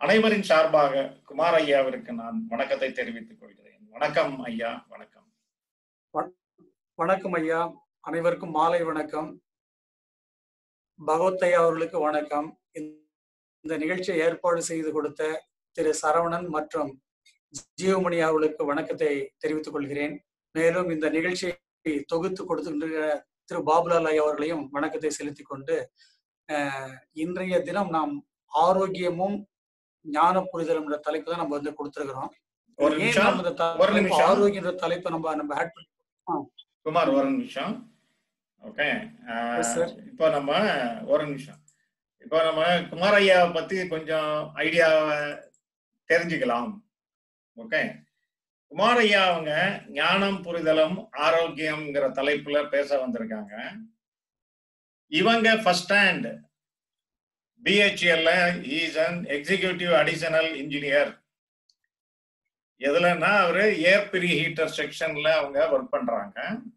அனைவரின் சார்பாக குமார் ஐயாவிற்கு நான் வணக்கத்தை தெரிவித்துக் கொள்கிறேன் வணக்கம் ஐயா வணக்கம் வணக்கம் ஐயா அனைவருக்கும் மாலை வணக்கம் பகவத் ஐயா அவர்களுக்கு வணக்கம் இந்த நிகழ்ச்சியை ஏற்பாடு செய்து கொடுத்த திரு சரவணன் மற்றும் ஜீவமணி அவர்களுக்கு வணக்கத்தை தெரிவித்துக் கொள்கிறேன் மேலும் இந்த நிகழ்ச்சியை தொகுத்து கொடுத்துகின்ற திரு பாபுலால் ஐயா அவர்களையும் வணக்கத்தை செலுத்திக் கொண்டு அஹ், இன்றைய தினம் நாம் ஆரோக்கியமும் ஞான புரிதலும் என்ற தலைப்பு தான் நம்ம வந்து கொடுத்திருக்கிறோம் ஒரு ஏன் நிமிஷம் நம்ம இந்த ஒரு தலைப்பு நிமிஷம். ஆரோக்கியன்ற தலைப்பை நம்ம நம்ம ஆட் பண்ணி குமார் ஒரு நிமிஷம் ஓகே Yes, sir. இப்போ நம்ம ஒரு நிமிஷம் இப்போ நம்ம குமார் ஐயாவை பத்தி கொஞ்சம் ஐடியாவை தெரிஞ்சுக்கலாம் ஓகே குமார் ஐயா அவங்க ஞானம் புரிதலும் ஆரோக்கியம்ங்கிற தலைப்புல பேச வந்திருக்காங்க இவங்க ஃபர்ஸ்ட் ஹேண்ட் பிஹெச்எல்ல is an executive additional engineer எதுலன்னா அவரு ஏர் பிரி ஹீட்டர் செக்ஷன்ல அவங்க ஒர்க் பண்றாங்க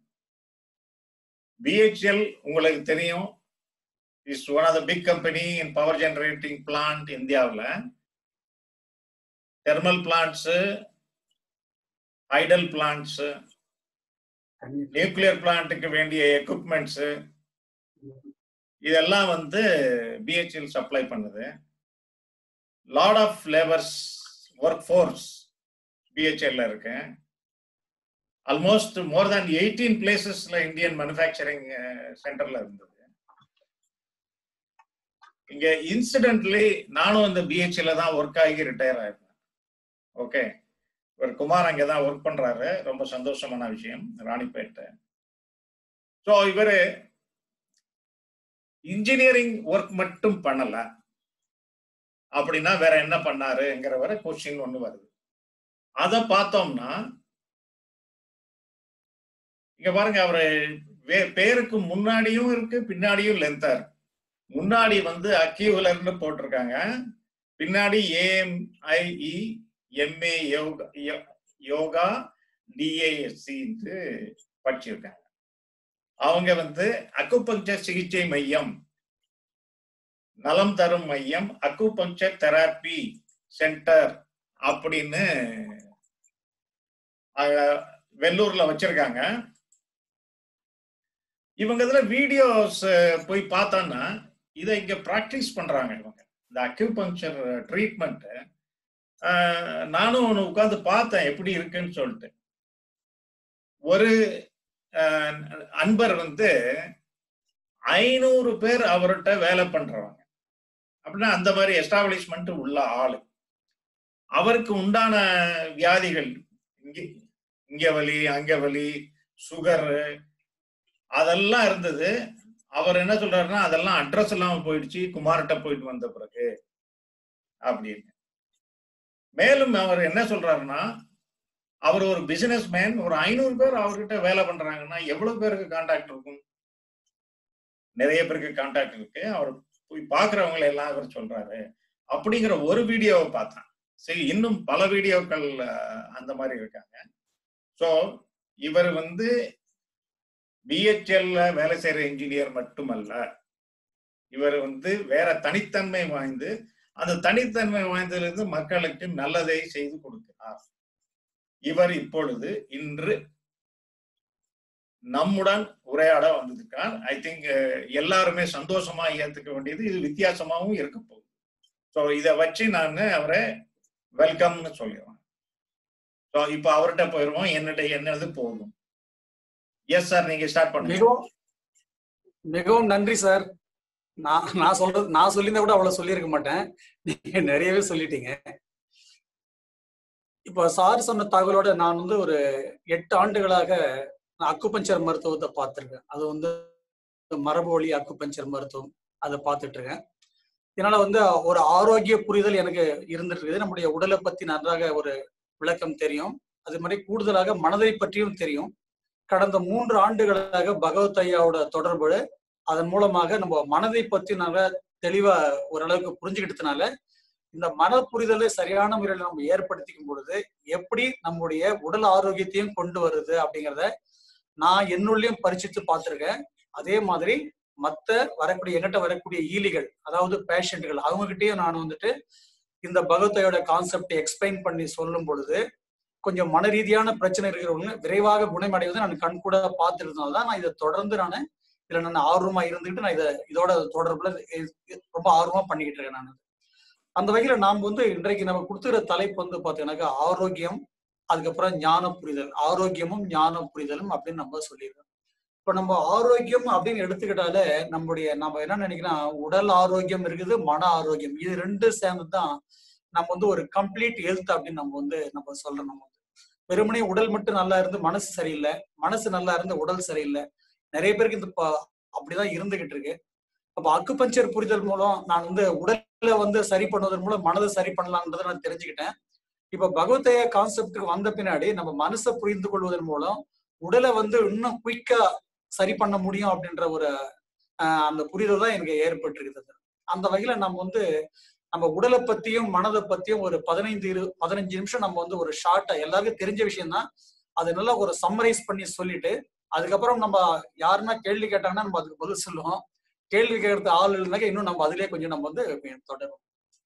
பிஹெச்எல் உங்களுக்கு தெரியும் is one of the big company in power generating plant இந்தியாவில் thermal plants hydel plants nuclear பிளான்ட்டுக்கு வேண்டிய எக்யூப்மெண்ட்ஸ் இதெல்லாம் வந்து பிஹெச்எல் சப்ளை பண்ணுது lot of labours work force பிஹெச்எல்ல இருக்கு ஆல்மோஸ்ட் மோர் தேன் எயிட்டீன் பிளேசஸ்ல இந்தியன் மேனுஃபேக்சரிங் சென்டர்ல இருந்தது இங்க இன்சிடென்ட்லி நானும் அந்த பிஹெச்எல்ல தான் ஒர்க் ஆகி ரிட்டையர் ஆயிருந்தேன் ஓகே இவர் குமார் அங்கே தான் ஒர்க் பண்றாரு ரொம்ப சந்தோஷமான விஷயம் ராணிப்பேட்டை ஸோ இவர் இன்ஜினியரிங் ஒர்க் மட்டும் பண்ணல அப்படின்னா வேற என்ன பண்ணாருங்கிற வரை கொஸ்டின் ஒண்ணு வருது அதை பார்த்தோம்னா இங்க பாருங்க அவரு வே- பேருக்கு முன்னாடியும் இருக்கு பின்னாடியும் லென்த்தா இருக்கு முன்னாடி வந்து அக்யூலர்னு போட்டிருக்காங்க பின்னாடி ஏஎம்ஐஇ எம்ஏ யோகா யோ- யோகா டிஏஎஸ்சி படிச்சிருக்காங்க அவங்க வந்து அக்குபஞ்சர் சிகிச்சை மையம் நலம் தரும் மையம் அக்குபஞ்சர் தெராப்பி சென்டர் அப்படின்னு அஹ், வெள்ளூர்ல வச்சிருக்காங்க இவங்க இதுல வீடியோஸ் போய் பார்த்தோன்னா இதை இங்க பிராக்டிஸ் பண்றாங்க இவங்க இந்த அக்யூபங்க்சர் ட்ரீட்மெண்ட் நானும் ஒன்று உட்காந்து பார்த்தேன் எப்படி இருக்குன்னு சொல்லிட்டு ஒரு அஹ், அன்பர் வந்து ஐநூறு பேர் அவர்கிட்ட வேலை பண்றவங்க அப்படின்னா அந்த மாதிரி எஸ்டாப்ளிஷ்மெண்ட் உள்ள ஆளு அவருக்கு உண்டான வியாதிகள் இங்க இங்க வலி அங்க வலி சுகர் அதெல்லாம் இருந்தது அவர் என்ன சொல்றாருன்னா அதெல்லாம் அட்ரஸ் இல்லாம போயிடுச்சு குமார்கிட்ட போயிட்டு வந்த பிறகு அப்படின்னு மேலும் அவர் என்ன சொல்றாருன்னா அவர் ஒரு பிசினஸ் மேன் ஒரு ஐநூறு பேர் அவர்கிட்ட வேலை பண்றாங்கன்னா எவ்வளவு பேருக்கு கான்டாக்ட் இருக்கும் நிறைய பேருக்கு கான்டாக்ட் இருக்கு அவர் போய் பாக்குறவங்களை எல்லாம் அவர் சொல்றாரு அப்படிங்கிற ஒரு வீடியோவை பார்த்தேன் சரி இன்னும் பல வீடியோக்கள் அஹ், அந்த மாதிரி இருக்காங்க ஸோ இவர் வந்து பிஹெச்எல்ல வேலை செய்யற இன்ஜினியர் மட்டுமல்ல இவர் வந்து வேற தனித்தன்மை வாய்ந்து அந்த தனித்தன்மை வாய்ந்ததிலிருந்து மக்களுக்கு நல்லதை செய்து கொடுக்கிறார் இவர் இப்பொழுது இன்று நம்முடன் உரையாட வந்திருக்கார் ஐ திங்க் எல்லாருமே சந்தோஷமா ஏத்துக்க வேண்டியது இது வித்தியாசமாவும் இருக்க போகுது ஸோ இதை வச்சு நான் அவரை வெல்கம்னு சொல்லிடுவேன் ஸோ இப்போ அவர்கிட்ட போயிடுவோம் என்னிட்ட என்னது போகும் எஸ் சார் நீங்க ஸ்டார்ட் பண்ணுங்க மிகவும் மிகவும் நன்றி சார் நான் நான் சொல்றது நான் சொல்லியிருந்தா கூட அவ்வளவு சொல்லியிருக்க மாட்டேன் நீங்க நிறையவே சொல்லிட்டீங்க இப்போ சார் சொன்ன தகவலோட நான் வந்து ஒரு எட்டு ஆண்டுகளாக நான் அக்குபஞ்சர் மருத்துவத்தை பார்த்துருக்கேன் அது வந்து மரபு வழி அக்குபஞ்சர் மருத்துவம் அதை பார்த்துட்டு இருக்கேன் இதனால வந்து ஒரு ஆரோக்கிய புரிதல் எனக்கு இருந்துட்டு இருக்குது நம்முடைய உடலை பத்தி நன்றாக ஒரு விளக்கம் தெரியும் அது மாதிரி கூடுதலாக மனதை பற்றியும் தெரியும் கடந்த மூன்று ஆண்டுகளாக பகவத் ஐயாவோட தொடர்பு அதன் மூலமாக நம்ம மனதை பத்தி நாங்க தெளிவா ஓரளவுக்கு புரிஞ்சுக்கிட்டதுனால இந்த மன புரிதலை சரியான முறையில் நம்ம ஏற்படுத்திக்கும் பொழுது எப்படி நம்முடைய உடல் ஆரோக்கியத்தையும் கொண்டு வருது அப்படிங்கிறத நான் என்னுள்ளயும் பரிச்சித்து பார்த்திருக்கேன் அதே மாதிரி மத்த வரக்கூடிய எங்கிட்ட வரக்கூடிய ஈலிகள் அதாவது பேஷண்ட்கள் அவங்க கிட்டயும் நான் வந்துட்டு இந்த பகவத்தையோட கான்செப்ட் எக்ஸ்பிளைன் பண்ணி சொல்லும் பொழுது கொஞ்சம் மன ரீதியான பிரச்சனை இருக்கிறவங்க விரைவாக குணமடைவதை நான் கண் கூட பார்த்துருந்தனால தான் நான் இதை தொடர்ந்து நான் இதுல நான் ஆர்வமா இருந்துகிட்டு நான் இதை இதோட தொடர்புல ரொம்ப ஆர்வமா பண்ணிக்கிட்டு இருக்கேன் நான் அந்த வகையில நாம் வந்து இன்றைக்கு நம்ம கொடுத்துக்கிற தலைப்பு வந்து பாத்தீங்கன்னாக்கா ஆரோக்கியம் அதுக்கப்புறம் ஞான புரிதல் ஆரோக்கியமும் ஞான புரிதலும் அப்படின்னு நம்ம சொல்லிடுறோம் இப்ப நம்ம ஆரோக்கியம் அப்படின்னு எடுத்துக்கிட்டாலே நம்முடைய நம்ம என்ன நினைக்கிறோம் உடல் ஆரோக்கியம் இருக்குது மன ஆரோக்கியம் இது ரெண்டு சேர்ந்து தான் நம்ம வந்து ஒரு கம்ப்ளீட் ஹெல்த் அப்படின்னு நம்ம வந்து நம்ம சொல்றோம் நம்ம வெறுமனே உடல் மட்டும் நல்லா இருந்து மனசு சரியில்லை மனசு நல்லா இருந்து உடல் சரியில்லை நிறைய பேருக்கு இந்த அப்படிதான் இருந்துகிட்டு இருக்கு அப்ப அக்குபஞ்சர் புரிதல் மூலம் நான் வந்து உடல்ல வந்து சரி பண்ணுவதன் மூலம் மனதை சரி பண்ணலாம்ன்றதை நான் தெரிஞ்சுக்கிட்டேன் இப்ப பகவத்தைய கான்செப்டுக்கு வந்த பின்னாடி நம்ம மனசை புரிந்து கொள்வதன் மூலம் உடலை வந்து இன்னும் குயிக்கா சரி பண்ண முடியும் அப்படின்ற ஒரு அந்த புரிதல் தான் எனக்கு ஏற்பட்டிருக்கிறது அந்த வகையில நம்ம வந்து நம்ம உடலை பத்தியும் மனதை பத்தியும் ஒரு பதினைந்து இரு பதினஞ்சு நிமிஷம் நம்ம வந்து ஒரு ஷார்ட்டா எல்லாருக்கும் தெரிஞ்ச விஷயம் தான் அது நல்லா ஒரு சம்மரைஸ் பண்ணி சொல்லிட்டு அதுக்கப்புறம் நம்ம யாருன்னா கேள்வி கேட்டாங்கன்னா நம்ம அதுக்கு பதில் சொல்லுவோம் கேள்வி கேட்கறது ஆள் இல்லைனாக்க இன்னும் நம்ம அதிலே கொஞ்சம் நம்ம வந்து தொடரும்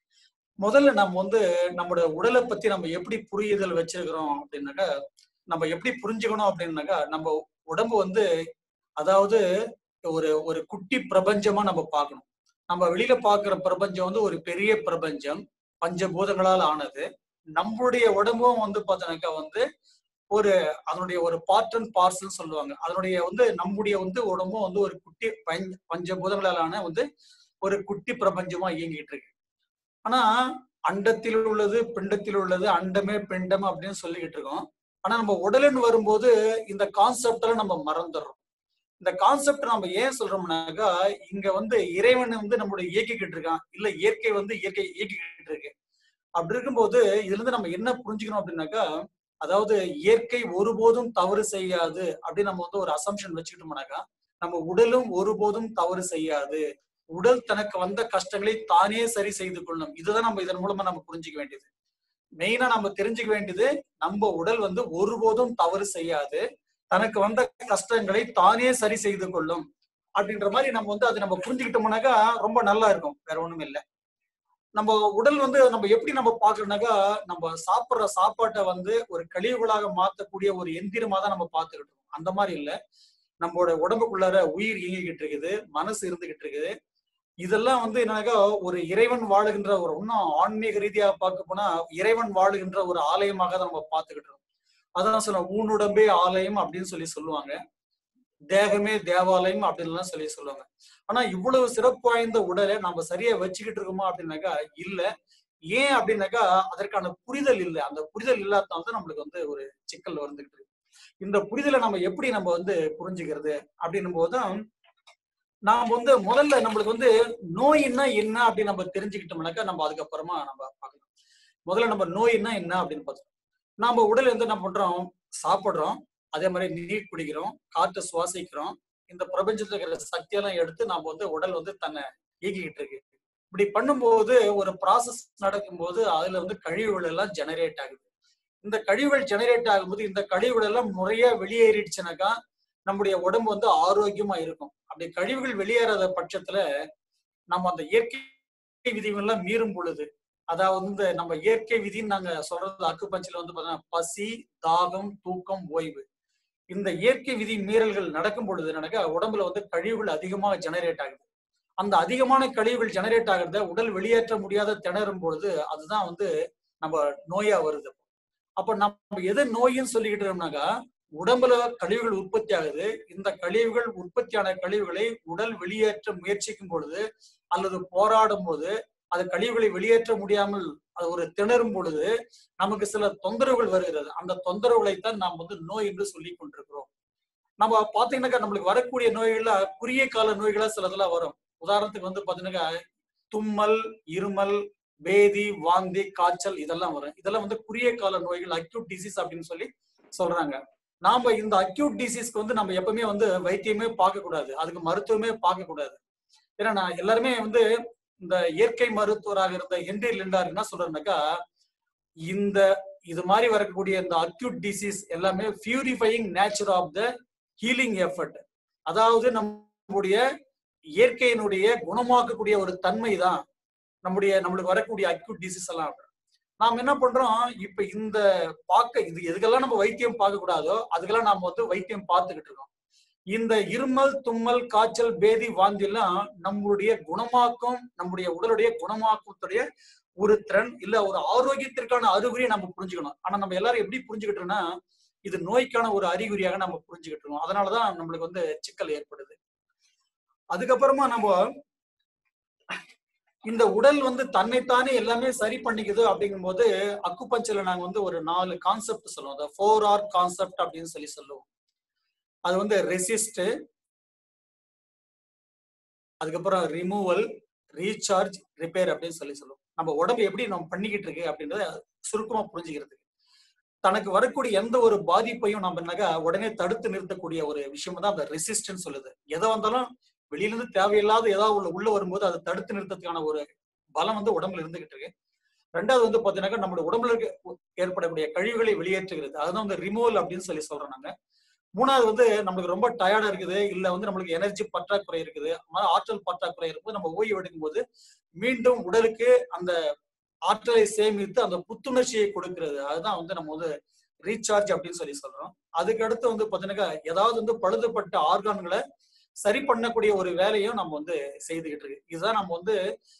முதல்ல நம்ம வந்து நம்மளோட உடலை பத்தி நம்ம எப்படி புரியுதல் வச்சிருக்கிறோம் அப்படின்னாக்கா நம்ம எப்படி புரிஞ்சுக்கணும் அப்படின்னாக்கா நம்ம உடம்பு வந்து அதாவது ஒரு ஒரு குட்டி பிரபஞ்சமா நம்ம பார்க்கணும் நம்ம வெளியில பாக்குற பிரபஞ்சம் வந்து ஒரு பெரிய பிரபஞ்சம் பஞ்சபூதங்களால் ஆனது நம்மளுடைய உடம்பும் வந்து பார்த்தோன்னாக்கா வந்து ஒரு அதனுடைய ஒரு பார்ட் அண்ட் பார்சல் சொல்லுவாங்க அதனுடைய வந்து நம்முடைய வந்து உடம்பும் வந்து ஒரு குட்டி பஞ்ச பஞ்சபூதங்களாலான வந்து ஒரு குட்டி பிரபஞ்சமா இயங்கிட்டு இருக்கு ஆனா அண்டத்தில் உள்ளது பிண்டத்தில் உள்ளது அண்டமே பிண்டம் அப்படின்னு சொல்லிக்கிட்டு இருக்கோம் ஆனா நம்ம உடலுன்னு வரும்போது இந்த கான்செப்ட்ல நம்ம மறந்துடுறோம் இந்த கான்செப்ட் நம்ம ஏன் சொல்றோம்னாக்கா இங்க வந்து இறைவன் வந்து நம்மளுடைய இயக்கிக்கிட்டு இருக்கான் இல்ல இயற்கை வந்து இயற்கை இயக்கிக்கிட்டு இருக்கு அப்படி இருக்கும்போது இதுல இருந்து நம்ம என்ன புரிஞ்சுக்கணும் அப்படின்னாக்கா அதாவது இயற்கை ஒருபோதும் தவறு செய்யாது அப்படின்னு நம்ம வந்து ஒரு அசம்ஷன் வச்சுக்கிட்டோம்னாக்கா நம்ம உடலும் ஒருபோதும் தவறு செய்யாது உடல் தனக்கு வந்த கஷ்டங்களை தானே சரி செய்து கொள்ளும் இதுதான் நம்ம இதன் மூலமா நம்ம புரிஞ்சுக்க வேண்டியது மெயினா நம்ம தெரிஞ்சுக்க வேண்டியது நம்ம உடல் வந்து ஒருபோதும் தவறு செய்யாது தனக்கு வந்த கஷ்டங்களை தானே சரி செய்து கொள்ளும் அப்படின்ற மாதிரி நம்ம வந்து அதை நம்ம புரிஞ்சுக்கிட்டோம்னாக்கா ரொம்ப நல்லா இருக்கும் வேற ஒண்ணும் இல்லை நம்ம உடல் வந்து நம்ம எப்படி நம்ம பாக்குறோம்னாக்கா நம்ம சாப்பிடுற சாப்பாட்டை வந்து ஒரு கழிவுகளாக மாத்தக்கூடிய ஒரு எந்திரமா தான் நம்ம பார்த்துக்கிட்டு இருக்கோம் அந்த மாதிரி இல்ல நம்மளோட உடம்புக்குள்ளார உயிர் இயங்கிக்கிட்டு இருக்குது மனசு இருந்துகிட்டு இருக்குது இதெல்லாம் வந்து என்னன்னாக்கா ஒரு இறைவன் வாழுகின்ற ஒரு இன்னும் ஆன்மீக ரீதியாக பார்க்க போனா இறைவன் வாழுகின்ற ஒரு ஆலயமாக தான் நம்ம பார்த்துக்கிட்டு இருக்கோம் அதான் சொல்ல ஊனுடம்பே ஆலயம் அப்படின்னு சொல்லி சொல்லுவாங்க தேகமே தேவாலயம் அப்படின்லாம் சொல்லி சொல்லுவாங்க ஆனா இவ்வளவு சிறப்பு வாய்ந்த உடலை நம்ம சரியா வச்சுக்கிட்டு இருக்கோமா அப்படின்னாக்கா இல்ல ஏன் அப்படின்னாக்கா அதற்கான புரிதல் இல்லை அந்த புரிதல் இல்லாதனால தான் நம்மளுக்கு வந்து ஒரு சிக்கல் வந்துகிட்டு இருக்கு இந்த புரிதலை நம்ம எப்படி நம்ம வந்து புரிஞ்சுக்கிறது அப்படின்னும் போதுதான் நாம் வந்து முதல்ல நம்மளுக்கு வந்து நோயின்னா என்ன அப்படின்னு நம்ம தெரிஞ்சுக்கிட்டோம்னாக்கா நம்ம அதுக்கப்புறமா நம்ம பார்க்கலாம் முதல்ல நம்ம நோயின்னா என்ன அப்படின்னு பார்த்தோம் நாம உடல் வந்து என்ன பண்றோம் சாப்பிடுறோம் அதே மாதிரி நீர் குடிக்கிறோம் காற்று சுவாசிக்கிறோம் இந்த பிரபஞ்சத்துல இருக்கிற சக்தியெல்லாம் எடுத்து நாம வந்து உடல் வந்து தன்னை இயக்கிக்கிட்டு இருக்கு இப்படி பண்ணும்போது ஒரு ப்ராசஸ் நடக்கும்போது அதுல வந்து கழிவுகள் எல்லாம் ஜெனரேட் ஆகுது இந்த கழிவுகள் ஜெனரேட் ஆகும்போது இந்த கழிவுகள் எல்லாம் முறையா வெளியேறிடுச்சுனாக்கா நம்முடைய உடம்பு வந்து ஆரோக்கியமா இருக்கும் அப்படி கழிவுகள் வெளியேறாத பட்சத்துல நம்ம அந்த இயற்கை விதிகள்லாம் மீறும் பொழுது அதாவது வந்து நம்ம இயற்கை விதின்னு நாங்க சொல்றது அக்குப்பஞ்சில வந்து பாத்தீங்கன்னா பசி தாகம் தூக்கம் ஓய்வு இந்த இயற்கை விதி மீறல்கள் நடக்கும் பொழுது நடக்க உடம்புல வந்து கழிவுகள் அதிகமாக ஜெனரேட் ஆகுது அந்த அதிகமான கழிவுகள் ஜெனரேட் ஆகிறத உடல் வெளியேற்ற முடியாத திணறும் பொழுது அதுதான் வந்து நம்ம நோயா வருது அப்ப நம்ம எது நோயின்னு சொல்லிக்கிட்டு இருக்கோம்னாக்கா உடம்புல கழிவுகள் உற்பத்தி ஆகுது இந்த கழிவுகள் உற்பத்தியான கழிவுகளை உடல் வெளியேற்ற முயற்சிக்கும் பொழுது அல்லது போராடும் போது அது கழிவுகளை வெளியேற்ற முடியாமல் அது ஒரு திணறும் பொழுது நமக்கு சில தொந்தரவுகள் வருகிறது அந்த தொந்தரவுகளைத்தான் நாம் வந்து நோய் என்று சொல்லி கொண்டிருக்கிறோம் நம்ம பாத்தீங்கன்னாக்கா நம்மளுக்கு வரக்கூடிய நோய்கள்ல குறுகிய கால நோய்களா சிலதெல்லாம் வரும் உதாரணத்துக்கு வந்து பாத்தீங்கன்னாக்கா தும்மல் இருமல் பேதி வாந்தி காய்ச்சல் இதெல்லாம் வரும் இதெல்லாம் வந்து குறுகிய கால நோய்கள் அக்யூட் டிசீஸ் அப்படின்னு சொல்லி சொல்றாங்க நாம இந்த அக்யூட் டிசீஸ்க்கு வந்து நம்ம எப்பவுமே வந்து வைத்தியமே பார்க்க கூடாது அதுக்கு மருத்துவமே பார்க்க கூடாது ஏன்னா நான் எல்லாருமே வந்து இந்த இயற்கை மருத்துவராக இருந்த ஹென்ரி லிண்டார் என்ன சொல்றாருனாக்கா இந்த இது மாதிரி வரக்கூடிய இந்த அக்யூட் டிசீஸ் எல்லாமே purifying nature of the healing effort அதாவது நம்முடைய இயற்கையினுடைய குணமாக்கக்கூடிய ஒரு தன்மை தான் நம்முடைய நம்மளுக்கு வரக்கூடிய அக்யூட் டிசீஸ் எல்லாம் நாம் என்ன பண்றோம் இப்ப இந்த பார்க்க இது எதுக்கெல்லாம் நம்ம வைத்தியம் பார்க்க கூடாதோ அதுக்கெல்லாம் நாம வந்து வைத்தியம் பார்த்துக்கிட்டு இருக்கோம் இந்த இருமல் தும்மல் காய்ச்சல் பேதி வாந்தி எல்லாம் நம்மளுடைய குணமாக்கம் நம்முடைய உடலுடைய குணமாக்கத்துடைய ஒரு திறன் இல்ல ஒரு ஆரோக்கியத்திற்கான அறிகுறியை நம்ம புரிஞ்சுக்கணும் ஆனா நம்ம எல்லாரும் எப்படி புரிஞ்சுக்கிட்டோம்னா இது நோய்க்கான ஒரு அறிகுறியாக நம்ம புரிஞ்சுக்கிட்டு இருக்கோம் அதனாலதான் நம்மளுக்கு வந்து சிக்கல் ஏற்படுது அதுக்கப்புறமா நம்ம இந்த உடல் வந்து தன்னைத்தானே எல்லாமே சரி பண்ணிக்குது அப்படிங்கும்போது அக்குப்பஞ்சர்ல நாங்க வந்து ஒரு நாலு கான்செப்ட் சொல்லுவோம் அந்த ஃபோர் ஆர் கான்செப்ட் அப்படின்னு சொல்லி சொல்லுவோம் அது வந்து ரெசிஸ்ட் அதுக்கப்புறம் ரிமூவல் ரீசார்ஜ் ரிப்பேர் அப்படின்னு சொல்லி சொல்லுவோம் நம்ம உடம்பு எப்படி நம்ம பண்ணிக்கிட்டு இருக்கு அப்படின்றத சுருக்கமா புரிஞ்சுக்கிறதுக்கு தனக்கு வரக்கூடிய எந்த ஒரு பாதிப்பையும் நம்ம என்னக்கா உடனே தடுத்து நிறுத்தக்கூடிய ஒரு விஷயம் தான் அந்த ரெசிஸ்டன்ஸ் சொல்லுது எதை வந்தாலும் வெளியில இருந்து தேவையில்லாத ஏதாவது உள்ள உள்ள வரும்போது அதை தடுத்து நிறுத்தத்துக்கான ஒரு பலம் வந்து உடம்புல இருந்துகிட்டு இருக்கு ரெண்டாவது வந்து பாத்தீங்கன்னாக்கா நம்மளுடைய உடம்புல இருக்க ஏற்படக்கூடிய கழிவுகளை வெளியேற்றுகிறது அதுதான் வந்து ரிமூவல் அப்படின்னு சொல்லி சொல்றோம் நாங்க மூணாவது வந்து நம்மளுக்கு ரொம்ப டயர்டா இருக்குது இல்ல வந்து நம்மளுக்கு எனர்ஜி பற்றாக்குறை இருக்குது ஆற்றல் பற்றாக்குறை இருக்கும்போது நம்ம ஓய்வு எடுக்கும் போது மீண்டும் உடலுக்கு அந்த ஆற்றலை சேமித்து அந்த புத்துணர்ச்சியை கொடுக்கிறது அதுதான் வந்து நம்ம வந்து ரீசார்ஜ் அப்படின்னு சொல்லி சொல்றோம் அதுக்கு அடுத்து வந்து பாத்தீங்கன்னா ஏதாவது வந்து பழுதுபட்ட ஆர்கான்களை சரி பண்ணக்கூடிய ஒரு வேலையும் நம்ம வந்து செய்துகிட்டு இருக்கு இதுதான் நம்ம வந்து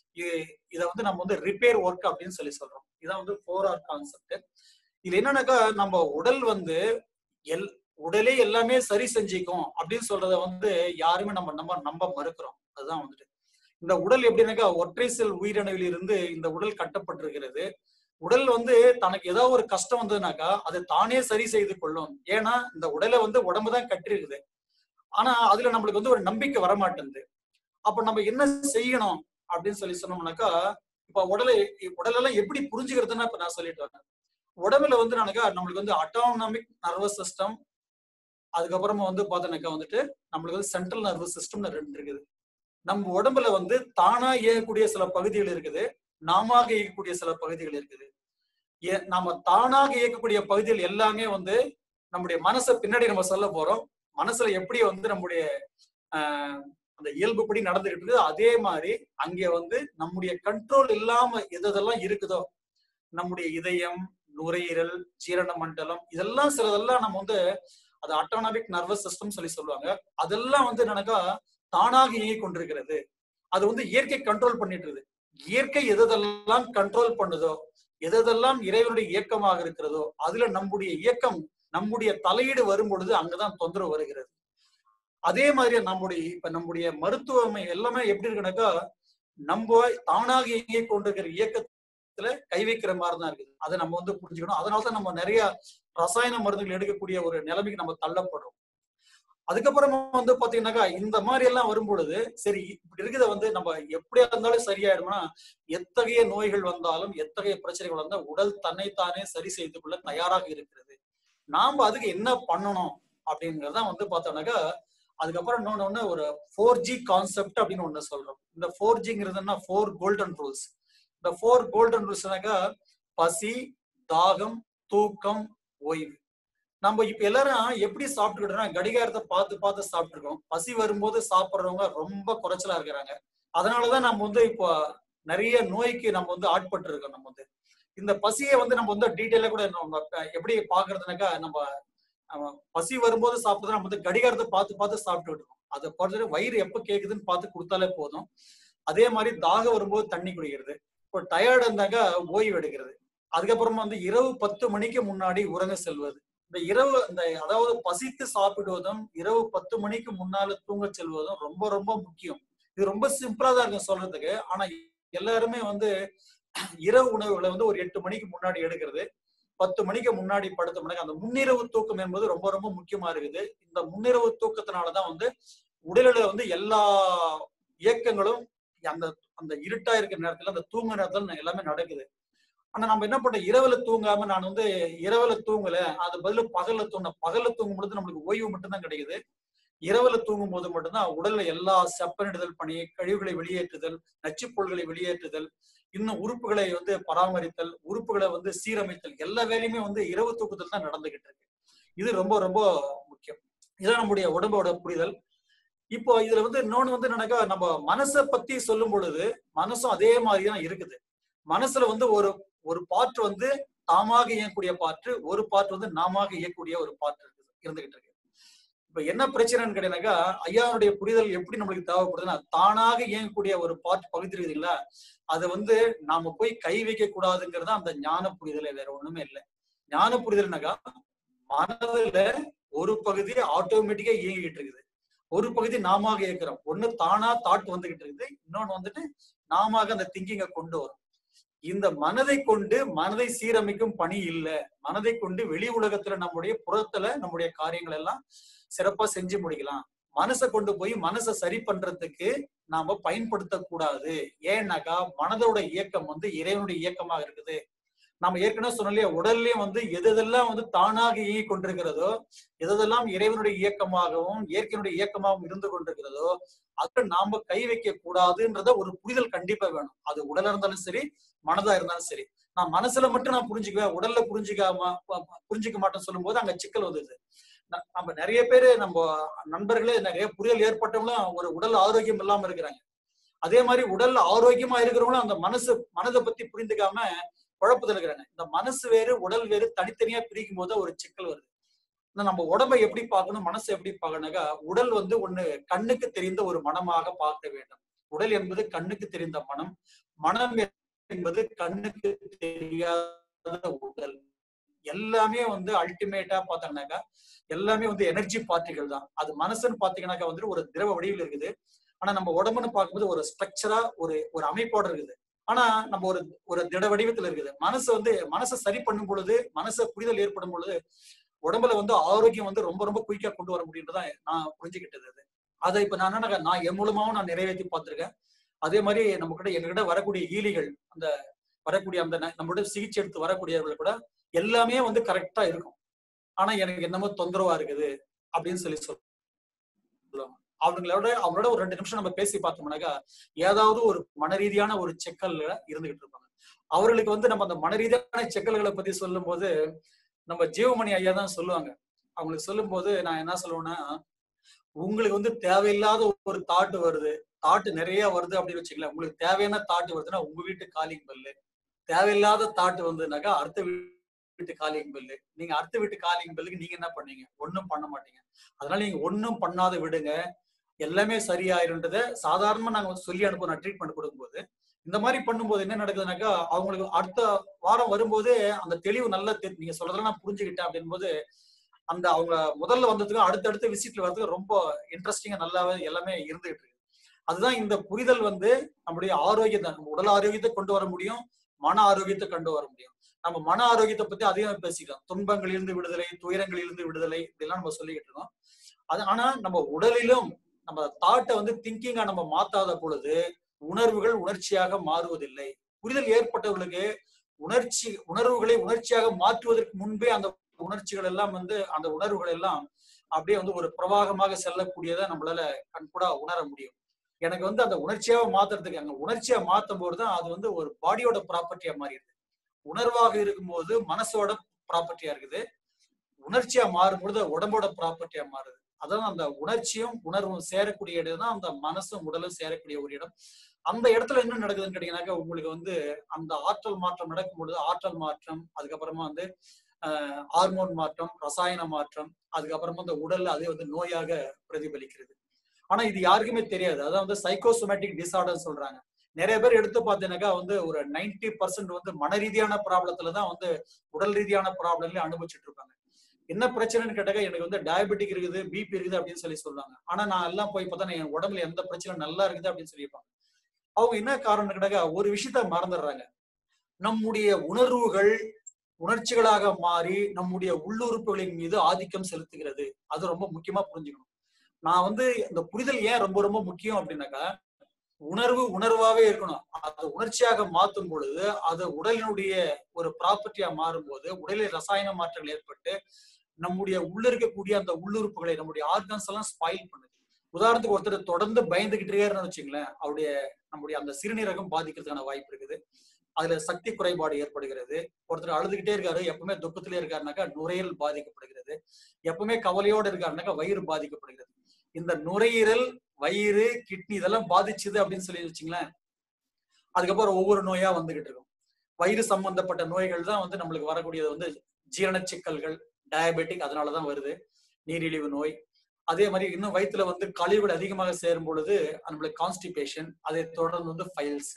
இதை வந்து நம்ம வந்து ரிப்பேர் ஒர்க் அப்படின்னு சொல்லி சொல்றோம் இதான் வந்து ஃபோர் ஆர் கான்செப்ட் இது என்னன்னாக்கா நம்ம உடல் வந்து எல் உடலே எல்லாமே சரி செஞ்சுக்கும் அப்படின்னு சொல்றத வந்து யாருமே நம்ம நம்ம நம்ப மறுக்கிறோம் அதுதான் வந்துட்டு இந்த உடல் எப்படின்னாக்கா ஒற்றை செல் உயிரணுவில் இருந்து இந்த உடல் கட்டப்பட்டிருக்கிறது உடல் வந்து தனக்கு ஏதாவது ஒரு கஷ்டம் வந்ததுனாக்கா அதை தானே சரி செய்து கொள்ளும் ஏன்னா இந்த உடலை வந்து உடம்பு தான் கட்டிருக்குது ஆனா அதுல நம்மளுக்கு வந்து ஒரு நம்பிக்கை வரமாட்டேங்குது அப்ப நம்ம என்ன செய்யணும் அப்படின்னு சொல்லி சொன்னோம்னாக்கா இப்ப உடலை உடலெல்லாம் எப்படி புரிஞ்சுக்கிறதுன்னா இப்ப நான் சொல்லிட்டு வரேன் உடம்புல வந்து நானுக்கா நம்மளுக்கு வந்து அட்டானமிக் நர்வஸ் சிஸ்டம் அதுக்கப்புறமா வந்து பார்த்தோன்னாக்கா வந்துட்டு நம்மளுக்கு வந்து சென்ட்ரல் நர்வஸ் சிஸ்டம்னு ரெண்டு இருக்குது நம்ம உடம்புல வந்து தானா இயங்கக்கூடிய சில பகுதிகள் இருக்குது நாம இயக்கக்கூடிய சில பகுதிகள் இருக்குது நாம தானாக இயக்கக்கூடிய பகுதிகள் எல்லாமே வந்து நம்முடைய மனசை பின்னாடி நம்ம சொல்ல போறோம் மனசுல எப்படி வந்து நம்முடைய ஆஹ் அந்த இயல்புப்படி நடந்துகிட்டு இருக்குது அதே மாதிரி அங்கே வந்து நம்முடைய கண்ட்ரோல் இல்லாம எதெல்லாம் இருக்குதோ நம்முடைய இதயம் நுரையீரல் ஜீரண மண்டலம் இதெல்லாம் சிலதெல்லாம் நம்ம வந்து அது அட்டானமிக் நர்வஸ் சிஸ்டம் சொல்லி சொல்லுவாங்க அதெல்லாம் வந்து என்னக்கா தானாக இயங்கிக் கொண்டிருக்கிறது அது வந்து இயற்கை கண்ட்ரோல் பண்ணிட்டு இருக்குது இயற்கை எதெல்லாம் கண்ட்ரோல் பண்ணுதோ எதெல்லாம் இறைவனுடைய இயக்கமாக இருக்கிறதோ அதுல நம்முடைய இயக்கம் நம்முடைய தலையீடு வரும் பொழுது அங்கதான் தொந்தரவு வருகிறது அதே மாதிரி நம்முடைய இப்ப நம்முடைய மருத்துவமை எல்லாமே எப்படி இருக்குனாக்கா நம்ம தானாக இயங்கிக் கொண்டிருக்கிற இயக்கத்துல கை வைக்கிற மாதிரி தான் இருக்குது அதை நம்ம வந்து புரிஞ்சுக்கணும் அதனாலதான் நம்ம நிறைய ரசாயன மருந்துகள் எடுக்கக்கூடிய ஒரு நிலைமைக்கு நம்ம தள்ளப்படுறோம் அதுக்கப்புறமா வந்து பாத்தீங்கன்னாக்கா இந்த மாதிரி எல்லாம் வரும் பொழுது சரி இப்படி இருக்கிறத வந்து நம்ம எப்படியா இருந்தாலும் சரியாயிடும்னா எத்தகைய நோய்கள் வந்தாலும் எத்தகைய பிரச்சனைகள் வந்தால் உடல் தன்னைத்தானே சரி செய்து கொள்ள தயாராக இருக்கிறது நாம அதுக்கு என்ன பண்ணணும் அப்படிங்கறத வந்து பார்த்தோம்னாக்கா அதுக்கப்புறம் இன்னொன்னு ஒண்ணு ஒரு ஃபோர் ஜி கான்செப்ட் அப்படின்னு ஒண்ணு சொல்றோம் இந்த ஃபோர் ஜிங்கிறதுனா ஃபோர் கோல்டன் ரூல்ஸ் இந்த ஃபோர் கோல்டன் ரூல்ஸ்னாக்கா பசி தாகம் தூக்கம் ஓய்வு நம்ம இப்ப எல்லாரும் எப்படி சாப்பிட்டுக்கிட்டோம்னா கடிகாரத்தை பார்த்து பார்த்து சாப்பிட்டுருக்கோம் பசி வரும்போது சாப்பிட்றவங்க ரொம்ப குறைச்சலா இருக்கிறாங்க அதனாலதான் நம்ம வந்து இப்போ நிறைய நோய்க்கு நம்ம வந்து ஆட்பட்டு இருக்கோம் நம்ம வந்து இந்த பசியை வந்து நம்ம வந்து டீட்டெயிலா கூட நம்ம எப்படி பாக்குறதுனாக்கா நம்ம பசி வரும்போது சாப்பிட்டு நம்ம வந்து கடிகாரத்தை பார்த்து பார்த்து சாப்பிட்டுக்கிட்டு இருக்கோம் அதை பொறுத்தவரை வயிறு எப்ப கேக்குதுன்னு பார்த்து கொடுத்தாலே போதும் அதே மாதிரி தாகம் வரும்போது தண்ணி குடிக்கிறது இப்போ டயர்டு இருந்தாக்கா ஓய்வு எடுக்கிறது அதுக்கப்புறமா வந்து இரவு பத்து மணிக்கு முன்னாடி உறங்க செல்வது இந்த இரவு இந்த அதாவது பசித்து சாப்பிடுவதும் இரவு பத்து மணிக்கு முன்னால தூங்க செல்வதும் ரொம்ப ரொம்ப முக்கியம் இது ரொம்ப சிம்பிளா தான் இருக்கும் சொல்றதுக்கு ஆனா எல்லாருமே வந்து இரவு உணவுகளை வந்து ஒரு எட்டு மணிக்கு முன்னாடி எடுக்கிறது பத்து மணிக்கு முன்னாடி படுத்தோம்னாக்க அந்த முன்னிரவு தூக்கம் என்பது ரொம்ப ரொம்ப முக்கியமா இருக்குது இந்த முன்னிரவு தூக்கத்தினாலதான் வந்து உடலில் வந்து எல்லா இயக்கங்களும் அந்த அந்த இருட்டா இருக்கிற நேரத்துல அந்த தூங்க நேரத்துல எல்லாமே நடக்குது ஆனா நம்ம என்ன பண்றோம் இரவுல தூங்காம நான் வந்து இரவுல தூங்கல அது பதில பகல்ல தூங்க பகல்ல தூங்கும் பொழுது நம்மளுக்கு ஓய்வு மட்டும்தான் கிடைக்குது இரவுல தூங்கும் போது மட்டும்தான் உடல்ல எல்லா செப்பனிடுதல் பணி கழிவுகளை வெளியேற்றுதல் நச்சுப்பொருள்களை வெளியேற்றுதல் இன்னும் உறுப்புகளை வந்து பராமரித்தல் உறுப்புகளை வந்து சீரமைத்தல் எல்லா வேலையுமே வந்து இரவு தூக்கத்தில் தான் நடந்துகிட்டு இருக்கு இது ரொம்ப ரொம்ப முக்கியம் இதுதான் நம்முடைய உடம்போட புரிதல் இப்போ இதுல வந்து இன்னொன்னு வந்து என்னன்னாக்கா நம்ம மனசை பத்தி சொல்லும் பொழுது மனசும் அதே மாதிரி தான் இருக்குது மனசுல வந்து ஒரு ஒரு பாட்டு வந்து தாமாக இயங்கக்கூடிய பாட்டு ஒரு பாட்டு வந்து நாமாக இயக்கக்கூடிய ஒரு பாட்டு இருக்குது இருந்துகிட்டு இருக்கு இப்ப என்ன பிரச்சனைன்னு கேட்டீங்கன்னாக்கா ஐயாவுடைய புரிதல் எப்படி நம்மளுக்கு தேவைப்படுதுன்னா தானாக இயங்கக்கூடிய ஒரு பாட்டு பகுதி இருக்குதுங்களா அதை வந்து நாம போய் கை வைக்க கூடாதுங்கிறது அந்த ஞான புரிதலே வேற ஒண்ணுமே இல்லை ஞான புரிதல்னாக்கா மனதுல ஒரு பகுதி ஆட்டோமேட்டிக்கா இயங்கிட்டு இருக்குது ஒரு பகுதி நாம இயக்குறோம் ஒண்ணு தானா தாட் வந்துகிட்டு இருக்குது இன்னொன்னு வந்துட்டு நாம அந்த திங்கிங்கை கொண்டு வரும் இந்த மனதை கொண்டு மனதை சீரமைக்கும் பணி இல்ல மனதை கொண்டு வெளி உலகத்துல நம்முடைய புறத்துல நம்முடைய காரியங்கள் எல்லாம் சிறப்பா செஞ்சு முடிக்கலாம் மனசை கொண்டு போய் மனசை சரி பண்றதுக்கு நாம பயன்படுத்தக்கூடாது ஏன்னாக்கா மனதோட இயக்கம் வந்து இறைவனுடைய இயக்கமாக இருக்குது நம்ம ஏற்கனவே சொன்னோம் உடல்லயும் வந்து எதெல்லாம் வந்து தானாக இயங்கி கொண்டிருக்கிறதோ எதெல்லாம் இறைவனுடைய இயக்கமாகவும் இயற்கையினுடைய இயக்கமாகவும் இருந்து கொண்டிருக்கிறதோ அதுல நாம கை வைக்க கூடாதுன்றத ஒரு புரிதல் கண்டிப்பா வேணும் அது உடலா இருந்தாலும் சரி மனதா இருந்தாலும் சரி நான் மனசுல மட்டும் நான் புரிஞ்சுக்குவேன் உடல்ல புரிஞ்சுக்காம புரிஞ்சுக்க மாட்டேன்னு சொல்லும் போது அங்க சிக்கல் வந்தது நம்ம நிறைய பேரு நம்ம நண்பர்களே நிறைய புரிதல் ஏற்பட்டவங்களும் ஒரு உடல் ஆரோக்கியம் இல்லாம இருக்கிறாங்க அதே மாதிரி உடல் ஆரோக்கியமா இருக்கிறவங்களும் அந்த மனசு மனதை பத்தி புரிந்துக்காம குழப்பத்தில் இருக்கிறாங்க இந்த மனசு வேறு உடல் வேறு தனித்தனியா பிரிக்கும் போது ஒரு சிக்கல் வருது நம்ம உடம்பை எப்படி பார்க்கணும் மனசை எப்படி பார்க்கணுக்கா உடல் வந்து ஒண்ணு கண்ணுக்கு தெரிந்த ஒரு மனமாக பார்க்க வேண்டும் உடல் என்பது கண்ணுக்கு தெரிந்த மனம் மனம் என்பது கண்ணுக்கு தெரியாத உடல் எல்லாமே வந்து அல்டிமேட்டா பார்த்தோம்னாக்கா எல்லாமே வந்து எனர்ஜி பார்ட்டிகள் தான் அது மனசுன்னு பாத்தீங்கன்னாக்கா வந்து ஒரு திரவ வடிவில் இருக்குது ஆனா நம்ம உடம்புன்னு பார்க்கும்போது ஒரு ஸ்ட்ரக்சரா ஒரு ஒரு அமைப்போட இருக்குது ஆனா நம்ம ஒரு ஒரு திட வடிவத்துல இருக்குது மனசு வந்து மனசை சரி பண்ணும் பொழுது மனசை புரிதல் ஏற்படும் பொழுது உடம்புல வந்து ஆரோக்கியம் வந்து ரொம்ப ரொம்ப குயிக்கா கொண்டு வர முடியுன்றதான் நான் புரிஞ்சுக்கிட்டது அது அதை இப்ப நான் என்ன நான் என் மூலமாவும் நான் நிறைவேற்றி பார்த்திருக்கேன் அதே மாதிரி நம்ம கிட்ட எங்ககிட்ட வரக்கூடிய ஈலிகள் அந்த வரக்கூடிய அந்த நம்மளோட சிகிச்சை எடுத்து வரக்கூடியவர்கள் கூட எல்லாமே வந்து கரெக்டா இருக்கும் ஆனா எனக்கு என்னமோ தொந்தரவா இருக்குது அப்படின்னு சொல்லி சொல்லுவாங்க அவங்களோட அவங்களோட ஒரு ரெண்டு நிமிஷம் நம்ம பேசி பார்த்தோம்னாக்கா ஏதாவது ஒரு மன ரீதியான ஒரு செக்கல்ல இருந்துகிட்டு இருப்பாங்க அவர்களுக்கு வந்து நம்ம அந்த மன ரீதியான செக்கல்களை பத்தி சொல்லும் போது நம்ம ஜீவமணி ஐயா தான் சொல்லுவாங்க அவங்களுக்கு சொல்லும் போது நான் என்ன சொல்லுவேன்னா உங்களுக்கு வந்து தேவையில்லாத ஒரு தாட்டு வருது தாட்டு நிறைய வருது அப்படின்னு வச்சுக்கல உங்களுக்கு தேவையான தாட்டு வருதுன்னா உங்க வீட்டு காலிங் பல்லு தேவையில்லாத தாட்டு வந்ததுனாக்கா அடுத்த வீட்டு காலிங் பில்லு நீங்க அடுத்த வீட்டு காலிங் பில்லுக்கு நீங்க என்ன பண்ணீங்க ஒன்னும் பண்ண மாட்டீங்க அதனால நீங்க ஒன்னும் பண்ணாத விடுங்க எல்லாமே சரியாயிருன்றத சாதாரணமா நாங்க சொல்லி அனுப்ப நான் ட்ரீட்மெண்ட் கொடுக்கும்போது இந்த மாதிரி பண்ணும்போது என்ன நடக்குதுனாக்கா அவங்களுக்கு அடுத்த வாரம் வரும்போது அந்த தெளிவு நல்லா நீங்க சொல்றதெல்லாம் நான் புரிஞ்சுக்கிட்டேன் அப்படின் போது அந்த அவங்க முதல்ல வந்ததுக்கு அடுத்தடுத்த விசிட்ல வர்றதுக்கு ரொம்ப இன்ட்ரெஸ்டிங்கா நல்லாவே எல்லாமே இருந்துகிட்டு இருக்கு அதுதான் இந்த புரிதல் வந்து நம்முடைய ஆரோக்கியத்தை நம்ம உடல் ஆரோக்கியத்தை கொண்டு வர முடியும் மன ஆரோக்கியத்தை கொண்டு வர முடியும் நம்ம மன ஆரோக்கியத்தை பத்தி அதிகம் பேசிக்கலாம் துன்பங்களிலிருந்து விடுதலை துயரங்களிலிருந்து விடுதலை இதெல்லாம் நம்ம சொல்லிக்கிட்டு இருக்கோம் அது ஆனா நம்ம உடலிலும் நம்ம தாட்டை வந்து திங்கிங்கா நம்ம மாத்தாத பொழுது உணர்வுகள் உணர்ச்சியாக மாறுவதில்லை புரிதல் ஏற்பட்டவர்களுக்கு உணர்ச்சி உணர்வுகளை உணர்ச்சியாக மாற்றுவதற்கு முன்பே அந்த உணர்ச்சிகள் எல்லாம் வந்து அந்த உணர்வுகள் எல்லாம் அப்படியே வந்து ஒரு பிரவாகமாக செல்லக்கூடியதை நம்மளால கண்கூடா உணர முடியும் எனக்கு வந்து அந்த உணர்ச்சியாக மாத்துறதுக்கு அங்க உணர்ச்சியா மாத்தும் போதுதான் அது வந்து ஒரு பாடியோட ப்ராப்பர்ட்டியா மாறிடுது உணர்வாக இருக்கும்போது மனசோட ப்ராப்பர்ட்டியா இருக்குது உணர்ச்சியா மாறும் பொழுது உடம்போட ப்ராப்பர்ட்டியா மாறுது அதான் அந்த உணர்ச்சியும் உணர்வும் சேரக்கூடிய இடம் தான் அந்த மனசும் உடலும் சேரக்கூடிய ஒரு இடம் அந்த இடத்துல என்ன நடக்குதுன்னு கேட்டீங்கன்னாக்கா உங்களுக்கு வந்து அந்த ஆற்றல் மாற்றம் நடக்கும் பொழுது ஆற்றல் மாற்றம் அதுக்கப்புறமா வந்து ஹார்மோன் மாற்றம் ரசாயன மாற்றம் அதுக்கப்புறமா அந்த உடல்ல அதே வந்து நோயாக பிரதிபலிக்கிறது ஆனா இது யாருக்குமே தெரியாது அதான் வந்து சைக்கோசோமேட்டிக் டிசார்டர் சொல்றாங்க நிறைய பேர் எடுத்து பார்த்தீங்கன்னாக்கா வந்து ஒரு நைன்டி பர்சன்ட் வந்து மன ரீதியான ப்ராப்ளத்துல தான் வந்து உடல் ரீதியான ப்ராப்ளம்ல அனுபவிச்சுட்டு இருப்பாங்க என்ன பிரச்சனைன்னு கேட்டாக்கா எனக்கு வந்து டயபெட்டிக் இருக்குது பிபி இருக்குது அப்படின்னு சொல்லி சொல்லுவாங்க ஆனா நான் எல்லாம் போய் பார்த்தா என் உடம்புல எந்த பிரச்சனை நல்லா இருக்குது அப்படின்னு சொல்லியிருப்பாங்க அவங்க என்ன காரணம் கேட்டாக்கா ஒரு விஷயத்த மறந்துடுறாங்க நம்முடைய உணர்வுகள் உணர்ச்சிகளாக மாறி நம்முடைய உள்ளுறுப்புகளின் மீது ஆதிக்கம் செலுத்துகிறது அது ரொம்ப முக்கியமா புரிஞ்சுக்கணும் நான் வந்து இந்த புரிதல் ஏன் ரொம்ப ரொம்ப முக்கியம் அப்படின்னாக்கா உணர்வு உணர்வாவே இருக்கணும் அது உணர்ச்சியாக மாற்றும் பொழுது அது உடலினுடைய ஒரு ப்ராப்பர்ட்டியா மாறும் போது உடலில் ரசாயன மாற்றங்கள் ஏற்பட்டு நம்முடைய உள்ள இருக்கக்கூடிய அந்த உள்ளுறுப்புகளை நம்முடைய ஆர்கன்ஸ் எல்லாம் ஸ்பாயில் பண்ணுது உதாரணத்துக்கு ஒருத்தர் தொடர்ந்து பயந்துகிட்டே வச்சுங்களேன் அவருடைய நம்முடைய அந்த சிறுநீரகம் பாதிக்கிறதுக்கான வாய்ப்பு இருக்குது அதுல சக்தி குறைபாடு ஏற்படுகிறது ஒருத்தர் அழுதுகிட்டே இருக்காரு எப்பவுமே துக்கத்திலே இருக்காருனாக்கா நுரையீரல் பாதிக்கப்படுகிறது எப்பவுமே கவலையோடு இருக்காருனாக்கா வயிறு பாதிக்கப்படுகிறது இந்த நுரையீரல் வயிறு கிட்னி இதெல்லாம் பாதிச்சுது அப்படின்னு சொல்லி வச்சுங்களேன் அதுக்கப்புறம் ஒவ்வொரு நோயா வந்துகிட்டு இருக்கும் வயிறு சம்பந்தப்பட்ட நோய்கள் தான் வந்து நம்மளுக்கு வரக்கூடியது வந்து ஜீரண சிக்கல்கள் டயபெட்டிக் அதனாலதான் வருது நீரிழிவு நோய் அதே மாதிரி இன்னும் வயிற்றுல வந்து கழிவுகள் அதிகமாக சேரும் பொழுது நம்மளுக்கு கான்ஸ்டிபேஷன் அதை தொடர்ந்து வந்து ஃபைல்ஸ்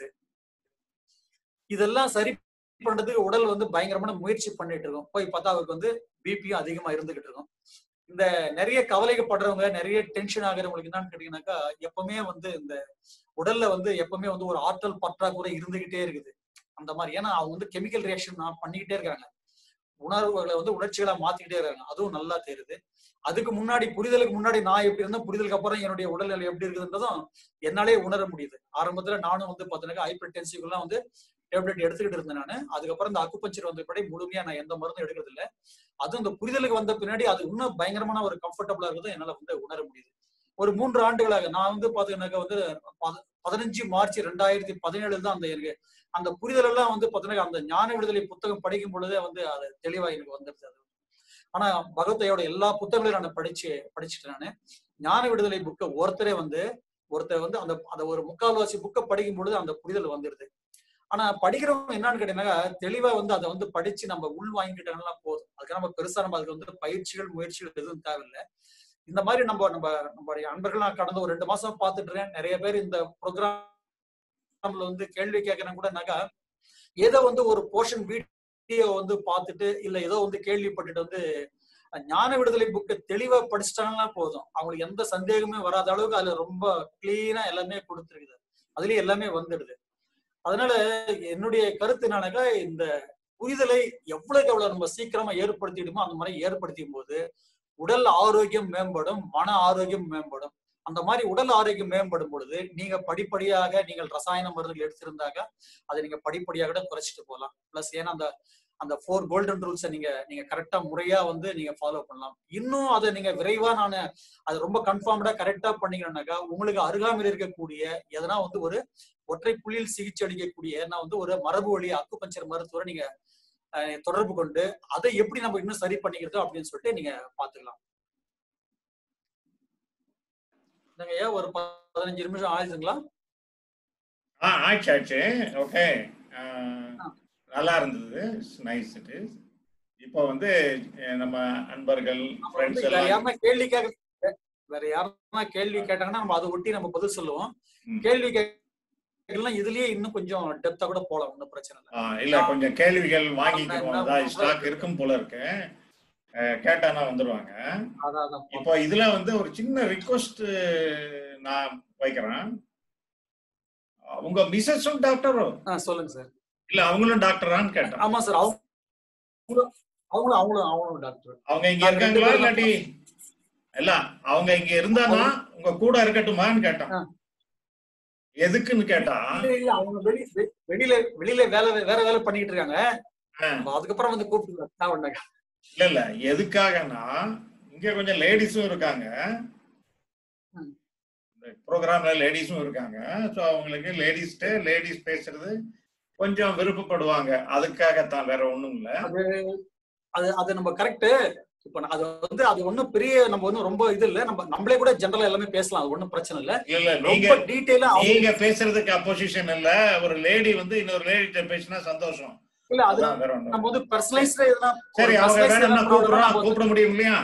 இதெல்லாம் சரி பண்றதுக்கு உடல் வந்து பயங்கரமான முயற்சி பண்ணிட்டு இருக்கும் போய் பார்த்தா அவருக்கு வந்து பிபியும் அதிகமா இருந்துகிட்டு இருக்கும் இந்த நிறைய கவலைப்படுறவங்க நிறைய டென்ஷன் ஆகுறவங்களுக்கு என்னன்னு கேட்டீங்கன்னாக்கா எப்பவுமே வந்து இந்த உடல்ல வந்து எப்பவுமே வந்து ஒரு ஆற்றல் பற்றாக்குறை இருந்துகிட்டே இருக்குது அந்த மாதிரி ஏன்னா அவங்க வந்து கெமிக்கல் ரியாக்ஷன் பண்ணிக்கிட்டே இருக்காங்க உணர்வுகளை வந்து உணர்ச்சிகளா மாத்திக்கிட்டே இருக்காங்க அதுவும் நல்லா தெரியுது அதுக்கு முன்னாடி புரிதலுக்கு முன்னாடி நான் எப்படி இருந்தேன் புரிதலுக்கு அப்புறம் என்னுடைய உடல்நிலை எப்படி இருக்குதுன்றதும் என்னாலே உணர முடியுது ஆரம்பத்துல நானும் வந்து பார்த்தீங்கன்னா ஹைப்பர் டென்சிவ்லாம் வந்து டேப்லெட் எடுத்துக்கிட்டு இருந்தேன் நான் அதுக்கப்புறம் இந்த அக்குப்பஞ்சர் வந்த பின்னாடி முழுமையா நான் எந்த மருந்தும் எடுக்கிறது இல்லை அதுவும் இந்த புரிதலுக்கு வந்த பின்னாடி அது இன்னும் பயங்கரமான ஒரு கம்ஃபர்டபுளா இருக்குது என்னால வந்து உணர முடியுது ஒரு மூன்று ஆண்டுகளாக நான் வந்து பாத்தீங்கன்னாக்கா வந்து பத- பதினஞ்சு மார்ச் ரெண்டாயிரத்தி பதினேழுல தான் அந்த எனக்கு அந்த புரிதல் எல்லாம் வந்து பாத்தீங்கன்னா அந்த ஞான விடுதலை புத்தகம் படிக்கும் பொழுதே வந்து அது தெளிவா எனக்கு வந்துருது அது ஆனா பகவத்தையோட எல்லா புத்தகங்களையும் நான் படிச்சு படிச்சுட்டேன் நானு ஞான விடுதலை புக்கை ஒருத்தரே வந்து ஒருத்தர் வந்து அந்த அந்த ஒரு முக்கால்வாசி புக்கை படிக்கும் பொழுது அந்த புரிதல் வந்துருது ஆனா படிக்கிறவங்க என்னன்னு கேட்டீங்கன்னா தெளிவா வந்து அதை வந்து படிச்சு நம்ம உள் வாங்கிக்கிட்டோம்னா போதும் அதுக்கு நம்ம பெருசா நம்ம அதுக்கு வந்து பயிற்சிகள் முயற்சிகள் எதுவும் தேவையில்லை இந்த மாதிரி நம்ம நம்ம நம்மளுடைய அன்பர்கள் நான் கடந்த ஒரு ரெண்டு மாசம் பார்த்துட்டு இருக்கேன் நிறைய பேர் இந்த ப்ரோக்ராம்ல வந்து கேள்வி கேட்கறேன் கூடனாக்கா ஏதோ வந்து ஒரு போர்ஷன் வீடியோ வந்து பார்த்துட்டு இல்ல ஏதோ வந்து கேள்விப்பட்டுட்டு வந்து ஞான விடுதலை புக்கை தெளிவா படிச்சிட்டாங்கன்னா போதும் அவங்களுக்கு எந்த சந்தேகமே வராத அளவுக்கு அதுல ரொம்ப கிளீனா எல்லாமே கொடுத்துருக்குது அதுலயே எல்லாமே வந்துடுது அதனால என்னுடைய கருத்து என்னன்னாக்கா இந்த புரிதலை எவ்வளவுக்கு எவ்வளவு நம்ம சீக்கிரமா ஏற்படுத்திடுமோ அந்த மாதிரி ஏற்படுத்தியும் போது உடல் ஆரோக்கியம் மேம்படும் மன ஆரோக்கியம் மேம்படும் அந்த மாதிரி உடல் ஆரோக்கியம் மேம்படும் பொழுது நீங்க படிப்படியாக நீங்கள் ரசாயன மருந்துகள் எடுத்திருந்தாக்க அதை நீங்க படிப்படியாக கூட குறைச்சிட்டு போகலாம் பிளஸ் ஏன்னா அந்த அந்த ஃபோர் கோல்டன் ரூல்ஸை நீங்க நீங்க கரெக்டா முறையா வந்து நீங்க ஃபாலோ பண்ணலாம் இன்னும் அதை நீங்க விரைவா நான் அது ரொம்ப கன்ஃபார்ம்டா கரெக்டா பண்ணீங்கன்னாக்கா உங்களுக்கு அருகாமையில் இருக்கக்கூடிய எதனா வந்து ஒரு ஒற்றை புள்ளியில் சிகிச்சை அளிக்கக்கூடிய ஏன்னா வந்து ஒரு மரபு வழி அக்குபஞ்சர் மருத்துவரை நீங்க அஹ், தொடர்பு கொண்டு அதை எப்படி நம்ம இன்னும் சரி பண்ணிக்கிறது அப்படின்னு சொல்லிட்டு நீங்க பாத்துக்கலாம் என்னங்க ஐயா ஒரு பதினஞ்சு நிமிஷம் ஆயிடுதுங்களா ஆ ஆச்சு ஆச்சு ஓகே நல்லா இருந்தது நைஸ் இட் இஸ் இப்போ வந்து அஹ், நம்ம அன்பர்கள் நம்ம வந்து ஃப்ரெண்ட்ஸ் வேற எல்லாம் யாருன்னா கேள்வி கேட்க வேற யாருன்னா கேள்வி கேட்டாங்கன்னா நம்ம அதை ஒட்டி நம்ம பதில் சொல்லுவோம் ம். கேள்வி கேட்கலாம் இதுலயே இன்னும் கொஞ்சம் டெப்தா கூட போலாம் ஒன்றும் பிரச்சனை இல்லை ஆ, இல்ல கொஞ்சம் கேள்விகள் என்ன வாங்கிக்கிறோம் அதான் ஸ்டாக் இருக்கும் போல இருக்கு அஹ், கேட்டானா வந்துருவாங்க அதான் அதான் இப்போ இதுல வந்து ஒரு சின்ன ரிக்வஸ்ட் நான் வைக்கிறேன் உங்க மிஸ்ஸஸும் டாக்டரோ ஆ, சொல்லுங்க சார் இல்ல அவங்களும் டாக்டரான்னு கேட்டேன் ஆமா சார் அவங்க அவங்களும் அவங்களும் அவங்களும் டாக்டர் அவங்க இங்க நாங்க ரெண்டு இருக்காங்களா பேரும் இல்லாட்டி இல்ல அவங்க இங்க இருந்தானா உங்க கூட இருக்கட்டுமான்னு கேட்டான் ஆ. எதுக்குன்னு கேட்டா இல்ல இல்ல அவங்க வெளி வெ- வெளியில வெளியில வேலை வேற வேலை பண்ணிட்டு இருக்காங்க ஆ. நம்ம அதுக்கப்புறம் வந்து கூப்பிட்டு இல்ல இல்ல எதுக்காகனா இங்க கொஞ்சம் லேடிஸும் இருக்காங்க ம். இந்த ப்ரோக்ராம்ல லேடிஸும் இருக்காங்க ஸோ அவங்களுக்கு லேடிஸ்ட லேடிஸ் பேசுறது கொஞ்சம் விருப்பப்படுவாங்க அதுக்காகத்தான் வேற ஒண்ணும் இல்ல அது அது அது நம்ம கரெக்ட் இப்ப நான் அது வந்து அது ஒண்ணும் பெரிய நம்ம ஒண்ணும் ரொம்ப இது இல்ல நம்ம நம்மளே கூட ஜெனரலா எல்லாமே பேசலாம் அது ஒண்ணும் பிரச்சனை இல்ல இல்ல இல்ல நீங்க ரொம்ப டீடைலா நீங்க பேசுறதுக்கு அப்போசிஷன் இல்ல ஒரு லேடி வந்து இன்னொரு லேடி பேசினா சந்தோஷம் இல்ல அது அதான் வேற ஒண்ணும் நம்ம வந்து பர்சனலைஸ்டா எதுனா சரி அவங்க வேணும்னா கூப்பிடுறோம் கூப்பிட முடியும் இல்லையா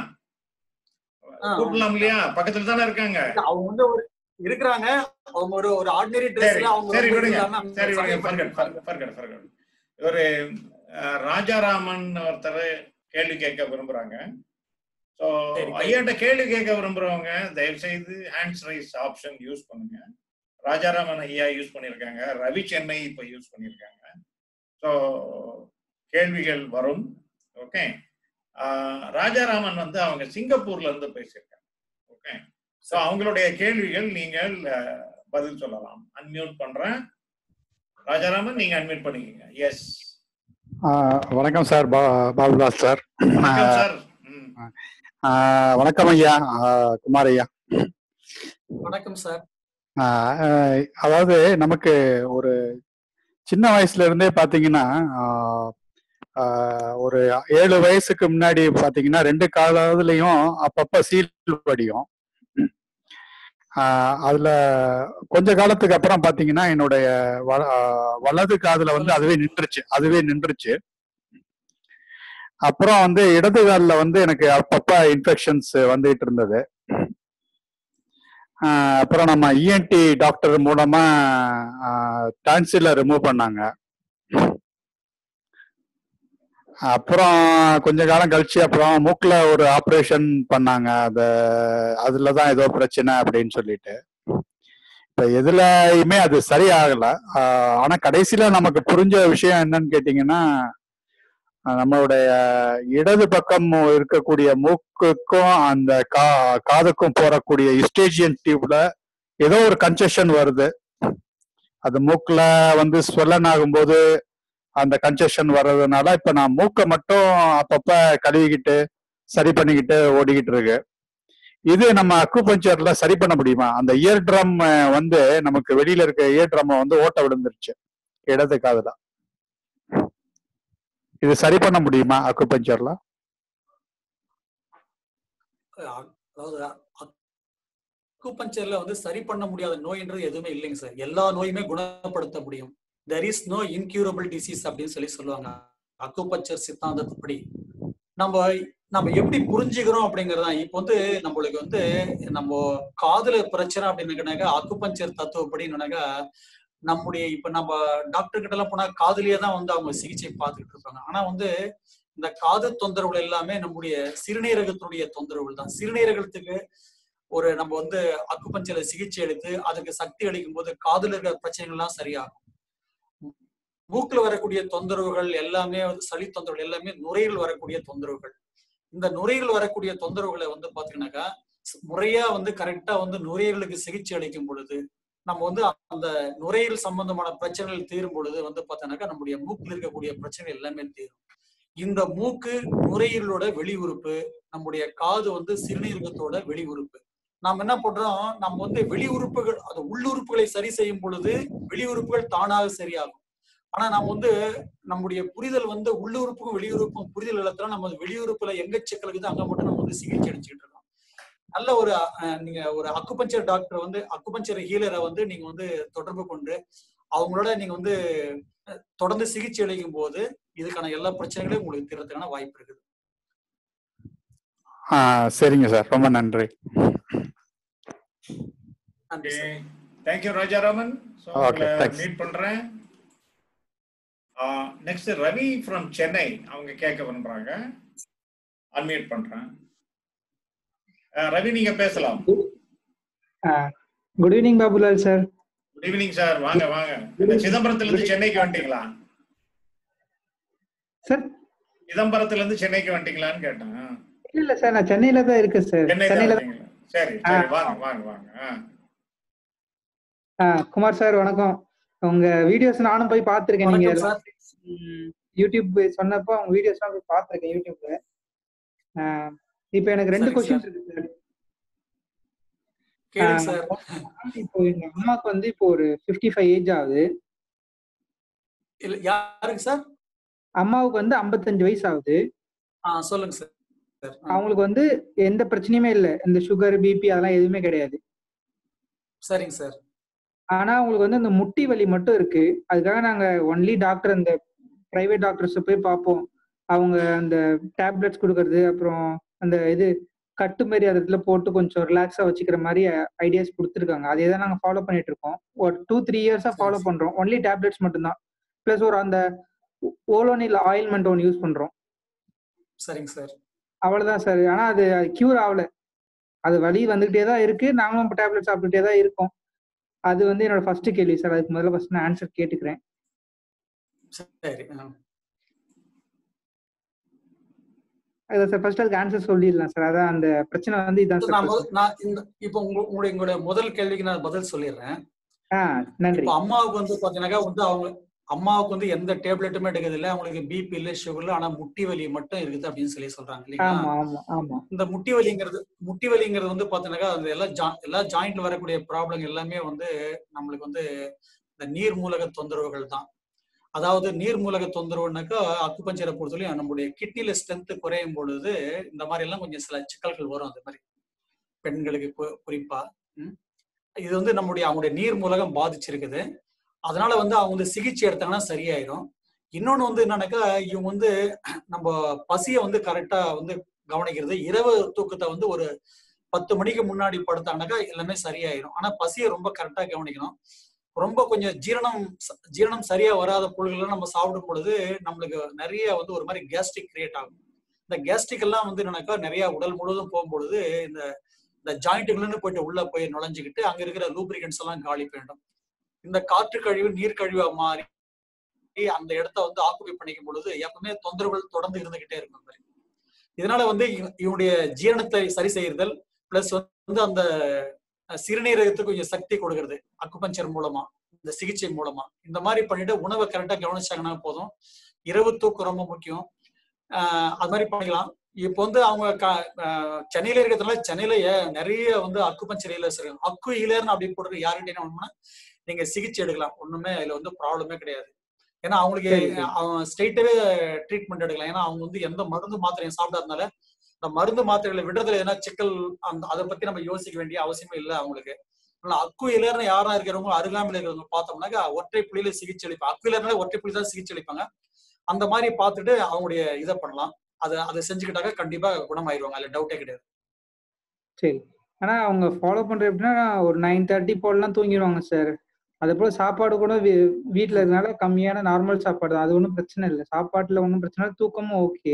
ஆ. கூப்பிடலாம் இல்லையா பக்கத்துல தானே இருக்காங்க அவங்க வந்து ஒரு இருக்கிறாங்க அவங்க ஒரு ஒரு ஆர்டினரி சரி ட்ரெஸ்ல அவங்க சரி ரொம்ப விடுங்க இல்லாம சரி விடுங்க சமயம் ஃபர்கட் பண்ணிட்டு ஃபர்கட் ஃபர்கட் ஒரு அஹ், ராஜாராமன் ஒருத்தர் கேள்வி கேட்க விரும்புறாங்க ஸோ சரி. ஐயாட்ட கேள்வி கேட்க விரும்புறவங்க தயவு செய்து ஹேண்ட்ஸ் ரைஸ் ஆப்ஷன் யூஸ் பண்ணுங்க ராஜாராமன் ஐயா யூஸ் பண்ணியிருக்காங்க ரவி சென்னை இப்போ யூஸ் பண்ணியிருக்காங்க ஸோ கேள்விகள் வரும் ஓகே ராஜாராமன் வந்து அவங்க சிங்கப்பூர்ல இருந்து பேசியிருக்காங்க ஓகே ஸோ அவங்களுடைய கேள்விகள் நீங்கள் அஹ், பதில் சொல்லலாம் அன்மியூட் பண்றேன் ராஜாராமன் நீங்க அன்மியூட் பண்ணிக்கங்க எஸ் ஆ, வணக்கம் சார் பா பாபுதாஸ் சார் வணக்கம் சார் ம். ஆ, வணக்கம் ஐயா ஆ, குமார் ஐயா வணக்கம் சார் ஆ, ஆ, அதாவது நமக்கு ஒரு சின்ன வயசுல இருந்தே பாத்தீங்கன்னா ஆ, ஆ, ஒரு ஏழு வயசுக்கு முன்னாடி பாத்தீங்கன்னா ரெண்டு காலத்துலயும் அப்பப்ப சீல் படியும் ஆஹ் அதுல கொஞ்ச காலத்துக்கு அப்புறம் பாத்தீங்கன்னா என்னுடைய வ- ஆஹ் வலது காதுல வந்து அதுவே நின்றுச்சு அதுவே நின்றுச்சு அப்புறம் வந்து இடது கால்ல வந்து எனக்கு அப்பப்ப இன்ஃபெக்ஷன்ஸ் வந்துகிட்டு இருந்தது ஆஹ் அப்புறம் நம்ம இஎன்டி டாக்டர் மூலமா டான்சில ரிமூவ் பண்ணாங்க அப்புறம் கொஞ்ச காலம் கழிச்சு அப்புறம் மூக்குல ஒரு ஆப்ரேஷன் பண்ணாங்க அத அதுலதான் ஏதோ பிரச்சனை அப்படின்னு சொல்லிட்டு இப்ப எதுலயுமே அது சரியாகல ஆஹ் ஆனா கடைசியில நமக்கு புரிஞ்ச விஷயம் என்னன்னு கேட்டீங்கன்னா ஆஹ் நம்மளுடைய இடது பக்கம் இருக்கக்கூடிய மூக்குக்கும் அந்த கா காதுக்கும் போறக்கூடிய இஸ்டேஜியன் டியூப்ல ஏதோ ஒரு கன்செஷன் வருது அது மூக்குல வந்து ஸ்வெல்லன் ஆகும்போது அந்த கன்செஷன் வர்றதுனால இப்ப நான் மூக்கை மட்டும் அப்பப்ப கழுவிக்கிட்டு சரி பண்ணிக்கிட்டு ஓடிக்கிட்டு இருக்கு இது நம்ம அக்குபஞ்சர்ல சரி பண்ண முடியுமா அந்த இயர் ட்ரம் வந்து நமக்கு வெளியில இருக்க இயர் ட்ரம் வந்து ஓட்ட விழுந்துருச்சு இடது காதுல இது சரி பண்ண முடியுமா அக்குபஞ்சர்ல அஹ் அதாவது அக்குபஞ்சர்ல வந்து சரி பண்ண முடியாத நோய்ன்றது எதுவுமே இல்லைங்க சார் எல்லா நோயுமே குணப்படுத்த முடியும் there is no incurable disease அப்படின்னு சொல்லி சொல்லுவாங்க அக்குபஞ்சர் சித்தாந்தத்துப்படி நம்ம நம்ம எப்படி புரிஞ்சுக்கிறோம் அப்படிங்கறதா இப்போ வந்து நம்மளுக்கு வந்து நம்ம காதுல பிரச்சனை அப்படின்னாக்க அக்குபஞ்சர் தத்துவப்படி என்னன்னாக்கா நம்முடைய இப்ப நம்ம டாக்டர் கிட்ட எல்லாம் போனா காதுலயே தான் வந்து அவங்க சிகிச்சை பார்த்துக்கிட்டு இருப்பாங்க ஆனா வந்து இந்த காது தொந்தரவுகள் எல்லாமே நம்முடைய சிறுநீரகத்தினுடைய தொந்தரவுகள் தான் சிறுநீரகத்துக்கு ஒரு நம்ம வந்து அக்குபஞ்சர்ல சிகிச்சை எடுத்து அதுக்கு சக்தி அளிக்கும் போது காதுல இருக்கிற பிரச்சனைகள்லாம் சரியாகும் மூக்குல வரக்கூடிய தொந்தரவுகள் எல்லாமே வந்து சளி தொந்தரவுகள் எல்லாமே நுரையீரல் வரக்கூடிய தொந்தரவுகள் இந்த நுரையீரல் வரக்கூடிய தொந்தரவுகளை வந்து பாத்தீங்கன்னாக்கா முறையா வந்து கரெக்டா வந்து நுரையீரலுக்கு சிகிச்சை அளிக்கும் பொழுது நம்ம வந்து அந்த நுரையீரல் சம்பந்தமான பிரச்சனைகள் தீரும் பொழுது வந்து பார்த்தோன்னாக்கா நம்முடைய மூக்கில் இருக்கக்கூடிய பிரச்சனைகள் எல்லாமே தீரும் இந்த மூக்கு நுரையீரலோட வெளி உறுப்பு நம்முடைய காது வந்து சிறுநீரகத்தோட வெளி உறுப்பு நாம் என்ன பண்றோம் நம்ம வந்து வெளி உறுப்புகள் அது உள்ளுறுப்புகளை சரி செய்யும் பொழுது வெளி உறுப்புகள் தானாக சரியாகும் ஆனா நம்ம வந்து நம்முடைய புரிதல் வந்து உள்ளுறுப்புக்கும் வெளியுறுப்புக்கும் புரிதல் இடத்துல நம்ம வெளியுறுப்புல எங்க சிக்கல் இருக்குது அங்க மட்டும் நம்ம வந்து சிகிச்சை அடிச்சுக்கிட்டு இருக்கோம் நல்ல ஒரு அஹ், நீங்க ஒரு அக்குபஞ்சர் டாக்டர் வந்து அக்குபஞ்சர் ஹீலரை வந்து நீங்க வந்து தொடர்பு கொண்டு அவங்களோட நீங்க வந்து அஹ், தொடர்ந்து சிகிச்சை அளிக்கும் போது இதுக்கான எல்லா பிரச்சனைகளையும் உங்களுக்கு தீர்றதுக்கான வாய்ப்பு இருக்குது ஆஹ் சரிங்க சார் ரொம்ப நன்றி நன்றி sir thank you Rajaraman so Okay, உங்களை thanks. மீட் பண்றேன் நெக்ஸ்ட் ரவி ஃப்ரம் சென்னை அவங்க கேட்க விரும்புறாங்க அன்மியூட் பண்றேன் அஹ், ரவி நீங்க பேசலாம் good evening Babulal sir good evening sir வாங்க வாங்க இந்த சிதம்பரத்துல இருந்து சென்னைக்கு வந்துட்டீங்களா சார் சிதம்பரத்துல இருந்து சென்னைக்கு வந்துட்டீங்களான்னு கேட்டேன் இல்ல இல்ல சார் நான் சென்னையில தான் இருக்கேன் சார் சென்னை தான் சென்னையில வந்தீங்களா? சரி சரி வாங்க வாங்க வாங்க ஆ. ஆ, குமார் சார் வணக்கம் உங்க வீடியோஸ் நானும் போய் பார்த்திருக்கேன் நீங்க வணக்கம் சார் ம், யூடியூப் சொன்னப்போ உங்க வீடியோஸ் எல்லாம் போய் பார்த்திருக்கேன் யூடியூப்ல ஆ, இப்போ எனக்கு ரெண்டு சரிங்க கொஸ்டின்ஸ் இருக்கு சார் கேளுங்க சார் இப்போ எங்க அம்மாக்கு வந்து இப்போ ஒரு 55 ஃபைவ் ஏஜ் ஆகுது இல்ல யாருக்கு சார் அம்மாவுக்கு வந்து 55 வயசு ஆகுது ஆ சொல்லுங்க சார் ஆ, அவங்களுக்கு வந்து எந்த பிரச்சனையுமே இல்லை இந்த சுகர் பிபி அதெல்லாம் எதுவுமே கிடையாது சரிங்க சார் ஆனா அவங்களுக்கு வந்து அந்த முட்டி வலி மட்டும் இருக்கு அதுக்காக நாங்க ஒன்லி டாக்டர் அந்த பிரைவேட் டாக்டர்ஸ் போய் பார்ப்போம் அவங்க அந்த டேப்லெட்ஸ் கொடுக்கறது அப்புறம் அந்த இது கட்டு மாரி அந்த இடத்துல போட்டு கொஞ்சம் ரிலாக்ஸா வச்சுக்கிற மாதிரி ஐடியாஸ் கொடுத்துருக்காங்க அதே தான் நாங்க ஃபாலோ பண்ணிட்டு இருக்கோம் ஒரு டூ த்ரீ இயர்ஸா சரி, ஃபாலோ சரி. பண்றோம் ஒன்லி டேப்லெட்ஸ் மட்டும்தான் ப்ளஸ் ஒரு அந்த ஓலோனில் ஆயில்மெண்ட் ஒன்று யூஸ் பண்றோம் சரிங்க சார் அவ்வளவுதான் சார் ஆனா அது கியூர் ஆகல அது வலி வந்துகிட்டே தான் இருக்கு நாங்களும் டேப்லெட் சாப்பிட்டுட்டே தான் இருக்கோம் அது வந்து என்னோட ஃபர்ஸ்ட் கேள்வி சார் அதுக்கு முதல்ல ஃபர்ஸ்ட் நான் ஆன்சர் கேட்டுக்கிறேன் சரி ஆ. அதான் சார் ஃபர்ஸ்ட் அதுக்கு ஆன்சர் சொல்லிடலாம் சார் அதான் அந்த பிரச்சனை வந்து இதான் நான் சார் முதல்- நான் இந்த இப்போ உங்க உங்களுடைய உங்களுடைய முதல் கேள்விக்கு நான் பதில் சொல்லிடுறேன் ஆ நன்றி இப்போ அம்மாவுக்கு வந்து பாத்தீங்கன்னாக்கா வந்து அவங்க அம்மாவுக்கு வந்து எந்த டேப்லெட்டுமே எடுக்கிறது இல்ல அவங்களுக்கு பிபி இல்ல சுகர் இல்ல ஆனா முட்டி வலி மட்டும் இருக்குது அப்படின்னு சொல்லி சொல்றாங்க இல்லைங்களா ஆமா ஆமா ஆமா இந்த முட்டி வலிங்கிறது முட்டி வலிங்கிறது வந்து பாத்தீங்கன்னாக்கா அந்த எல்லா ஜா எல்லா ஜாயிண்ட்ல வரக்கூடிய ப்ராப்ளம் எல்லாமே வந்து நம்மளுக்கு வந்து இந்த நீர் மூலக தொந்தரவுகள் தான் அதாவது நீர் மூலக தொந்தரவுனாக்கா அக்குப்பஞ்சரை பொறுத்தவரையும் நம்முடைய கிட்னில ஸ்ட்ரென்த் குறையும் பொழுது இந்த மாதிரி எல்லாம் கொஞ்சம் சில சிக்கல்கள் வரும் அது மாதிரி பெண்களுக்கு கு- குறிப்பா ம். இது வந்து நம்முடைய அவங்களுடைய நீர் மூலகம் பாதிச்சிருக்குது அதனால வந்து அவங்க வந்து சிகிச்சை எடுத்தாங்கன்னா சரியாயிரும் இன்னொன்னு வந்து என்னன்னாக்கா இவங்க வந்து நம்ம பசியை வந்து கரெக்டா வந்து கவனிக்கிறது இரவு தூக்கத்தை வந்து ஒரு பத்து மணிக்கு முன்னாடி படுத்தாங்கனாக்கா எல்லாமே சரியாயிரும் ஆனா பசியை ரொம்ப கரெக்டா கவனிக்கணும் ரொம்ப கொஞ்சம் ஜீரணம் ச- ஜீரணம் சரியா வராத பொருள்களை நம்ம சாப்பிடும் பொழுது நம்மளுக்கு நிறைய வந்து ஒரு மாதிரி கேஸ்ட்ரிக் கிரியேட் ஆகும் இந்த கேஸ்ட்ரிக் எல்லாம் வந்து என்னன்னாக்கா நிறைய உடல் முழுவதும் போகும்பொழுது இந்த இந்த ஜாயிண்ட்டுகள்னு போயிட்டு உள்ள போய் நுழைஞ்சுக்கிட்டு அங்க இருக்கிற லூப்ரிகன்ஸ் எல்லாம் காலி பண்ணிடும் இந்த காற்று கழிவு நீர் கழிவா மாறி அந்த இடத்த வந்து ஆக்குபை பண்ணிக்கும் பொழுது எப்பவுமே தொந்தரவுகள் தொடர்ந்து இருந்துகிட்டே இருக்கும் பாரு. இதனால வந்து இவ- இவனுடைய ஜீரணத்தை சரி செய்யறதல் பிளஸ் வந்து அந்த அஹ், சிறுநீரகத்துக்கு கொஞ்சம் சக்தி கொடுக்கறது அக்குபஞ்சர் மூலமா இந்த சிகிச்சை மூலமா இந்த மாதிரி பண்ணிட்டு உணவை கரெக்டா கவனிச்சாங்கன்னா போதும் இரவு தூக்கம் ரொம்ப முக்கியம் ஆஹ் அது மாதிரி பண்ணிக்கலாம் இப்போ வந்து அவங்க க- ஆஹ் சென்னையில இருக்கிறதுனால சென்னையில ஏ- நிறைய வந்து அக்குபஞ்சர் ஹீலர்ஸ் இருக்கு அக்கு ஹீலர்னு அப்படி போட்டு யாருக்கிட்ட என்ன பண்ணணும்னா நீங்க சிகிச்சை எடுக்கலாம் ஒண்ணுமே அதுல வந்து ப்ராப்ளமே கிடையாது ஏன்னா அவங்களுக்கு சரி, சரி. அவன் ஸ்ட்ரெயிட்டாவே ட்ரீட்மெண்ட் எடுக்கலாம் ஏன்னா அவங்க வந்து எந்த மருந்து மாத்திரையும் சாப்பிடாதனால இந்த மருந்து மாத்திரைகளை விடுறதுல எதனா சிக்கல் அந்த அதை பத்தி நம்ம யோசிக்க வேண்டிய அவசியமே இல்லை அவங்களுக்கு ஆனா அக்கு இலர்னு யாரா இருக்கிறவங்க அருகாமையில் இருக்கிறவங்க பார்த்தோம்னாக்கா ஒற்றை புள்ளியில சிகிச்சை அளிப்பாங்க அக்கு இலர்னால ஒற்றை புள்ளி தான் சிகிச்சை அளிப்பாங்க அந்த மாதிரி பார்த்துட்டு அவங்களுடைய இதை பண்ணலாம் அதை அதை செஞ்சுக்கிட்டாக்க கண்டிப்பா குணமாயிருவாங்க அதுல டவுட்டே கிடையாது சரி ஆனா அவங்க ஃபாலோ பண்ற எப்படின்னா ஒரு நைன் தேர்ட்டி போலலாம் தூங்கிடுவாங்க சார் அதே போல சாப்பாடு கூட வீ- வீட்ல இருக்கனால கம்மியான நார்மல் சாப்பாடு தான் அது ஒன்றும் பிரச்சனை இல்லை சாப்பாட்டுல ஒன்றும் பிரச்சனை இல்லை தூக்கமும் ஓகே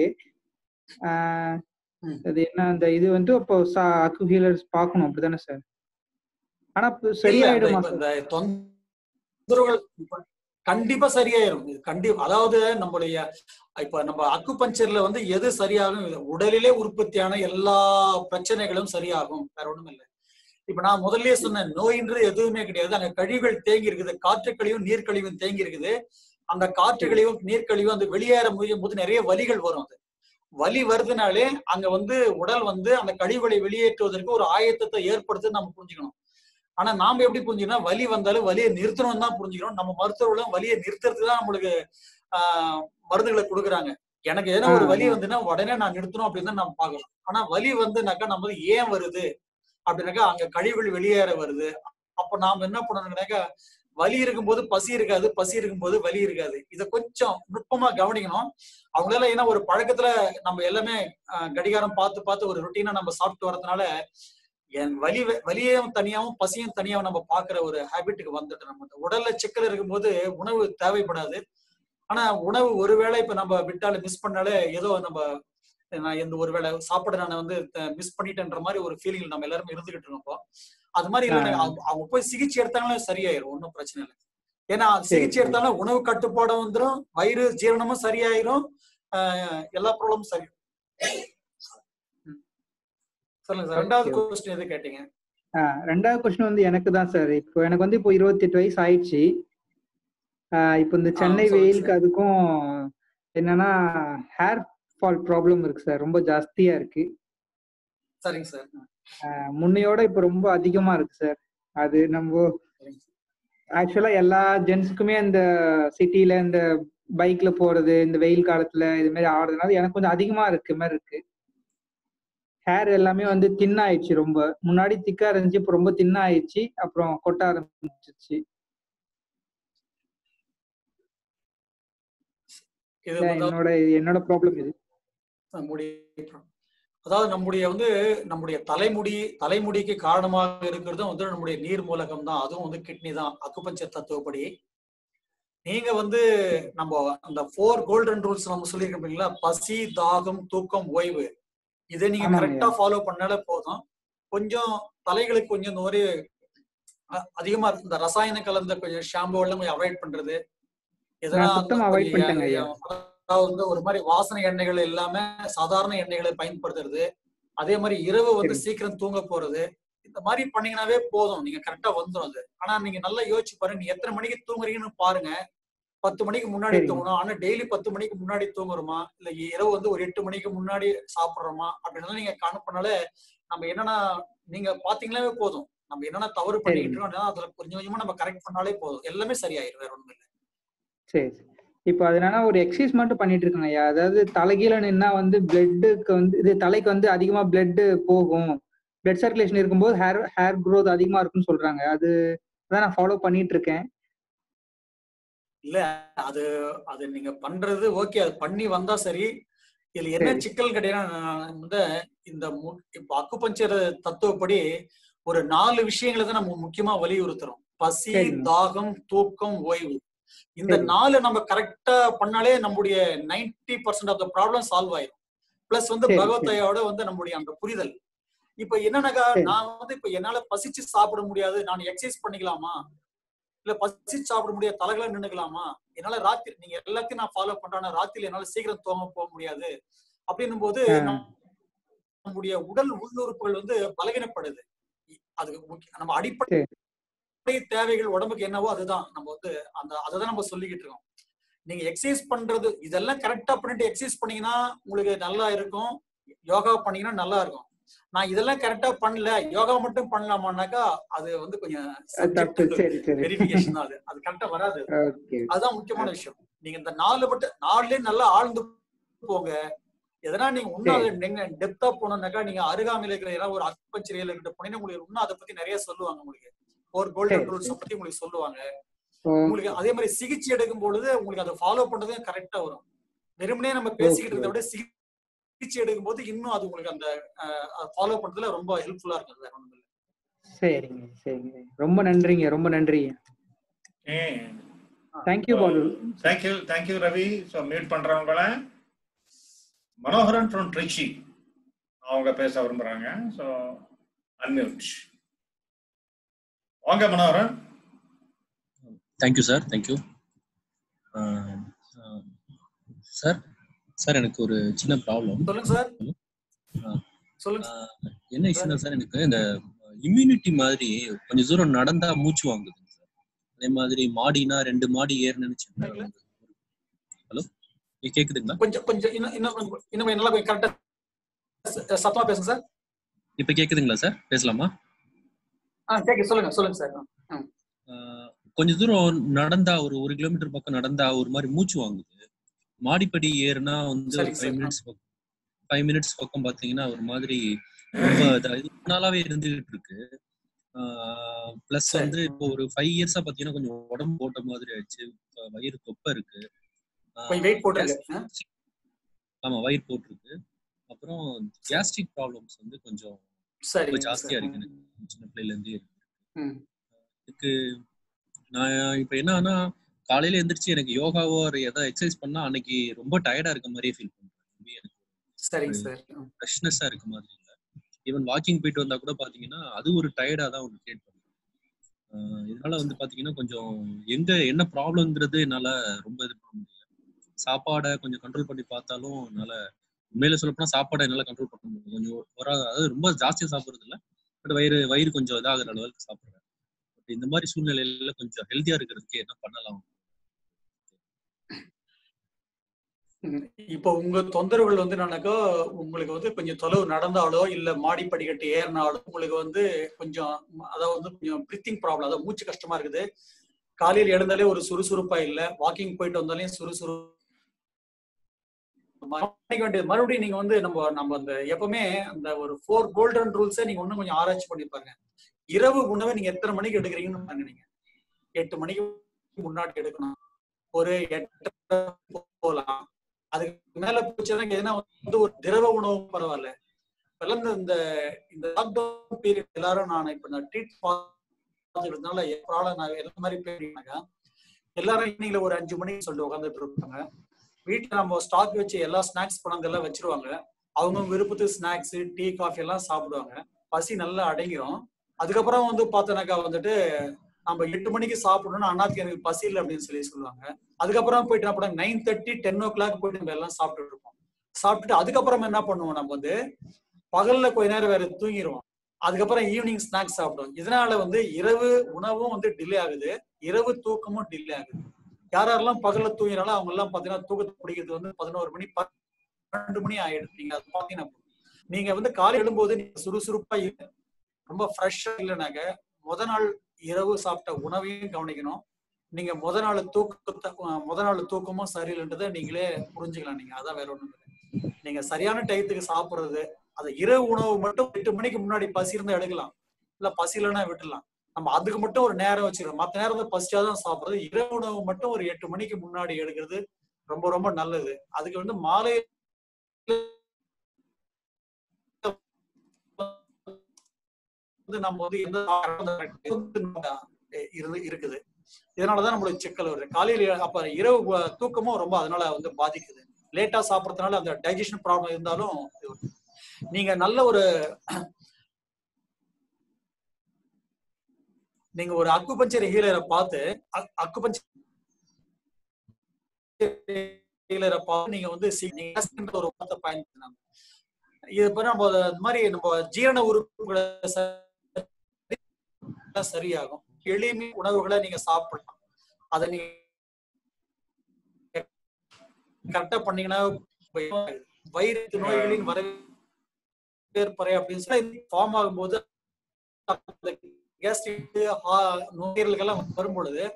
ம். அது என்ன அந்த இது வந்து இப்போ அக்கு ஹீலர்ஸ் பார்க்கணும் அப்படிதானே சார் ஆனா இப்ப இல்ல, இந்த சரியாயிடுமா இப்ப சார் இந்த தொந்தரவுகள் இப்ப கண்டிப்பா சரியாயிரும் இது கண்டிப்பா அதாவது நம்மளுடைய இப்ப நம்ம அக்குபஞ்சர்ல வந்து எது சரியாகும் இது உடலிலே உற்பத்தியான எல்லா பிரச்சனைகளும் சரியாகும் வேற ஒண்ணும் இல்லை இப்ப நான் முதல்லயே சொன்னேன் நோயின்றது எதுவுமே கிடையாது அங்க கழிவுகள் தேங்கி இருக்குது காற்று கழிவும் நீர் கழிவும் தேங்கி இருக்குது அந்த காற்று கழிவும் நீர் கழிவும் அந்த வெளியேற முடியும் போது நிறைய வலிகள் வரும் அது வலி வருதுனாலே அங்க வந்து உடல் வந்து அந்த கழிவுகளை வெளியேற்றுவதற்கு ஒரு ஆயத்தத்தை ஏற்படுத்து நம்ம புரிஞ்சுக்கணும் ஆனா நாம எப்படி புரிஞ்சுக்கணும் வலி வந்தாலும் வலியை நிறுத்தணும் தான் புரிஞ்சுக்கணும் நம்ம மருத்துவர்களும் வலியை நிறுத்துறதுக்கு தான் நம்மளுக்கு ஆஹ் மருந்துகளை கொடுக்குறாங்க எனக்கு எதனா ஒரு ஆ, வலி ஆ. வந்துன்னா உடனே நான் நிறுத்தணும் அப்படின்னு தான் நம்ம பார்க்கலாம் ஆனா வலி வந்துனாக்கா நம்ம வந்து ஏன் வருது அப்படின்னாக்கா அங்க கழிவுகள் வெளியேற வருது அப்ப நாம என்ன பண்ணணும்னாக்கா வலி இருக்கும்போது பசி இருக்காது பசி இருக்கும்போது வலி இருக்காது இதை கொஞ்சம் நுட்பமா கவனிக்கணும் அவங்களால ஏன்னா ஒரு பழக்கத்துல நம்ம எல்லாமே ஆஹ், கடிகாரம் பார்த்து பார்த்து ஒரு ருட்டீனா நம்ம சாப்பிட்டு வரதுனால என் வலி வலியையும் தனியாவும் பசியும் தனியாவும் நம்ம பாக்குற ஒரு ஹேபிட்டுக்கு வந்துட்டு நம்ம இந்த உடல்ல சிக்கல் இருக்கும்போது உணவு தேவைப்படாது ஆனா உணவு ஒருவேளை இப்ப நம்ம விட்டால மிஸ் பண்ணாலே ஏதோ நம்ம நான் எந்த ஒரு வேளை சாப்பாடு நான் வந்து மிஸ் பண்ணிட்டேன்ற மாதிரி ஒரு ஃபீலிங் நம்ம எல்லாரும் இருந்துகிட்டு இருக்கோம் இப்போ. அது மாதிரி இல்லை ஆ. அவங்க அவங்க போய் சிகிச்சை எடுத்தாங்களே சரியாயிரும் ஒன்றும் பிரச்சனை இல்லை ஏன்னா சரி, சிகிச்சை சரி. எடுத்தாலும் உணவு கட்டுப்பாடும் வந்துடும் வயிறு ஜீரணமும் சரியாயிரும் ஆஹ் எல்லா ப்ராப்ளமும் சரி ம். சொல்லுங்க சார் ரெண்டாவது Okay, கொஸ்டின் எது கேட்டீங்க ஆ, ரெண்டாவது கொஸ்டின் வந்து எனக்கு தான் சார் இப்போ எனக்கு வந்து இப்போ இருபத்தெட்டு வயசு ஆயிடுச்சு ஆ, இப்போ இந்த ஆ, சென்னை சொல்லுங்க வெயிலுக்கு சார். அதுக்கும் என்னன்னா ஹேர் ஃபால் ப்ராப்ளம் இருக்கு சார் ரொம்ப ஜாஸ்தியா இருக்கு சரிங்க சார் ஆ, முன்னையோட இப்போ ரொம்ப அதிகமா இருக்கு சார் அது நம்ம ஆக்சுவலா எல்லா ஜென்ஸுக்குமே இந்த சிட்டில இந்த பைக்ல போறது இந்த வெயில் காலத்துல இது மாதிரி ஆடுறதுனால எனக்கு கொஞ்சம் அதிகமா இருக்கு மாதிரி இருக்கு ஹேர் எல்லாமே வந்து தின் ஆயிடுச்சு ரொம்ப முன்னாடி திக்கா இருந்துச்சு இப்போ ரொம்ப தின் ஆயிடுச்சு அப்புறம் கொட்ட ஆரம்பிச்சிருச்சு இது இதான் வந்து என்னோட என்னோட ப்ராப்ளம் இது நம்முடைய அதாவது நம்முடைய வந்து நம்முடைய தலைமுடி தலைமுடிக்கு காரணமாக இருக்கிறதும் வந்து நம்முடைய நீர் மூலகம் தான் அதுவும் வந்து கிட்னி தான் அக்குபஞ்சர் தத்துவப்படி நீங்க வந்து நம்ம அந்த ஃபோர் கோல்டன் ரூல்ஸ் நம்ம சொல்லியிருக்கோம் இல்லைங்களா பசி தாகம் தூக்கம் ஓய்வு இதை நீங்க ஆமாங்க கரெக்டா ஃபாலோ பண்ணாலே போதும் கொஞ்சம் தலைகளுக்கு கொஞ்சம் இந்த மாதிரி அ- அதிகமா இந்த ரசாயன கலந்த கொஞ்சம் ஷாம்பு எல்லாம் கொஞ்சம் அவாய்ட் பண்றது எதனா நான் சுத்தமா அவாய்ட் கொஞ்சம் பண்ணிட்டேங்க ஐயா அதாவது வந்து ஒரு மாதிரி வாசனை எண்ணெய்கள் இல்லாம சாதாரண எண்ணெய்களை பயன்படுத்துறது அதே மாதிரி இரவு வந்து சரி சீக்கிரம் தூங்க போறது இந்த மாதிரி பண்ணீங்கன்னாவே போதும் நீங்க கரெக்டா வந்துடும் அது ஆனா நீங்க நல்லா யோசிச்சு பாருங்க நீங்க எத்தனை மணிக்கு தூங்குறீங்கன்னு பாருங்க பத்து மணிக்கு முன்னாடி சரிங்க தூங்கணும் ஆனா டெய்லி பத்து மணிக்கு முன்னாடி தூங்குறோமா இல்ல இரவு வந்து ஒரு எட்டு மணிக்கு முன்னாடி சாப்பிடுறோமா அப்படின்னு நீங்க கணக்கு பண்ணாலே நம்ம என்னன்னா நீங்க பாத்தீங்கன்னாவே போதும் நம்ம என்னென்ன தவறு பண்ணிக்கிட்டு சரிங்க இருக்கோம் அதுல கொஞ்சம் கொஞ்சமா நம்ம கரெக்ட் பண்ணாலே போதும் எல்லாமே சரியாயிரும் வேற ஒண்ணும் இல்லை சரி சரி. இப்போ அது என்னன்னா ஒரு எக்ஸசைஸ் மட்டும் பண்ணிட்டு இருக்கேங்க ஐயா அதாவது தலைகீழ நின்னா வந்து பிளட்டுக்கு வந்து இது தலைக்கு வந்து அதிகமா பிளட் போகும் பிளட் சர்க்குலேஷன் இருக்கும்போது ஹேர் ஹேர் growth அதிகமா இருக்குன்னு சொல்றாங்க அது அதான் நான் ஃபாலோ பண்ணிட்டு இருக்கேன் இல்ல அது அது நீங்க பண்றது ஓகே அது பண்ணி வந்தா சரி இதுல என்ன சரி. சிக்கல் கிடையாது வந்து இந்த மு- இப்ப அக்குபஞ்சர் தத்துவப்படி ஒரு நாலு விஷயங்களை தான் நம்ம முக்கியமா வலியுறுத்துறோம் பசி சரிங்க. தாகம் தூக்கம் ஓய்வு இந்த சரி. நாலு நம்ம கரெக்டா பண்ணாலே நம்முடைய 90% percent of the problem solve ஆயிடும் பிளஸ் வந்து சரி, பகவத்தையோட வந்து நம்முடைய அந்த புரிதல் இப்ப என்னன்னாக்கா சரி. நான் வந்து இப்ப என்னால பசிச்சு சாப்பிட முடியாது நான் எக்ஸசைஸ் பண்ணிக்கலாமா இல்ல பசிச்சு சாப்பிட முடியாது தலைகளை நின்னுக்கலாமா என்னால ராத்திரி நீங்க எல்லாத்தையும் நான் ஃபாலோ பண்றேன் ஆனா ராத்திரில என்னால சீக்கிரம் தூங்க போக முடியாது அப்படின்னும் போது ஆ. நம்முடைய உடல் உள்ளுறுப்புகள் வந்து பலவீனப்படுது அது முக்கிய- நம்ம அடிப்படை சரி. தேவைகள் உடம்புக்கு என்னவோ அதுதான் நம்ம வந்து அந்த அதை தான் நம்ம சொல்லிக்கிட்டு இருக்கோம் நீங்க எக்ஸசைஸ் பண்றது இதெல்லாம் கரெக்டா பண்ணிட்டு எக்ஸசைஸ் பண்ணீங்கன்னா உங்களுக்கு நல்லா இருக்கும் யோகா பண்ணீங்கன்னா நல்லா இருக்கும் நான் இதெல்லாம் கரெக்டா பண்ணல யோகா மட்டும் பண்ணலாமான்னாக்கா அது வந்து கொஞ்சம் அது தப்பு சரி சரி வெரிஃபிகேஷன் தான் அது அது கரெக்டா வராது ஓகே அதுதான் முக்கியமான விஷயம் நீங்க இந்த நாலு மட்டும் நாலுலயே நல்லா ஆழ்ந்து போங்க எதனா நீங்க இன்னும் அதுல நீங்க டெப்தா போனோம்னாக்கா நீங்க அருகாமையில இருக்கிற ஏதாவது ஒரு அக்குப்பஞ்சரியல கிட்ட போனீங்கன்னா உங்களுக்கு இன்னும் அதை பத்தி நிறைய சொல்லுவாங்க உங்களுக்கு ஒரு கோல்டன் சரி, ரூல்ஸ் பத்தி உங்களுக்கு சொல்லுவாங்க ஓ, உங்களுக்கு அதே மாதிரி சிகிச்சை எடுக்கும் பொழுது உங்களுக்கு அதை ஃபாலோ பண்றதும் கரெக்டா வரும் வெறுமனே நம்ம பேசிக்கிட்டு இருக்கிறத விட சிகிச்சை எடுக்கும் போது இன்னும் அது உங்களுக்கு அந்த ஃபாலோ பண்றதுல ரொம்ப ஹெல்ப்ஃபுல்லா இருக்கும் வேற ஒண்ணும் இல்ல சரிங்க சரிங்க ரொம்ப நன்றிங்க ரொம்ப நன்றிங்க thank you Balu thank you thank you Ravi so meet பண்றவங்கள மனோகரன் ஃப்ரம் ட்ரிச்சி அவங்க பேச விரும்புறாங்க ஸோ அன்மியூட் வாங்க Manoharan thank you sir thank you sir sir எனக்கு ஒரு சின்ன ப்ராப்ளம் சொல்லுங்க சார் சொல்லுங்க என்ன இஷ்யூனா சார் எனக்கு இந்த இம்யூனிட்டி மாதிரி கொஞ்சம் தூரம் நடந்தா மூச்சு வாங்குது சார் அதே மாதிரி மாடினா ரெண்டு மாடி ஏறணும்னு ஹலோ கேக்குதுங்களா கொஞ்சம் கொஞ்சம் இன்னும் இன்னும் கொஞ்சம் இன்னும் நல்லா கொஞ்சம் கரெக்டா சத்தமா பேசுங்க சார் இப்ப கேக்குதுங்களா சார் பேசலாமா ஆ கேக்கு சொல்லுங்க சொல்லுங்க சார் ஆஹ் கொஞ்ச தூரம் நடந்தா ஒரு ஒரு கிலோமீட்டர் பக்கம் நடந்தா ஒரு மாதிரி மூச்சு வாங்குது மாடிப்படி ஏறுனா வந்து சரிங்க five sir. Minutes five minutes பக்கம் பாத்தீங்கன்னா ஒரு மாதிரி ரொம்ப இதா- இது ரொம்ப நாளாவே இருந்துகிட்டு இருக்கு பிளஸ் சரி. வந்து இப்போ ஒரு ஃபைவ் இயர்ஸா பாத்தீங்கன்னா கொஞ்சம் உடம்பு போட்ட மாதிரி ஆயிடுச்சு இப்ப வயிறு தொப்பை இருக்கு ஆஹ் கொஞ்சம் weight போட்டிருக்கு, gastric- ஆமா வயிறு போட்டிருக்கு அப்புறம் கேஸ்ட்ரிக் ப்ராப்ளம்ஸ் வந்து கொஞ்சம் சரி ரொம்ப ஜாஸ்தியா இருக்கு எனக்கு சின்ன பிள்ளைல இருந்தே இருக்கு ம். இதுக்கு நான் இப்ப என்னன்னா காலையில எந்திரிச்சு எனக்கு யோகாவோ ஒரு ஏதாவது எக்ஸசைஸ் பண்ணா அன்னைக்கு ரொம்ப டயர்டா இருக்க மாதிரியே ஃபீல் பண்றேன் Maybe எனக்கு சரிங்க சார் ஃப்ரெஷ்னஸா இருக்க மாதிரி இல்ல ஈவன் வாக்கிங் போயிட்டு வந்தா கூட பாத்தீங்கன்னா அது ஒரு டயர்டா தான் ஒன்று கிரியேட் பண்ணுது ஆஹ் இதனால வந்து பாத்தீங்கன்னா கொஞ்சம் எங்க என்ன ப்ராப்ளம்ங்கிறது என்னால ரொம்ப இது பண்ண முடியல சாப்பாடை கொஞ்சம் கண்ட்ரோல் பண்ணி பார்த்தாலும் என்னால உண்மையில சொல்லப்போனா சாப்பாடை என்னால கண்ட்ரோல் பண்ண முடியும் கொஞ்சம் ஒரு அதாவது ரொம்ப ஜாஸ்தியா சாப்பிடுறது இல்ல பட் வயிறு வயிறு கொஞ்சம் இதாகிற அளவுக்கு சாப்பிடுறேன் பட் இந்த மாதிரி சூழ்நிலையில கொஞ்சம் ஹெல்த்தியா இருக்கிறதுக்கு என்ன பண்ணலாம் ம். இப்போ உங்க தொந்தரவுகள் வந்து என்னன்னாக்கா உங்களுக்கு வந்து கொஞ்சம் தொலைவு நடந்தாலோ இல்ல மாடி படிக்கட்டு ஏறினாலோ உங்களுக்கு வந்து கொஞ்சம் ம- அதாவது வந்து கொஞ்சம் பிரீத்திங் ப்ராப்ளம் அதாவது மூச்சு கஷ்டமா இருக்குது காலையில் எழுந்தாலே ஒரு சுறுசுறுப்பா இல்ல வாக்கிங் போயிட்டு வந்தாலே சுறுசுறு கவனிக்க வேண்டியது மறுபடியும் நீங்க வந்து நம்ம நம்ம அந்த எப்பவுமே அந்த ஒரு ஃபோர் கோல்டன் ரூல்ஸை நீங்க இன்னும் கொஞ்சம் ஆராய்ச்சி பண்ணி பாருங்க இரவு உணவை நீங்க எத்தனை மணிக்கு எடுக்கிறீங்கன்னு பாருங்க நீங்க எட்டு மணிக்கு முன்னாடி எடுக்கணும் ஒரு எட்டு போகலாம் அதுக்கு மேல போச்சுன்னா எதுனா வந்து ஒரு திரவ உணவு பரவாயில்ல இப்பெல்லாம் இந்த- இந்த இந்த லாக்டவுன் பீரியட் எல்லாரும் நான் இப்ப நான் ட்ரீட் பார்த்துக்கிறதுனால எப்பறால நான் எல்லா மாதிரி பேருனாக்கா எல்லாரும் ஈவினிங்ல ஒரு அஞ்சு மணிக்கு சொல்லிட்டு உட்காந்துட்டு இருப்பாங்க வீட்டுல நம்ம ஸ்டாக் வச்சு எல்லா ஸ்நாக்ஸ் பணம் எல்லாம் வச்சிருவாங்க அவங்க விருப்பத்துக்கு ஸ்நாக்ஸ் டீ காஃபி எல்லாம் சாப்பிடுவாங்க பசி நல்லா அடங்கிரும் அதுக்கப்புறம் வந்து பார்த்தோன்னாக்கா வந்துட்டு நம்ம எட்டு மணிக்கு சாப்பிடணும்னா அண்ணாத்துக்கு எனக்கு பசி இல்லை அப்படின்னு சொல்லி சொல்லுவாங்க அதுக்கப்புறம் போயிட்டு என்ன பண்ணுவாங்க nine thirty ten o'clock போயிட்டு நம்ம எல்லாம் சாப்பிட்டுட்டு இருப்போம் சாப்பிட்டுட்டு அதுக்கப்புறம் என்ன பண்ணுவோம் நம்ம வந்து பகல்ல கொஞ்ச நேரம் வேற தூங்கிடுவோம் அதுக்கப்புறம் ஈவினிங் ஸ்நாக்ஸ் சாப்பிடுவோம் இதனால வந்து இரவு உணவும் வந்து டிலே ஆகுது இரவு தூக்கமும் டிலே ஆகுது யார் யாரெல்லாம் பகல்ல தூங்கினாலும் அவங்க எல்லாம் பாத்தீங்கன்னா தூக்கத்தை பிடிக்கிறது வந்து பதினோரு மணி பன்னெண்டு மணி ஆயிடுது நீங்க அது பாத்தீங்கன்னா நீங்க வந்து காலை எழும்போது நீங்க சுறுசுறுப்பா இல்ல ரொம்ப ஃப்ரெஷ்ஷா இல்லைனாக்க முத நாள் இரவு சாப்பிட்ட உணவையும் கவனிக்கணும் நீங்க முத நாள் தூக்கத்தை அஹ் முத நாள் தூக்கமும் சரியில்லைன்றதை நீங்களே புரிஞ்சுக்கலாம் நீங்க அதான் வேற ஒண்ணும் இல்லை நீங்க சரியான டயத்துக்கு சாப்பிடுறது அந்த இரவு உணவு மட்டும் எட்டு மணிக்கு முன்னாடி பசி இருந்தா எடுக்கலாம் இல்ல பசி இல்லைன்னா விட்டுலாம் நம்ம அதுக்கு மட்டும் ஒரு நேரம் வச்சுக்கிறோம் மத்த நேரம் வந்து பசிச்சாதான் சாப்பிடுறது இரவு உணவு மட்டும் ஒரு எட்டு மணிக்கு முன்னாடி எடுக்கிறது ரொம்ப ரொம்ப நல்லது அதுக்கு வந்து மாலை வந்து நம்ம வந்து எந்த வந்து நம்ம இருந்து இருக்குது இதனாலதான் நம்மளுக்கு சிக்கல் வருது காலையில அப்ப இரவு வ- தூக்கமும் ரொம்ப அதனால வந்து பாதிக்குது லேட்டா சாப்பிடறதுனால அந்த டைஜஷன் ப்ராப்ளம் இருந்தாலும் இது வருது. நீங்க நல்ல ஒரு நீங்க ஒரு அக்குபஞ்சர் ஹீலரை பார்த்து அக்குபஞ்சர் ஹீலரை பார்த்து நீங்க வந்து சி- நீங்க ஆஸ்கின்ற ஒரு வார்த்தை பயன்படுத்தினாங்க இது பண்ண நம்ம இந்த மாதிரி நம்ம ஜீரண உறுப்புகளை சரி- சரியாகும் எளிமை உணவுகளை நீங்க சாப்பிடலாம் அதை நீங்க கரெக்டா பண்ணீங்கன்னா வயிறு நோய்களின் வரவேற்பறை அப்படின்னு சொல்லி ஃபார்ம் ஆகும்போது கேஸ்ட்ரிக் நுரையீரல்கள்லாம் வரும் பொழுது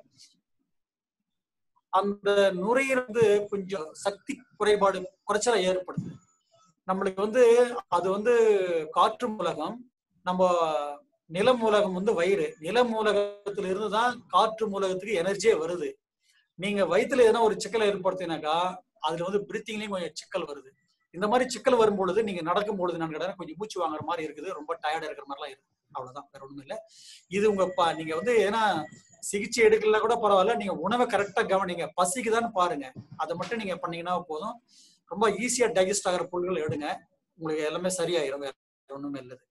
அந்த நுரையீரல் வந்து கொஞ்சம் சக்தி குறைபாடு குறைச்சலா ஏற்படுது நம்மளுக்கு வந்து அது வந்து காற்று மூலகம் நம்ம நில மூலகம் வந்து வயிறு நில மூலகத்துல இருந்து தான் காற்று மூலகத்துக்கு எனர்ஜியே வருது நீங்க வயித்துல எதனா ஒரு சிக்கலை ஏற்படுத்தினாக்கா அதுல வந்து பிரீத்திங்லயும் கொஞ்சம் சிக்கல் வருது இந்த மாதிரி சிக்கல் வரும் பொழுது நீங்க நடக்கும் பொழுது நான் கேட்டா கொஞ்சம் மூச்சு வாங்குற மாதிரி இருக்குது ரொம்ப டயர்டா இருக்கிற மாதிரிலாம் இருக்கு அவ்வளவுதான் வேற ஒண்ணும் இல்ல இது உங்க ப- நீங்க வந்து ஏன்னா சிகிச்சை எடுக்கல கூட பரவாயில்ல நீங்க உணவை கரெக்டா கவனிங்க பசிக்குதான்னு பாருங்க அதை மட்டும் நீங்க பண்ணீங்கன்னா போதும் ரொம்ப ஈஸியா டைஜஸ்ட் ஆகிற பொருட்கள் எடுங்க உங்களுக்கு எல்லாமே சரியாயிரும் வேற ஒண்ணுமே இல்லது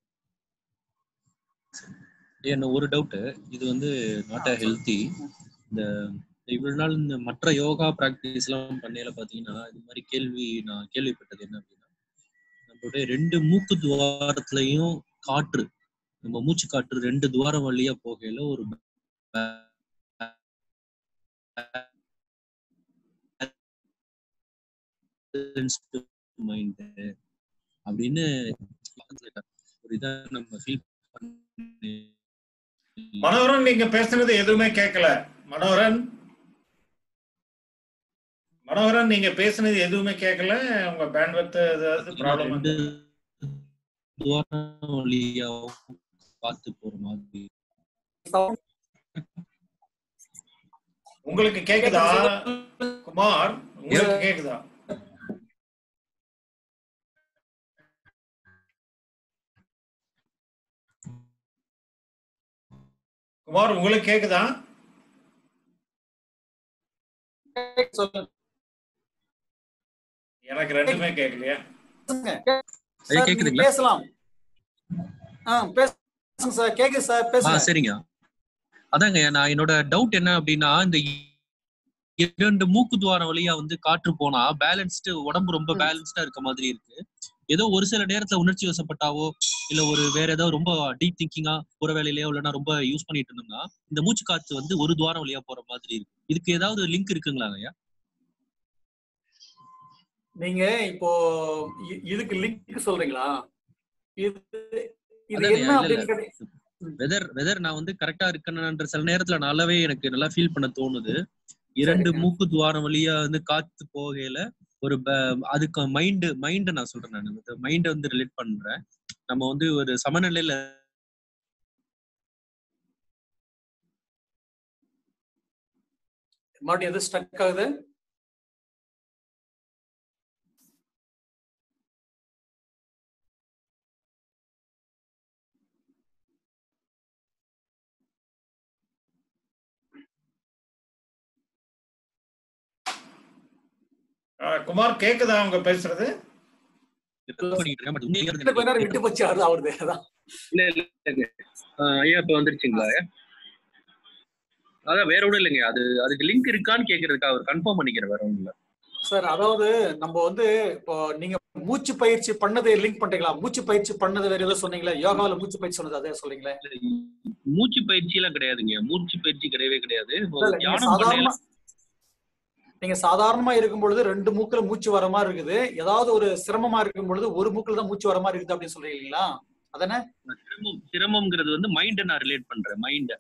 என்ன ஒரு டவுட் இது வந்து நாட் அ ஹெல்த்தி இந்த இவ்வளவு நாள் இந்த மற்ற யோகா பிராக்டிஸ் எல்லாம் பண்ணையில பாத்தீங்கன்னா இது மாதிரி கேள்வி நான் கேள்விப்பட்டது என்ன அப்படின்னா நம்மளுடைய ரெண்டு மூக்கு துவாரத்திலையும் காற்று நம்ம மூச்சு காற்று ரெண்டு துவாரம் வழியா போகையில ஒரு மைண்ட் அப்படின்னு ஒரு இதா நம்ம ஃபீல் பண்ணி மனோகரன் நீங்க பேசுனது எதுவுமே கேட்கல மனோகரன் மனோகரன் நீங்க பேசுனது எதுவுமே கேட்கல உங்க பேண்ட்வித் ஏதாவது ப்ராப்ளம் ரெண்டு துவாரம் வழியாவும் பார்த்து போற மாதிரி உங்களுக்கு கேக்குதா குமார் உங்களுக்கு கேக்குதா குமார் உங்களுக்கு கேக்குதா சொல்லுங்க எனக்கு ரெண்டுமே கேட்கலையா ஐயா, சார், நீங்க கேக்குதுங்களா? பேசலாம் ஆ பேசுங்க சார் கேக்குது சார் ஆ பேசுங்க சரிங்க அதாங்க நான் என்னோட டவுட் என்ன அப்படின்னா இந்த இரண்டு மூக்கு துவாரம் வழியா வந்து காற்று போனா பேலன்ஸ்டு உடம்பு ரொம்ப ம். பேலன்ஸ்டா இருக்க மாதிரி இருக்கு ஏதோ ஒரு சில நேரத்துல உணர்ச்சி வசப்பட்டாவோ இல்ல ஒரு வேற ஏதோ ரொம்ப டீப் திங்கிங்கா ஒரு வேலையிலயோ இல்லைன்னா ரொம்ப யூஸ் பண்ணிட்டு இருந்தோம்னா இந்த மூச்சு காத்து வந்து ஒரு துவாரம் வழியா போற மாதிரி இருக்கு இதுக்கு ஏதாவது லிங்க் இருக்குங்களா ஐயா நீங்க இப்போ இ- இதுக்கு லிங்க் சொல்றீங்களா இது இது அதாங்க, என்ன இல்ல, அப்படின்னு இல்ல. கேட்டீங்க வெதர் வெதர் நான் வந்து கரெக்டா இருக்கணும்ன்ற சில நேரத்துல நல்லாவே எனக்கு நல்லா ஃபீல் பண்ண தோணுது இரண்டு சரிங்க. மூக்கு துவாரம் வழியா வந்து காத்து போகையில ஒரு ப- அதுக்கு மைண்ட் மைண்ட் நான் சொல்றேன் நான் மைண்ட் வந்து ரிலேட் பண்றேன் நம்ம வந்து ஒரு சமநிலையில மறுபடியும் எது ஸ்டக் ஆகுது ஆ, குமார் கேக்குதா அவங்க பேசுறது பண்ணிட்டு இருக்கேன் பட் உண்மையிலே இல்ல, கொஞ்ச நேரம் விட்டு போச்சு அது அவருது அதான் இல்ல இல்ல ஐயா இப்ப வந்துருச்சுங்களா அதான் வேற ஒண்ணும் இல்லைங்க அது அதுக்கு லிங்க் இருக்கான்னு கேக்குறதுக்கு அவர் கன்ஃபார்ம் பண்ணிக்கிறேன் வேற ஒண்ணும் இல்ல சார் அதாவது நம்ம வந்து இப்போ நீங்க மூச்சு பயிற்சி பண்ணதை லிங்க் பண்றீங்களா மூச்சு பயிற்சி பண்ணது வேற ஏதோ சொன்னீங்களா யோகாவில மூச்சு பயிற்சி சொன்னது அதே சொல்றீங்களா மூச்சு பயிற்சி எல்லாம் கிடையாதுங்க மூச்சு பயிற்சி கிடையவே கிடையாது இப்போ இல்ல, நீங்க தியானம் பண்ணையில சாதாரணமா நீங்க சாதாரணமா இருக்கும் பொழுது ரெண்டு மூக்குல மூச்சு வர மாதிரி இருக்குது ஏதாவது ஒரு சிரமமா இருக்கும் பொழுது ஒரு மூக்குல தான் மூச்சு வர மாதிரி இருக்குது அப்படின்னு சொல்றீங்களா அதானே சிரமம் சிரமம்ங்கிறது வந்து மைண்ட நான் ரிலேட் பண்றேன் மைண்ட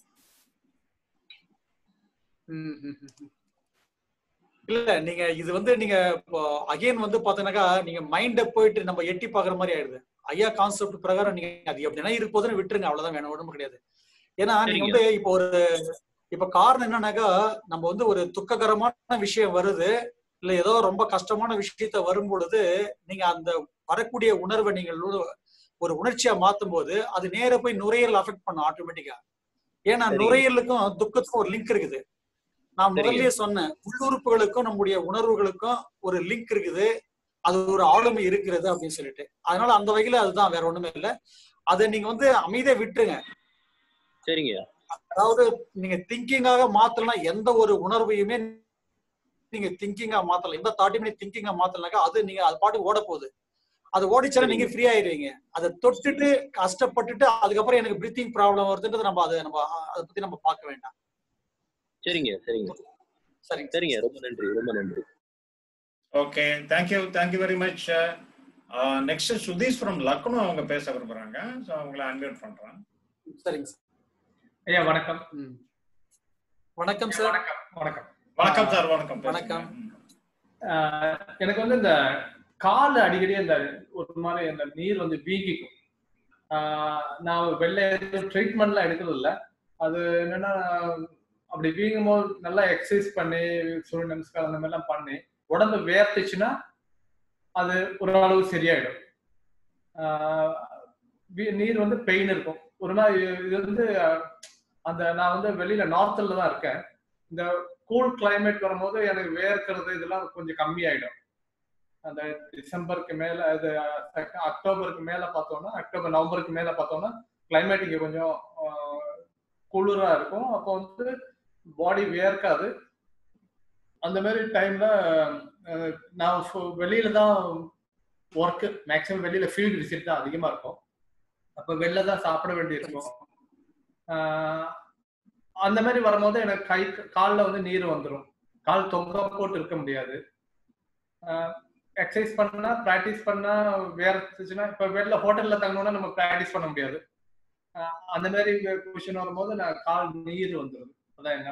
ம், ம், ம், ம். இல்ல நீங்க இது வந்து நீங்க இப்போ அகைன் வந்து பாத்தீங்கன்னாக்கா நீங்க மைண்ட போயிட்டு நம்ம எட்டி பாக்குற மாதிரி ஆயிடுது ஐயா கான்செப்ட் பிரகாரம் நீங்க அது எப்படின்னா இருப்போதுன்னு விட்டுருங்க அவ்வளவுதான் வேணும் உடம்பு கிடையாது ஏன்னா நீங்க சரிங்க. வந்து இப்போ ஒரு இப்ப காரணம் என்னன்னாக்கா நம்ம வந்து ஒரு துக்ககரமான விஷயம் வருது இல்ல ஏதோ ரொம்ப கஷ்டமான விஷயத்த வரும் பொழுது நீங்க அந்த வரக்கூடிய உணர்வை நீங்கள் ஒரு- ஒரு உணர்ச்சியா மாத்தும் போது அது நேரா போய் நுரையீரல் அஃபெக்ட் பண்ணும் ஆட்டோமேட்டிக்கா ஏன்னா சரிங்க. நுரையீரலுக்கும் துக்கத்துக்கும் ஒரு லிங்க் இருக்குது நான் சரிங்க. முதல்லயே சொன்னேன் உள்ளுறுப்புகளுக்கும் நம்முடைய உணர்வுகளுக்கும் ஒரு லிங்க் இருக்குது அது ஒரு ஆளுமை இருக்கிறது அப்படின்னு சொல்லிட்டு அதனால அந்த வகையில அதுதான் வேற ஒண்ணுமே இல்ல அதை நீங்க வந்து அமைதியா விட்டுருங்க சரிங்க அதாவது நீங்க திங்கிங்காக மாத்தலாம் எந்த ஒரு உணர்வையுமே நீங்க திங்கிங்கா மாத்தலாம் எந்த தாட்டையுமே திங்கிங்கா மாத்தலனாக்கா அது நீங்க அது பாட்டு ஓட போகுது அது ஓடிச்சாலும் நீங்க ஃப்ரீ ஆயிருவீங்க அதை தொட்டுட்டு கஷ்டப்பட்டுட்டு அதுக்கப்புறம் எனக்கு பிரீத்திங் ப்ராப்ளம் வருதுன்றது நம்ம அதை நம்ம அதை பத்தி நம்ம பார்க்க வேண்டாம் சரிங்க சரிங்க சரிங்க சரிங்க ரொம்ப நன்றி ரொம்ப நன்றி okay thank you thank you very much next Sudheesh from Lucknow அவங்க பேச விரும்புறாங்க ஸோ அவங்கள அன்மியூட் பண்றேன் சரிங்க சார் ஐயா வணக்கம் ம். வணக்கம் சார் வணக்கம் வணக்கம் வணக்கம் சார் வணக்கம் பேசுங்க. வணக்கம். ம். ஆஹ் எனக்கு வந்து இந்த கால் அடிக்கடி இந்த ஒரு மாதிரி அந்த நீர் வந்து வீங்கிக்கும் ஆஹ் நான் வெளில எதுவும் ட்ரீட்மெண்ட்லாம் எடுக்கிறது இல்ல அது என்னன்னா அப்படி வீங்கும் போது நல்லா எக்ஸசைஸ் பண்ணி சூரிய நமஸ்காரம் அந்த மாதிரிலாம் பண்ணி உடம்பு வேர்த்துச்சுன்னா அது ஒரு அளவு சரியாயிடும் ஆஹ் வீ- நீர் வந்து பெயின் இருக்கும் ஒரு மாதிரி இது வந்து அஹ், அந்த நான் வந்து வெளியில நார்த்ல தான் இருக்கேன் இந்த கூல் கிளைமேட் வரும்போது எனக்கு வேர்க்கிறது இதெல்லாம் கொஞ்சம் கம்மியாயிடும் அந்த டிசம்பருக்கு மேல அது அஹ், அக்டோபருக்கு மேல பார்த்தோம்னா அக்டோபர் நவம்பருக்கு மேல பார்த்தோம்னா கிளைமேட் இங்க கொஞ்சம் ஆஹ், குளிரா இருக்கும் அப்போ வந்து பாடி வேர்க்காது அந்த மாதிரி டைம்ல நான் ஃபு- வெளியில தான் ஒர்க் மேக்ஸிமம் வெளியில ஃபீல்டு விசிட் தான் அதிகமா இருக்கும் அப்ப வெளில தான் சாப்பிட வேண்டியிருக்கும் ஆஹ் அந்த மாதிரி வரும்போது எனக்கு கை காலில் வந்து நீர் வந்துடும் கால் தொங்க போட்டு இருக்க முடியாது எக்ஸசைஸ் பண்ணா ப்ராக்டிஸ் பண்ணா வேர்த்துச்சுன்னா இப்ப வெளில ஹோட்டல்ல தங்கணும்னா நம்ம ப்ராக்டிஸ் பண்ண முடியாது ஆஹ் அந்த மாதிரி கொஷின் வரும்போது நான் கால் நீர் வந்துடும் அதான் என்ன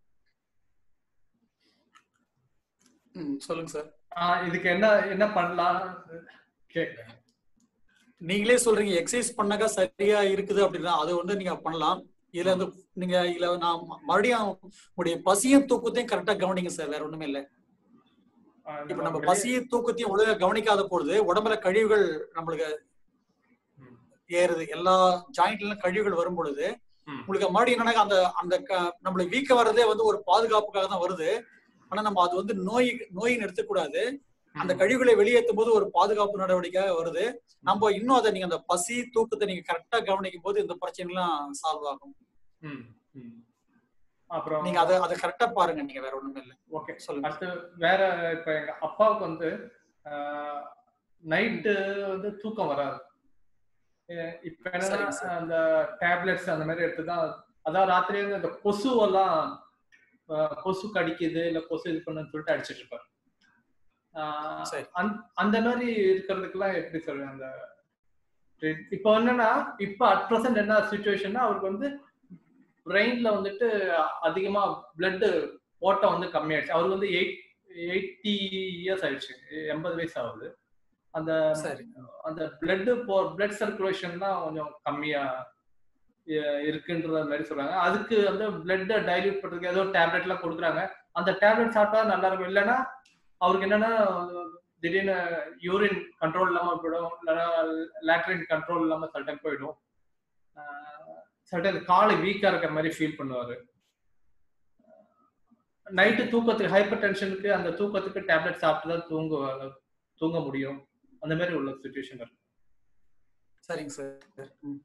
ம், சொல்லுங்க சார் ஆஹ் இதுக்கு என்ன என்ன பண்ணலாம் கேட்குறேன் நீங்களே சொல்றீங்க எக்ஸசைஸ் பண்ணாக்கா சரியா இருக்குது அப்படின்னா அது வந்து நீங்க பண்ணலாம் இதுல வந்து நீங்க இதுல நான் ம- மறுபடியும் உங்களுடைய பசியும் தூக்கத்தையும் கரெக்டா கவனிங்க சார் வேற ஒண்ணுமே இல்ல ஆஹ் இப்ப நம்ம வெளிய- பசியும் தூக்கத்தையும் ஒழுங்கா கவனிக்காத பொழுது உடம்புல கழிவுகள் நம்மளுக்கு ம், ஏறுது எல்லா ஜாயிண்ட்ல கழிவுகள் வரும் பொழுது ம். உங்களுக்கு மறுபடியும் என்னன்னா அந்த அந்த க- நம்மளுக்கு வீக்கம் வர்றதே வந்து ஒரு பாதுகாப்புக்காக தான் வருது ஆனா நம்ம அது வந்து நோய் நோயின்னு எடுத்துக்கூடாது அந்த கழிவுகளை வெளியேற்றும் போது ஒரு பாதுகாப்பு நடவடிக்கையாக வருது நம்ம இன்னும் அதை நீங்க அந்த பசி தூக்கத்தை நீங்க கரெக்டா கவனிக்கும் போது இந்த பிரச்சனை எல்லாம் சால்வ் ஆகும் ம், ம். அப்புறம் நீங்க அதை அதை கரெக்டா பாருங்க நீங்க வேற ஒண்ணுமே இல்ல ஓகே சொல்லுங்க அடுத்து வேற இப்ப எங்க அப்பாவுக்கு வந்து நைட்டு வந்து தூக்கம் வராது அஹ் இப்ப என்னன்னா சரிங்க சார். அந்த டேப்லெட்ஸ் அந்த மாதிரி எடுத்து தான் அதான் ராத்திரி வந்து அந்த கொசுவெல்லாம் அஹ், கொசு கடிக்குது இல்ல கொசு இது பண்ணுன்னு சொல்லிட்டு அடிச்சிட்டு இருப்பாரு அஹ், சரி. அந்த- அந்த மாதிரி இருக்கிறதுக்கெல்லாம் எப்படி சொல்றேன் அந்த இப்போ என்னன்னா இப்ப அட் ப்ரெசென்ட் என்ன சுச்சுவேஷன்னா அவருக்கு வந்து பிரெயின்ல வந்துட்டு அதிகமா பிளட் ஓட்டம் வந்து கம்மியாயிடுச்சு அவருக்கு வந்து எயிட் எயிட்டி இயர்ஸ் ஆயிடுச்சு எண்பது வயசு ஆகுது அந்த சரி அந்த பிளட் போ பிளட் சர்க்குலேஷன் தான் கொஞ்சம் கம்மியா இ- இருக்குன்ற மாதிரி சொல்றாங்க அதுக்கு வந்து பிளட் டைல்யூட் பண்றதுக்கு ஏதோ டேப்லெட் எல்லாம் கொடுக்குறாங்க அந்த டேப்லெட் சாப்பிட்டா நல்லா இருக்கும் இல்லைன்னா அவருக்கு என்னன்னா திடீர்னு யூரின் கண்ட்ரோல் இல்லாம போயிடும் இல்லைன்னா லேட்ரின் கண்ட்ரோல் இல்லாம சில டைம் போயிடும் சில டைம் காலை வீக்கா இருக்கிற மாதிரி ஃபீல் பண்ணுவாரு நைட்டு தூக்கத்துக்கு ஹைப்பர் டென்ஷனுக்கு அந்த தூக்கத்துக்கு டேப்லெட் சாப்பிட்டு தான் தூங்க தூங்க முடியும் அந்த மாதிரி உள்ள சுச்சுவேஷன் இருக்கு சரிங்க சார் ம்.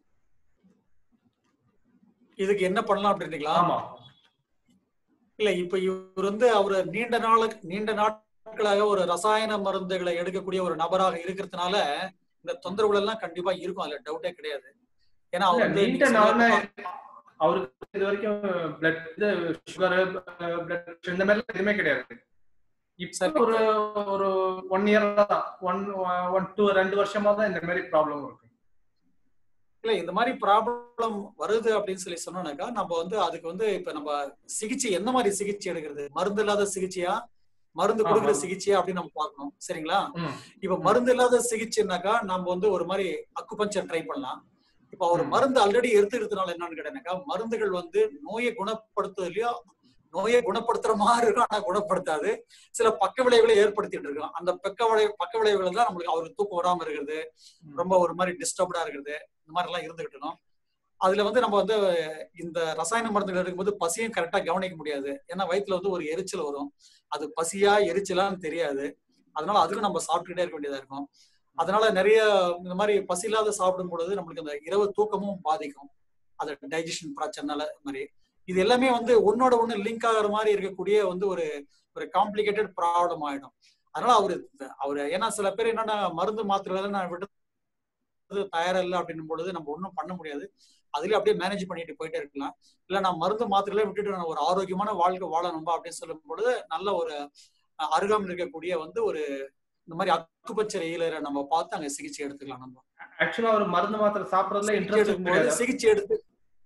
இதுக்கு என்ன பண்ணலாம் அப்படின்றீங்களா ஆமா இல்ல இப்ப இவர் வந்து அவரு நீண்ட நாள நீண்ட நாட்களாக ஒரு ரசாயன மருந்துகளை எடுக்கக்கூடிய ஒரு நபராக இருக்கிறதுனால இந்த தொந்தரவுகள் எல்லாம் கண்டிப்பா இருக்கும் அதுல டவுட்டே கிடையாது ஏன்னா அவர் இல்ல, வந்து நீண்ட நீங்க நாள்ல சொன்ன- அவருக்கு இது வரைக்கும் பிளட் இது சுகர் பிளட் இந்த மாதிரி எதுவுமே கிடையாது இப்ப சரி. ஒரு ஒரு ஒன் இயர் தான் ஒன் ஒன் டூ ரெண்டு வருஷமா தான் இந்த மாதிரி ப்ராப்ளம் இருக்கு இல்ல இந்த மாதிரி ப்ராப்ளம் வருது அப்படின்னு சொல்லி சொன்னோம்னாக்கா நம்ம வந்து அதுக்கு வந்து இப்ப நம்ம சிகிச்சை எந்த மாதிரி சிகிச்சை எடுக்கிறது மருந்து இல்லாத சிகிச்சையா மருந்து கொடுக்குற ஆமா. சிகிச்சையா அப்படின்னு நம்ம பார்க்கணும் சரிங்களா ம். இப்ப மருந்து இல்லாத சிகிச்சைனாக்கா நம்ம வந்து ஒரு மாதிரி அக்குபஞ்சர் ட்ரை பண்ணலாம் இப்ப அவர் ம். மருந்து ஆல்ரெடி எடுத்துக்கிறதுனால என்னன்னு கேட்டாக்கா மருந்துகள் வந்து நோயை குணப்படுத்துறதுலயோ நோயை குணப்படுத்துற மாதிரி இருக்கும் ஆனா குணப்படுத்தாது சில பக்க விளைவுகளை ஏற்படுத்திட்டு இருக்கோம் அந்த பக்க விளைவு பக்க விளைவுகள் தான் நம்மளுக்கு அவருக்கு தூக்கம் வராம இருக்கிறது ம். ரொம்ப ஒரு மாதிரி டிஸ்டர்ப்டா இருக்கிறது இந்த மாதிரி எல்லாம் இருந்துகிட்டு இருக்கோம் அதுல வந்து நம்ம வந்து இந்த ரசாயன மருந்துகள் எடுக்கும்போது பசியும் கரெக்டா கவனிக்க முடியாது ஏன்னா வயித்துல வந்து ஒரு எரிச்சல் வரும் அது பசியா எரிச்சலான்னு தெரியாது அதனால அதுக்கும் நம்ம சாப்பிட்டுக்கிட்டே இருக்க வேண்டியதா இருக்கும் அதனால நிறைய இந்த மாதிரி பசி இல்லாத சாப்பிடும் பொழுது நம்மளுக்கு அந்த இரவு தூக்கமும் பாதிக்கும் அது டைஜஷன் பிரச்சனைனால மாதிரி இது எல்லாமே வந்து ஒன்னோட ஒண்ணு லிங்க் ஆகிற மாதிரி இருக்கக்கூடிய வந்து ஒரு ஒரு காம்ப்ளிகேட்டட் ப்ராப்ளம் ஆயிடும் அதனால அவரு அவரு ஏன்னா சில பேர் என்னன்னா மருந்து மாத்திரை நான் விட்டு தயாரா இல்லை அப்படின்னும் பொழுது நம்ம ஒன்றும் பண்ண முடியாது அதுலயே அப்படியே மேனேஜ் பண்ணிட்டு போயிட்டே இருக்கலாம் இல்ல நான் மருந்து மாத்திரையில விட்டுட்டு நான் ஒரு ஆரோக்கியமான வாழ்க்கை வாழணும்பா அப்படின்னு சொல்லும் பொழுது நல்ல ஒரு அஹ், அருகாமையில் இருக்கக்கூடிய வந்து ஒரு இந்த மாதிரி அக்குபச்சர் ஈலரை நம்ம பார்த்து அங்க சிகிச்சை எடுத்துக்கலாம் நம்ம ஆக்சுவலா அவர் மருந்து மாத்திரை சாப்பிடறதுல சிகிச்சை இன்ட்ரெஸ்ட் எடுக்கும்போது கிடையாது சிகிச்சை எடுத்து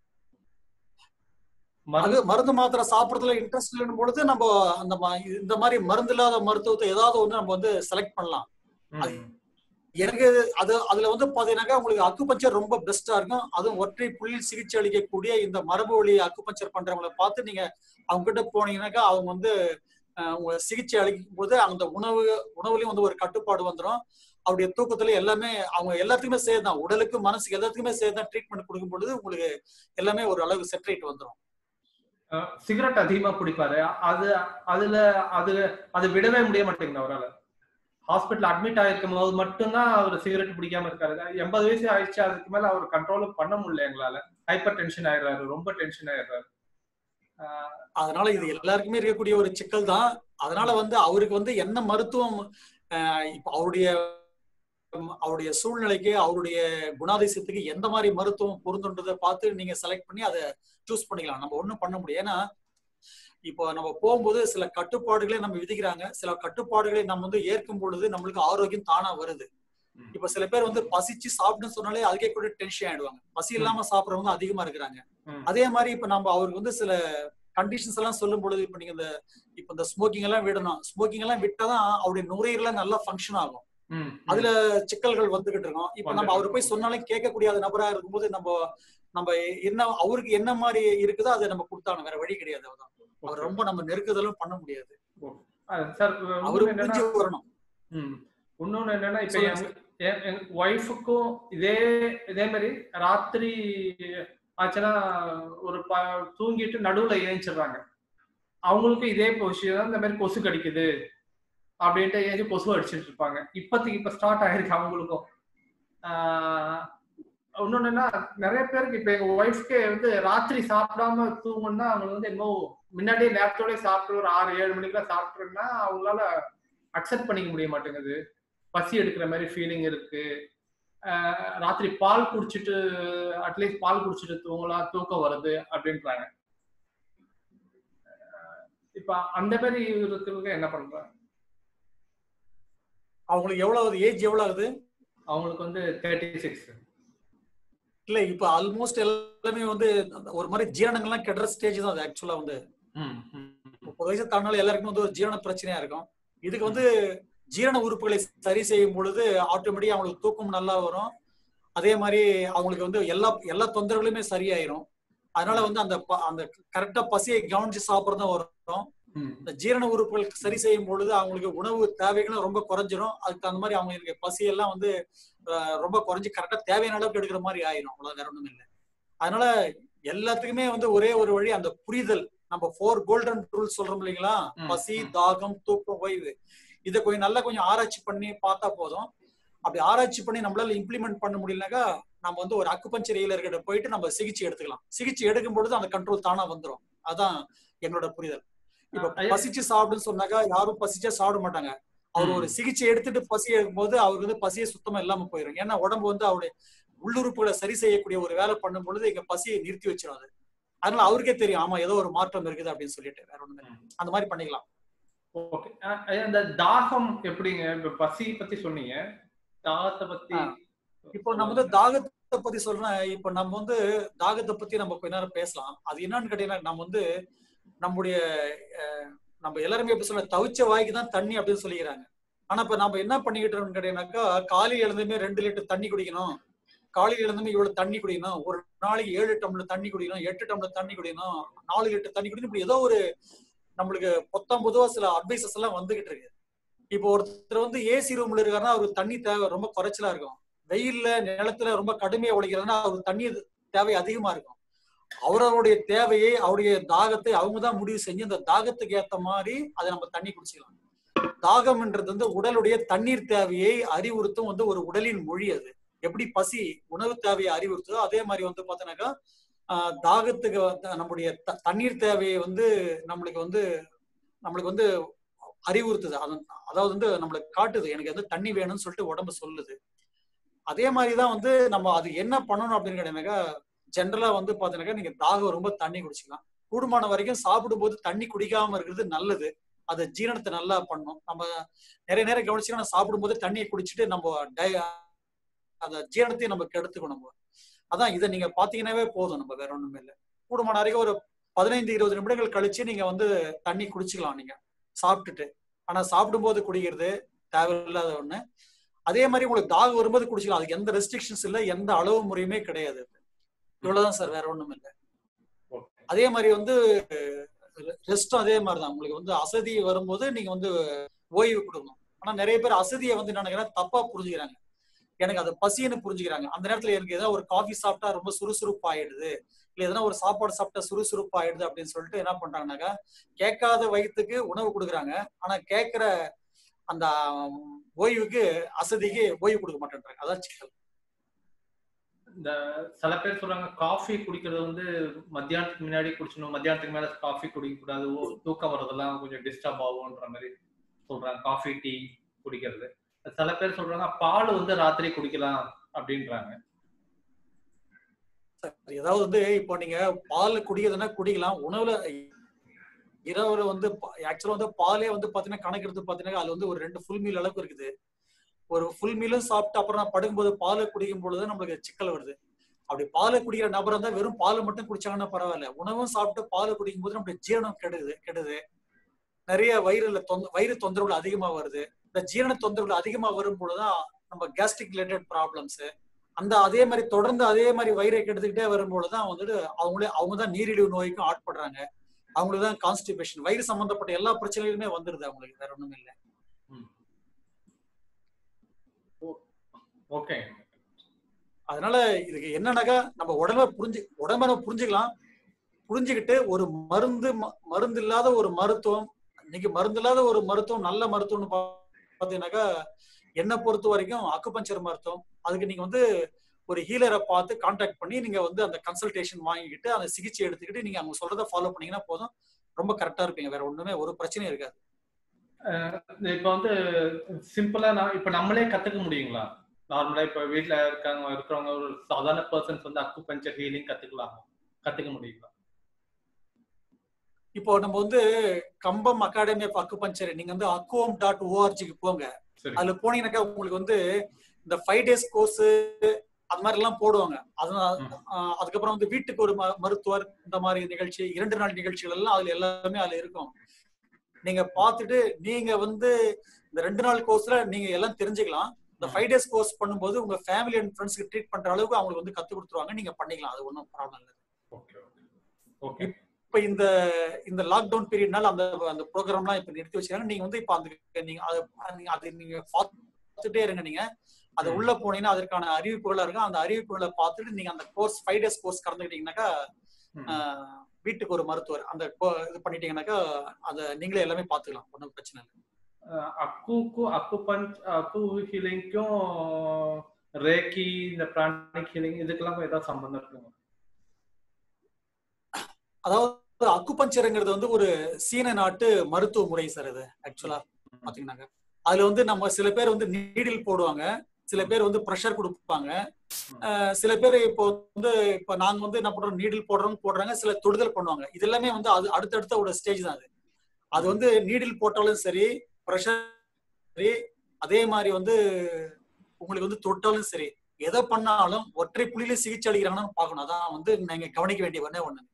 அது மருந்து மருந்து மாத்திரை சாப்பிடறதுல இன்ட்ரெஸ்ட் இல்லைன்னு பொழுது நம்ம அந்த ம- இந்த மாதிரி மருந்து இல்லாத மருத்துவத்தை ஏதாவது ஒண்ணு நம்ம வந்து செலக்ட் பண்ணலாம் ம். எனக்கு அது அதுல வந்து பாத்தீங்கன்னாக்கா உங்களுக்கு அக்குபஞ்சர் ரொம்ப பெஸ்டா இருக்கும் அதுவும் ஒற்றை புள்ளியில் சிகிச்சை அளிக்கக்கூடிய இந்த மரபு வழி அக்குபஞ்சர் பண்றவங்களை பார்த்து நீங்க அவங்க கிட்ட போனீங்கன்னாக்கா அவங்க வந்து அஹ், உங்க சிகிச்சை அளிக்கும் போது அந்த உணவு உணவுலயும் வந்து ஒரு கட்டுப்பாடு வந்துடும் அவருடைய தூக்கத்துல எல்லாமே அவங்க எல்லாத்துக்குமே சேர்தான் உடலுக்கு மனசுக்கு எல்லாத்துக்குமே சேர்தான் ட்ரீட்மெண்ட் கொடுக்கும் பொழுது உங்களுக்கு எல்லாமே ஒரு அளவு செட்ரேட் வந்துடும் சிகரெட் அதிகமா பிடிப்பாரு அது அதுல அது அது விடவே முடிய மாட்டேங்குது அவரால் ஹாஸ்பிட்டல் அட்மிட் ஆயிருக்கும் போது மட்டும்தான் அவர் சிகரெட் பிடிக்காம இருக்காரு எண்பது வயசு ஆயிடுச்சு அதுக்கு மேல அவர் கண்ட்ரோல் பண்ண முடியல எங்களால ஹைப்பர் டென்ஷன் ஆயிடுறாரு ரொம்ப டென்ஷன் ஆயிடுறாரு ஆஹ் அதனால இது எல்லாருக்குமே இருக்கக்கூடிய ஒரு சிக்கல் தான் அதனால வந்து அவருக்கு வந்து என்ன மருத்துவம் ஆஹ் இப்ப அவருடைய உம், அவருடைய சூழ்நிலைக்கு அவருடைய குணாதிசயத்துக்கு எந்த மாதிரி மருத்துவம் பொருந்துன்றதை பார்த்து நீங்க செலக்ட் பண்ணி அதை சூஸ் பண்ணிக்கலாம் நம்ம ஒண்ணும் பண்ண முடியும் ஏன்னா இப்போ நம்ம போகும்போது சில கட்டுப்பாடுகளை நம்ம விதிக்கிறாங்க சில கட்டுப்பாடுகளை நம்ம வந்து ஏற்கும் பொழுது நம்மளுக்கு ஆரோக்கியம் தானா வருது ம். இப்ப சில பேர் வந்து பசிச்சு சாப்பிடுன்னு சொன்னாலே அதுக்கே கூட டென்ஷன் ஆயிடுவாங்க பசி இல்லாம சாப்பிடுறவங்க அதிகமா இருக்கிறாங்க ம். அதே மாதிரி இப்ப நம்ம அவருக்கு வந்து சில கண்டிஷன்ஸ் எல்லாம் சொல்லும் பொழுது இப்ப நீங்க இந்த இப்ப இந்த ஸ்மோக்கிங் எல்லாம் விடணும் ஸ்மோக்கிங் எல்லாம் விட்டாதான் அவருடைய நுரையீரலாம் நல்லா ஃபங்க்ஷன் ஆகும் ம், அதுல சிக்கல்கள் வந்துகிட்டு இருக்கோம் இப்ப நம்ம அவர் போய் சொன்னாலும் கேட்கக்கூடிய நபரா இருக்கும்போது நம்ம நம்ம என்ன அவருக்கு என்ன மாதிரி இருக்குதோ அதை நம்ம கொடுத்தாங்க வேற வழி கிடையாது அவர்தான் அவர் ரொம்ப நம்ம நெருக்குதலும் பண்ண முடியாது சார் அவரு இன்னொன்னு என்னன்னா புரிஞ்சு வரணும் ம். இன்னொன்னு என்னன்னா இப்ப சொல்லுங்க எங்க என்- என் ஒய்ஃபுக்கும் இதே இதே மாதிரி ராத்திரி ஆச்சுன்னா ஒரு ப- தூங்கிட்டு நடுவுல ஏஞ்சிடுறாங்க அவங்களுக்கும் இதே பொசிஷன் இந்த மாதிரி கொசு கடிக்குது அப்படின்ட்டு ஏஞ்சி கொசு அடிச்சிட்டு இருப்பாங்க இப்போதைக்கு இப்ப ஸ்டார்ட் ஆயிருக்கு அவங்களுக்கும் ஆஹ் இன்னொன்னு என்ன நிறைய பேருக்கு இப்ப எங்க ஒய்ஃப்க்கு வந்து ராத்திரி சாப்பிடாம தூங்கணும்னா அவங்க வந்து என்னமோ முன்னாடியே நேரத்தோட சாப்பிட்டு ஒரு ஆறு ஏழு மணிக்கெல்லாம் சாப்பிட்டுருன்னா அவங்களால அக்செப்ட் பண்ணிக்க முடிய மாட்டேங்குது பசி எடுக்கிற மாதிரி ஃபீலிங் இருக்கு ஆஹ் ராத்திரி பால் குடிச்சிட்டு அட்லீஸ்ட் பால் குடிச்சிட்டு தூங்கலாம் தூக்கம் வருது அப்படின்றாங்க ஆஹ் இப்ப அந்த மாதிரி இருக்கிறவங்க என்ன பண்றாங்க அவங்களுக்கு எவ்வளவு ஏஜ் எவ்வளவு ஆகுது அவங்களுக்கு வந்து தேர்ட்டி சிக்ஸ் இல்ல இப்ப ஆல்மோஸ்ட் எல்லாமே வந்து அந்த ஒரு மாதிரி ஜீரணங்கள்லாம் கெடுற ஸ்டேஜ் தான் அது ஆக்சுவலா வந்து முப்பது வயசு தாண்டாலும் எல்லாருக்குமே வந்து ஒரு ஜீரண பிரச்சனையா இருக்கும் இதுக்கு வந்து ஜீரண உறுப்புகளை சரி செய்யும் பொழுது ஆட்டோமேட்டிக்கா அவங்களுக்கு தூக்கம் நல்லா வரும் அதே மாதிரி அவங்களுக்கு வந்து எல்லா எல்லா தொந்தரவுகளுமே சரியாயிரும் அதனால வந்து அந்த ப- அந்த கரெக்டா பசியை கவனிச்சு சாப்பிட்றதும் வரும் இந்த ஜீரண உறுப்புகள் சரி செய்யும் பொழுது அவங்களுக்கு உணவு தேவைகளும் ரொம்ப குறைஞ்சிரும் அதுக்கு தகுந்த மாதிரி அவங்களுக்கு பசியெல்லாம் வந்து அஹ், ரொம்ப குறைஞ்சு கரெக்டா தேவையான அளவுக்கு எடுக்கிற மாதிரி ஆயிரும் அவ்வளவு வேற ஒண்ணும் இல்லை அதனால எல்லாத்துக்குமே வந்து ஒரே ஒரு வழி அந்த புரிதல் நம்ம ஃபோர் கோல்டன் ரூல்ஸ் சொல்றோம் இல்லைங்களா ம், பசி ம். தாகம் தூக்கம் ஓய்வு இதை கொஞ்சம் நல்லா கொஞ்சம் ஆராய்ச்சி பண்ணி பார்த்தா போதும் அப்படி ஆராய்ச்சி பண்ணி நம்மளால இம்ப்ளிமெண்ட் பண்ண முடியலனாக்கா நம்ம வந்து ஒரு அக்குபஞ்சர் கிட்ட போயிட்டு நம்ம சிகிச்சை எடுத்துக்கலாம் சிகிச்சை எடுக்கும் பொழுது அந்த கண்ட்ரோல் தானா வந்துரும் அதான் என்னோட புரிதல் இப்ப ஆ, ஐயா. பசிச்சு சாப்பிடுன்னு சொன்னாக்கா யாரும் பசிச்சா சாப்பிட மாட்டாங்க அவர் ம். ஒரு சிகிச்சை எடுத்துட்டு பசி எடுக்கும்போது அவருக்கு வந்து பசியே சுத்தமா இல்லாம போயிடும் ஏன்னா உடம்பு வந்து அவருடைய உள்ளுறுப்புகளை சரி செய்யக்கூடிய ஒரு வேலை பண்ணும் பொழுது இங்க பசியை நிறுத்தி வச்சிடும் அது அதனால அவருக்கே தெரியும் ஆமா ஏதோ ஒரு மாற்றம் இருக்குது அப்படின்னு சொல்லிட்டு வேற ஒண்ணுமே இல்லை. அந்த மாதிரி பண்ணிக்கலாம் ஓகே அந்த தாகம் எப்படிங்க இப்ப பசி பத்தி சொன்னீங்க தாகத்தை பத்தி ஆ. இப்போ நம்ம வந்து தாகத்தை பத்தி சொல்றேன் இப்போ நம்ம வந்து தாகத்தை பத்தி நம்ம கொஞ்ச நேரம் பேசலாம் அது என்னன்னு கேட்டீங்கன்னா நம்ம வந்து நம்முடைய அஹ், நம்ம எல்லாருமே எப்படி சொல்ல தவிச்ச வாய்க்கு தான் தண்ணி அப்படின்னு சொல்லிக்கிறாங்க ஆனா இப்ப நம்ம என்ன பண்ணிக்கிட்டோம்னு கேட்டீங்கன்னாக்கா காலையில எழுந்துமே ரெண்டு லிட்டர் தண்ணி குடிக்கணும் காலையில எழுந்துமே இவ்வளவு தண்ணி குடிக்கணும் ஒரு நாளைக்கு ஏழு டம்ளர் தண்ணி குடிக்கணும் எட்டு டம்ளர் தண்ணி குடிக்கணும் நாலு லிட்டர் தண்ணி குடிக்கணும் இப்படி ஏதோ ஒரு நம்மளுக்கு பொத்தாம் பொதுவா சில அட்வைசஸ் எல்லாம் வந்துகிட்டு இருக்கு இப்போ ஒருத்தர் வந்து ஏசி ரூம்ல இருக்காருன்னா அவருக்கு தண்ணி தேவை ரொம்ப குறைச்சலா இருக்கும் வெயில்ல நிலத்துல ரொம்ப கடுமையா உழைக்கிறாருன்னா அவருக்கு தண்ணி தேவை அதிகமா இருக்கும் அவரவருடைய தேவையை அவருடைய தாகத்தை அவங்க தான் முடிவு செஞ்சு அந்த தாகத்துக்கு ஏத்த மாதிரி அதை நம்ம தண்ணி குடிச்சுக்கலாம் தாகம்ன்றது வந்து உடலுடைய தண்ணீர் தேவையை அறிவுறுத்தும் வந்து ஒரு உடலின் மொழி அது எப்படி பசி உணவு தேவையை அறிவுறுத்துதோ அதே மாதிரி வந்து பார்த்தோன்னாக்கா ஆஹ் தாகத்துக்கு வந்து நம்முடைய த- தண்ணீர் தேவையை வந்து நம்மளுக்கு வந்து நம்மளுக்கு வந்து அறிவுறுத்துது அது அதாவது வந்து நம்மளுக்கு காட்டுது எனக்கு வந்து தண்ணி வேணும்னு சொல்லிட்டு உடம்பு சொல்லுது அதே மாதிரிதான் வந்து நம்ம அது என்ன பண்ணணும் அப்படின்னு கேட்டீங்கன்னாக்கா ஜென்ரலா வந்து பாத்தீங்கன்னாக்கா நீங்க தாகம் ரொம்ப தண்ணி குடிச்சுக்கலாம் கூடுமான வரைக்கும் சாப்பிடும்போது தண்ணி குடிக்காம இருக்கிறது நல்லது அது ஜீரணத்தை நல்லா பண்ணும் நம்ம நிறைய நேரம் கவனிச்சுன்னா சாப்பிடும்போது தண்ணியை குடிச்சிட்டு நம்ம டை அந்த ஜீரணத்தையும் நம்ம கெடுத்துக்கணும் நம்ம அதான் இதை நீங்க பாத்தீங்கன்னாவே போதும் நம்ம வேற ஒண்ணுமே இல்லை கூடுமான வரைக்கும் ஒரு பதினைந்து இருபது நிமிடங்கள் கழிச்சு நீங்க வந்து தண்ணி குடிச்சுக்கலாம் நீங்க சாப்பிட்டுட்டு ஆனா சாப்பிடும்போது குடிக்கிறது தேவையில்லாத ஒண்ணு அதே மாதிரி உங்களுக்கு தாகம் வரும்போது குடிச்சுக்கலாம் அதுக்கு எந்த ரெஸ்ட்ரிக்ஷன்ஸ் இல்லை எந்த அளவு முறையுமே கிடையாது இவ்வளவுதான் சார் வேற ஒண்ணும் இல்லை அதே மாதிரி வந்து ரெஸ்டும் அதே மாதிரி தான் உங்களுக்கு வந்து அசதி வரும்போது நீங்க வந்து ஓய்வு கொடுக்கணும் ஆனா நிறைய பேர் அசதியை வந்து என்ன நினைக்கிறாங்க தப்பா புரிஞ்சுக்கிறாங்க எனக்கு அது பசின்னு புரிஞ்சுக்கிறாங்க அந்த நேரத்துல எனக்கு ஏதாவது ஒரு காஃபி சாப்பிட்டா ரொம்ப சுறுசுறுப்பு ஆயிடுது இல்ல எதனா ஒரு சாப்பாடு சாப்பிட்டா சுறுசுறுப்பு ஆயிடுது அப்படின்னு சொல்லிட்டு என்ன பண்றாங்கனாக்கா கேட்காத வயிற்றுக்கு உணவு கொடுக்குறாங்க ஆனா கேட்கிற அந்த ஓய்வுக்கு அசதிக்கு ஓய்வு கொடுக்க மாட்டேன்றாங்க அதான் சிக்கல் இந்த சில பேர் சொல்றாங்க காஃபி குடிக்கிறது வந்து மத்தியானத்துக்கு முன்னாடி குடிச்சணும் மத்தியானத்துக்கு மேல காஃபி குடிக்க கூடாது ஓ, தூக்கம் வர்றதெல்லாம் கொஞ்சம் டிஸ்டர்ப் ஆகும்ன்ற மாதிரி சொல்றாங்க காஃபி டீ குடிக்கிறது சில பேர் சொல்றாங்க பால் வந்து ராத்திரி குடிக்கலாம் அப்படின்றாங்க ஏதாவது வந்து இப்போ நீங்க பால் குடிக்கிறதுனா குடிக்கலாம் உணவுல இரவுல வந்து ஆக்சுவலா வந்து பாலே வந்து பாத்தீங்கன்னா கணக்கு எடுத்து பாத்தீங்கன்னா அது வந்து ஒரு ரெண்டு ஃபுல் மீல் அளவுக்கு இருக்குது ஒரு ஃபுல் மீலும் சாப்பிட்டு அப்புறம் நான் படுக்கும்போது பாலை குடிக்கும் பொழுது நம்மளுக்கு சிக்கல் வருது அப்படி பாலை குடிக்கிற நபர் இருந்தா வெறும் பால் மட்டும் குடிச்சாங்கன்னா பரவாயில்ல உணவும் சாப்பிட்டு பால் குடிக்கும் போது நம்மளுக்கு ஜீரணம் கெடுது கெடுது நிறைய வயிறுல தொந்த வயிறு தொந்தரவுகள் அதிகமா வருது இந்த ஜீரண தொந்தரவுகள் அதிகமா வரும் பொழுதுதான் நம்ம கேஸ்ட்ரிக் ரிலேட்டட் ப்ராப்ளம்ஸ் அந்த அதே மாதிரி தொடர்ந்து அதே மாதிரி வயிறை கெடுத்துக்கிட்டே வரும்பொழுதுதான் வந்துட்டு அவங்களே அவங்க தான் நீரிழிவு நோய்க்கும் ஆட்படுறாங்க அவங்களுக்கு தான் கான்ஸ்டிபேஷன் வயிறு சம்பந்தப்பட்ட எல்லா பிரச்சனைகளுமே வந்துருது அவங்களுக்கு வேற ஒண்ணும் இல்லை ஓகே அதனால இதுக்கு என்னன்னாக்கா நம்ம உடம்ப புரிஞ்சு உடம்ப நம்ம புரிஞ்சுக்கலாம் புரிஞ்சுக்கிட்டு ஒரு மருந்து ம- மருந்து இல்லாத ஒரு மருத்துவம் இன்னைக்கு மருந்து இல்லாத ஒரு மருத்துவம் நல்ல மருத்துவம்னு பா- பாத்தீங்கன்னாக்கா என்னை பொறுத்த வரைக்கும் அக்குபஞ்சர் மருத்துவம் அதுக்கு நீங்க வந்து ஒரு ஹீலரை பார்த்து கான்டாக்ட் பண்ணி நீங்க வந்து அந்த கன்சல்டேஷன் வாங்கிக்கிட்டு அந்த சிகிச்சை எடுத்துக்கிட்டு நீங்க அவங்க சொல்றதை ஃபாலோ பண்ணீங்கன்னா போதும் ரொம்ப கரெக்டா இருப்பீங்க வேற ஒண்ணுமே ஒரு பிரச்சனையும் இருக்காது இப்ப வந்து சிம்பிளா நான் இப்ப நம்மளே கத்துக்க முடியுங்களா நார்மலா இப்ப வீட்ல இருக்காங்க இருக்கிறவங்க ஒரு சாதாரண பர்சன்ஸ் வந்து அக்கு பஞ்சர் ஹீலிங் கத்துக்கலாம் கத்துக்க முடியுங்களா இப்போ நம்ம வந்து கம்பம் அகாடமி ஆஃப் அக்குபஞ்சர் நீங்க வந்து அக்குவம் டாட் ஓஆர்ஜிக்கு போங்க சரி அதுல போனீங்கன்னாக்கா உங்களுக்கு வந்து இந்த ஃபைவ் டேஸ் கோர்ஸ் அது மாதிரி எல்லாம் போடுவாங்க அதனால ம். ஆஹ் அதுக்கப்புறம் வந்து வீட்டுக்கு ஒரு ம- மருத்துவர் இந்த மாதிரி நிகழ்ச்சி இரண்டு நாள் நிகழ்ச்சிகள் எல்லாம் அதுல எல்லாமே அதுல இருக்கும் நீங்க பார்த்துட்டு நீங்க வந்து இந்த ரெண்டு நாள் கோர்ஸ்ல நீங்க எல்லாம் தெரிஞ்சுக்கலாம் இந்த ம். ஃபைவ் டேஸ் கோர்ஸ் பண்ணும்போது உங்க ஃபேமிலி அண்ட் ஃப்ரெண்ட்ஸ்க்கு ட்ரீட் பண்ற அளவுக்கு அவங்களுக்கு வந்து கத்து கொடுத்துருவாங்க நீங்க பண்ணிக்கலாம் அது ஒன்றும் ப்ராப்ளம் இல்லை ஓகே ஓகே இப்ப இந்த இந்த லாக்டவுன் பீரியட்னால அந்த அந்த ப்ரோக்ராம்லாம் இப்ப நிறுத்தி வச்சிருக்காங்க நீங்க வந்து இப்ப அந்த நீங்க அது நீங்க அது நீங்க பார்த்துட்டே இருங்க நீங்க அது ம். உள்ள போனீங்கன்னா அதற்கான அறிவிப்புகளா இருக்கும் அந்த அறிவிப்புகளை பார்த்துட்டு நீங்க அந்த கோர்ஸ் ஃபைவ் டேஸ் கோர்ஸ் கலந்துக்கிட்டீங்கன்னாக்கா ம். ஆஹ், வீட்டுக்கு ஒரு மருத்துவர் அந்த co- இது பண்ணிட்டீங்கன்னாக்கா அதை நீங்களே எல்லாமே பார்த்துக்கலாம் ஒன்றும் பிரச்சனை இல்லை அஹ் அக்குக்கும் அக்கு பஞ்ச் அக்கு ஹீலிங்க்கும் ரேக்கி இந்த பிராணிக் ஹீலிங் இதுக்கெல்லாம் ஏதாவது சம்பந்தம் இருக்குங்க அதாவது அக்குபஞ்சருங்கிறது வந்து ஒரு சீன நாட்டு மருத்துவ முறை சார் இது ஆக்சுவலா பாத்தீங்கன்னாக்க அதுல வந்து நம்ம சில பேர் வந்து நீடில் போடுவாங்க சில பேர் வந்து ப்ரெஷர் கொடுப்பாங்க அஹ் சில பேர் இப்போ வந்து இப்போ நாங்க வந்து என்ன பண்றோம் நீடில் போடுறோம் போடுறாங்க சில தொடுதல் பண்ணுவாங்க இது எல்லாமே வந்து அது அடுத்தடுத்த ஒரு ஸ்டேஜ் தான் அது அது வந்து நீடில் போட்டாலும் சரி ப்ரெஷர் சரி அதே மாதிரி வந்து உங்களுக்கு வந்து தொட்டாலும் சரி எதை பண்ணாலும் ஒற்றை புள்ளியில சிகிச்சை அளிக்கிறாங்கன்னு பார்க்கணும் அதான் வந்து நீங்க கவனிக்க வேண்டிய ஒண்ணே ஒண்ணு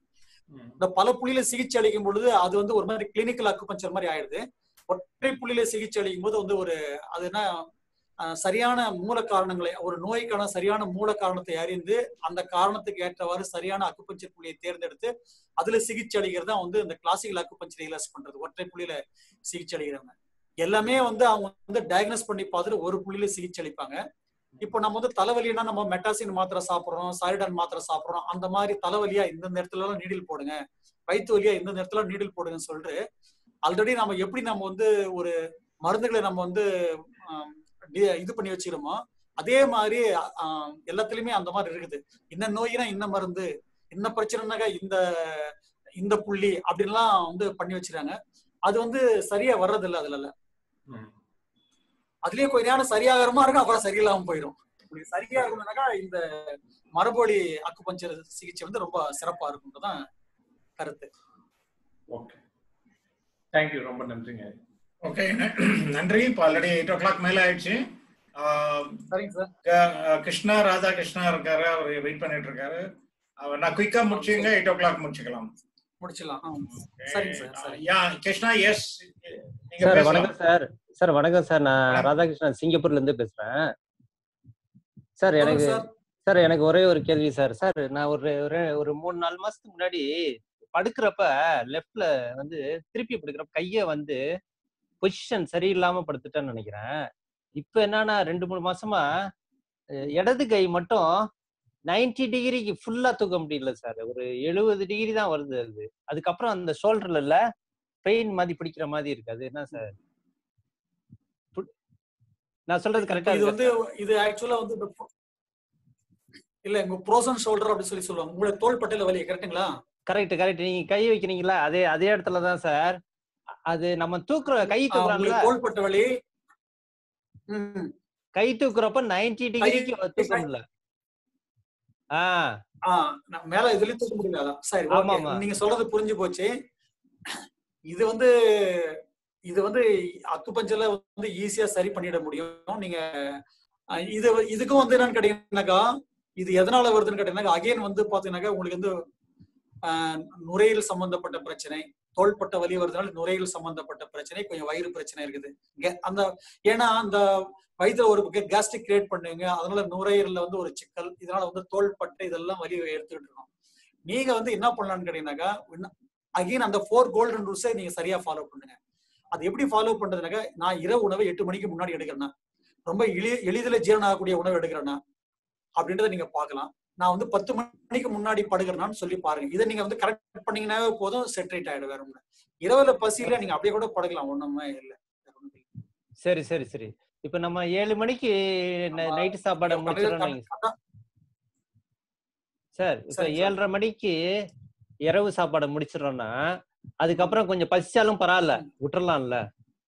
ம். இந்த பல புள்ளியில சிகிச்சை அளிக்கும் பொழுது அது வந்து ஒரு மாதிரி கிளினிக்கல் அக்குபஞ்சர் மாதிரி ஆயிடுது ஒற்றை புள்ளியில சிகிச்சை அளிக்கும் போது வந்து ஒரு அது என்ன அஹ், சரியான மூல காரணங்களை ஒரு நோய்க்கான சரியான மூல காரணத்தை அறிந்து அந்த காரணத்துக்கு ஏற்றவாறு சரியான அக்குபஞ்சர் புள்ளியை தேர்ந்தெடுத்து அதுல சிகிச்சை அளிக்கிறது தான் வந்து இந்த கிளாசிக்கல் அக்குபஞ்சர் ரியலைஸ் பண்றது ஒற்றை புள்ளியில சிகிச்சை அளிக்கிறவங்க எல்லாமே வந்து அவங்க வந்து டயக்னோஸ் பண்ணி பார்த்துட்டு ஒரு புள்ளியில சிகிச்சை அளிப்பாங்க இப்போ நம்ம வந்து தலைவலினா நம்ம மெட்டாசின் மாத்திரை சாப்பிடுறோம் சாரிடான் மாத்திரை சாப்பிடுறோம் அந்த மாதிரி தலைவலியா இந்த நேரத்துல எல்லாம் நீடில் போடுங்க வயிற்று வலியா இந்த நேரத்துல நீடில் போடுங்கன்னு சொல்லிட்டு ஆல்ரெடி நம்ம எப்படி நம்ம வந்து ஒரு மருந்துகளை நம்ம வந்து ஆம், டி- இது பண்ணி வச்சிருமோ அதே மாதிரி ஆம், எல்லாத்துலயுமே அந்த மாதிரி இருக்குது இந்த நோயினா இந்த மருந்து இந்த பிரச்சனைனாக்கா இந்த இந்த புள்ளி அப்படின்லாம் வந்து பண்ணி வச்சிருக்காங்க அது வந்து சரியா வர்றதில்ல அதுல எல்லாம். ம். அதுலயே கொஞ்ச நேரம் சரியாகிறமா இருக்கும் அப்புறம் சரியில்லாம போயிடும் உங்களுக்கு சரியா இருக்கணும்னாக்கா இந்த மரபொழி அக்குபஞ்சர் சிகிச்சை வந்து ரொம்ப சிறப்பா இருக்கும்ன்றதான் கருத்து ஓகே தேங்க்யூ ரொம்ப நன்றிங்க ஓகே நன்றி இப்போ ஆல்ரெடி எயிட் ஓ கிளாக் மேல ஆயிடுச்சு ஆஹ் சரிங்க சார் க- கிருஷ்ணா ராதா கிருஷ்ணா இருக்காரு அவர் வெயிட் பண்ணிட்டு இருக்காரு அவர் நான் குயிக்கா முடிச்சுங்க எயிட் ஓ கிளாக் முடிச்சுக்கலாம் முடிச்சிடலாம் ஆ. சரிங்க சார் சரி யா கிருஷ்ணா எஸ் நீங்க சார் பேசலாம் வணக்கம் சார் சார் வணக்கம் சார் நான் வணக்கம். ராதாகிருஷ்ணன் சிங்கப்பூர்ல இருந்து பேசுறேன் சார் சொல்லுங்க எனக்கு சார் சார் எனக்கு ஒரே ஒரு கேள்வி சார் சார் நான் ஒரு ஒரு ஒரு மூணு நாலு மாசத்துக்கு முன்னாடி படுக்கிறப்ப லெஃப்ட்ல வந்து திருப்பி படுக்கிறப்ப கைய வந்து பொசிஷன் சரியில்லாம படுத்துட்டேன்னு நினைக்கிறேன் இப்ப என்னன்னா ரெண்டு மூணு மாசமா அஹ், இடது கை மட்டும் 90 டிகிரிக்கு ஃபுல்லா தூக்க முடியல சார் ஒரு எழுபது டிகிரி தான் வருது அது அதுக்கப்புறம் அந்த ஷோல்டர்ல இல்ல பெயின் மாதிரி பிடிக்கிற மாதிரி இருக்கு அது என்ன சார் புட்- நான் சொல்றது கரெக்டா இது வந்து இது ஆக்சுவலா வந்து இந்த pro- இல்ல உங்க ப்ரோசன் ஷோல்டர் அப்படி சொல்லி சொல்லுவாங்க உங்களுடைய தோள் பட்டையில வலி கரெக்ட்டுங்களா கரெக்ட் கரெக்ட் நீங்க கை வைக்கிறீங்களா அதே அதே இடத்துல தான் சார் அது நம்ம தூக்குற கை ஆ, தூக்குறாங்கல்ல உங்களுக்கு தோள் பட்டை வலி ம் கை தூக்குறப்ப 90 டிகிரிக்கு தூக்க முடியல ஆ ஆ நான் மேல இதுலயும் தூக்க முடியல அதான் சரி ஆமா, ஓகே ஆமா. நீங்க சொல்றது புரிஞ்சு போச்சு இது வந்து இது வந்து அக்குபஞ்சர்ல வந்து ஈஸியா சரி பண்ணிட முடியும் நீங்க அஹ், இது இதுக்கும் வந்து என்னன்னு கேட்டீங்கன்னாக்கா இது எதனால வருதுன்னு கேட்டீங்கன்னா அகைன் வந்து பாத்தீங்கன்னாக்கா உங்களுக்கு வந்து ஆஹ், நுரையீரல் சம்பந்தப்பட்ட பிரச்சனை தோள்பட்ட வலி வருதுனால நுரையீரல் சம்பந்தப்பட்ட பிரச்சனை கொஞ்சம் வயிறு பிரச்சனை இருக்குது கே- அந்த ஏன்னா அந்த வயிற்றுல ஒரு கேஸ்ட்ரிக் கிரியேட் பண்ணுவீங்க அதனால நுரையீரல்ல வந்து ஒரு சிக்கல் இதனால வந்து தோள்பட்டை இதெல்லாம் வலி எடுத்துக்கிட்டு இருக்கோம் நீங்க வந்து என்ன பண்ணலாம்னு கேட்டீங்கன்னாக்கா அகைன் அந்த ஃபோர் கோல்டன் ரூல்ஸை நீங்க சரியா ஃபாலோ பண்ணுங்க அது எப்படி ஃபாலோ பண்றதுனாக்கா நான் இரவு உணவை எட்டு மணிக்கு முன்னாடி எடுக்கிறேன்னா ரொம்ப எளி எளிதில் ஜீரணம் ஆகக்கூடிய உணவு எடுக்கிறேன்னா அப்படின்றத நீங்க பார்க்கலாம் நான் வந்து பத்து மணிக்கு முன்னாடி படுகிறேனான்னு சொல்லி பாருங்க இதை நீங்க வந்து கரெக்ட் பண்ணீங்கன்னாவே போதும் செட்ரேட் ஆயிடும் வேற ஒண்ணு இரவுல பசியில நீங்க அப்படியே கூட படுக்கலாம் ஒண்ணுமே இல்லை சரி சரி சரி இப்ப நம்ம ஏழு மணிக்கு நைட்டு சாப்பாடை முடிச்சிடறோம் நீங்க சார் இப்ப சரி, சரி. ஏழரை மணிக்கு இரவு சாப்பாடை முடிச்சிடறோம்னா அதுக்கப்புறம் கொஞ்சம் பசிச்சாலும் பரவாயில்ல விட்டுறலாம்ல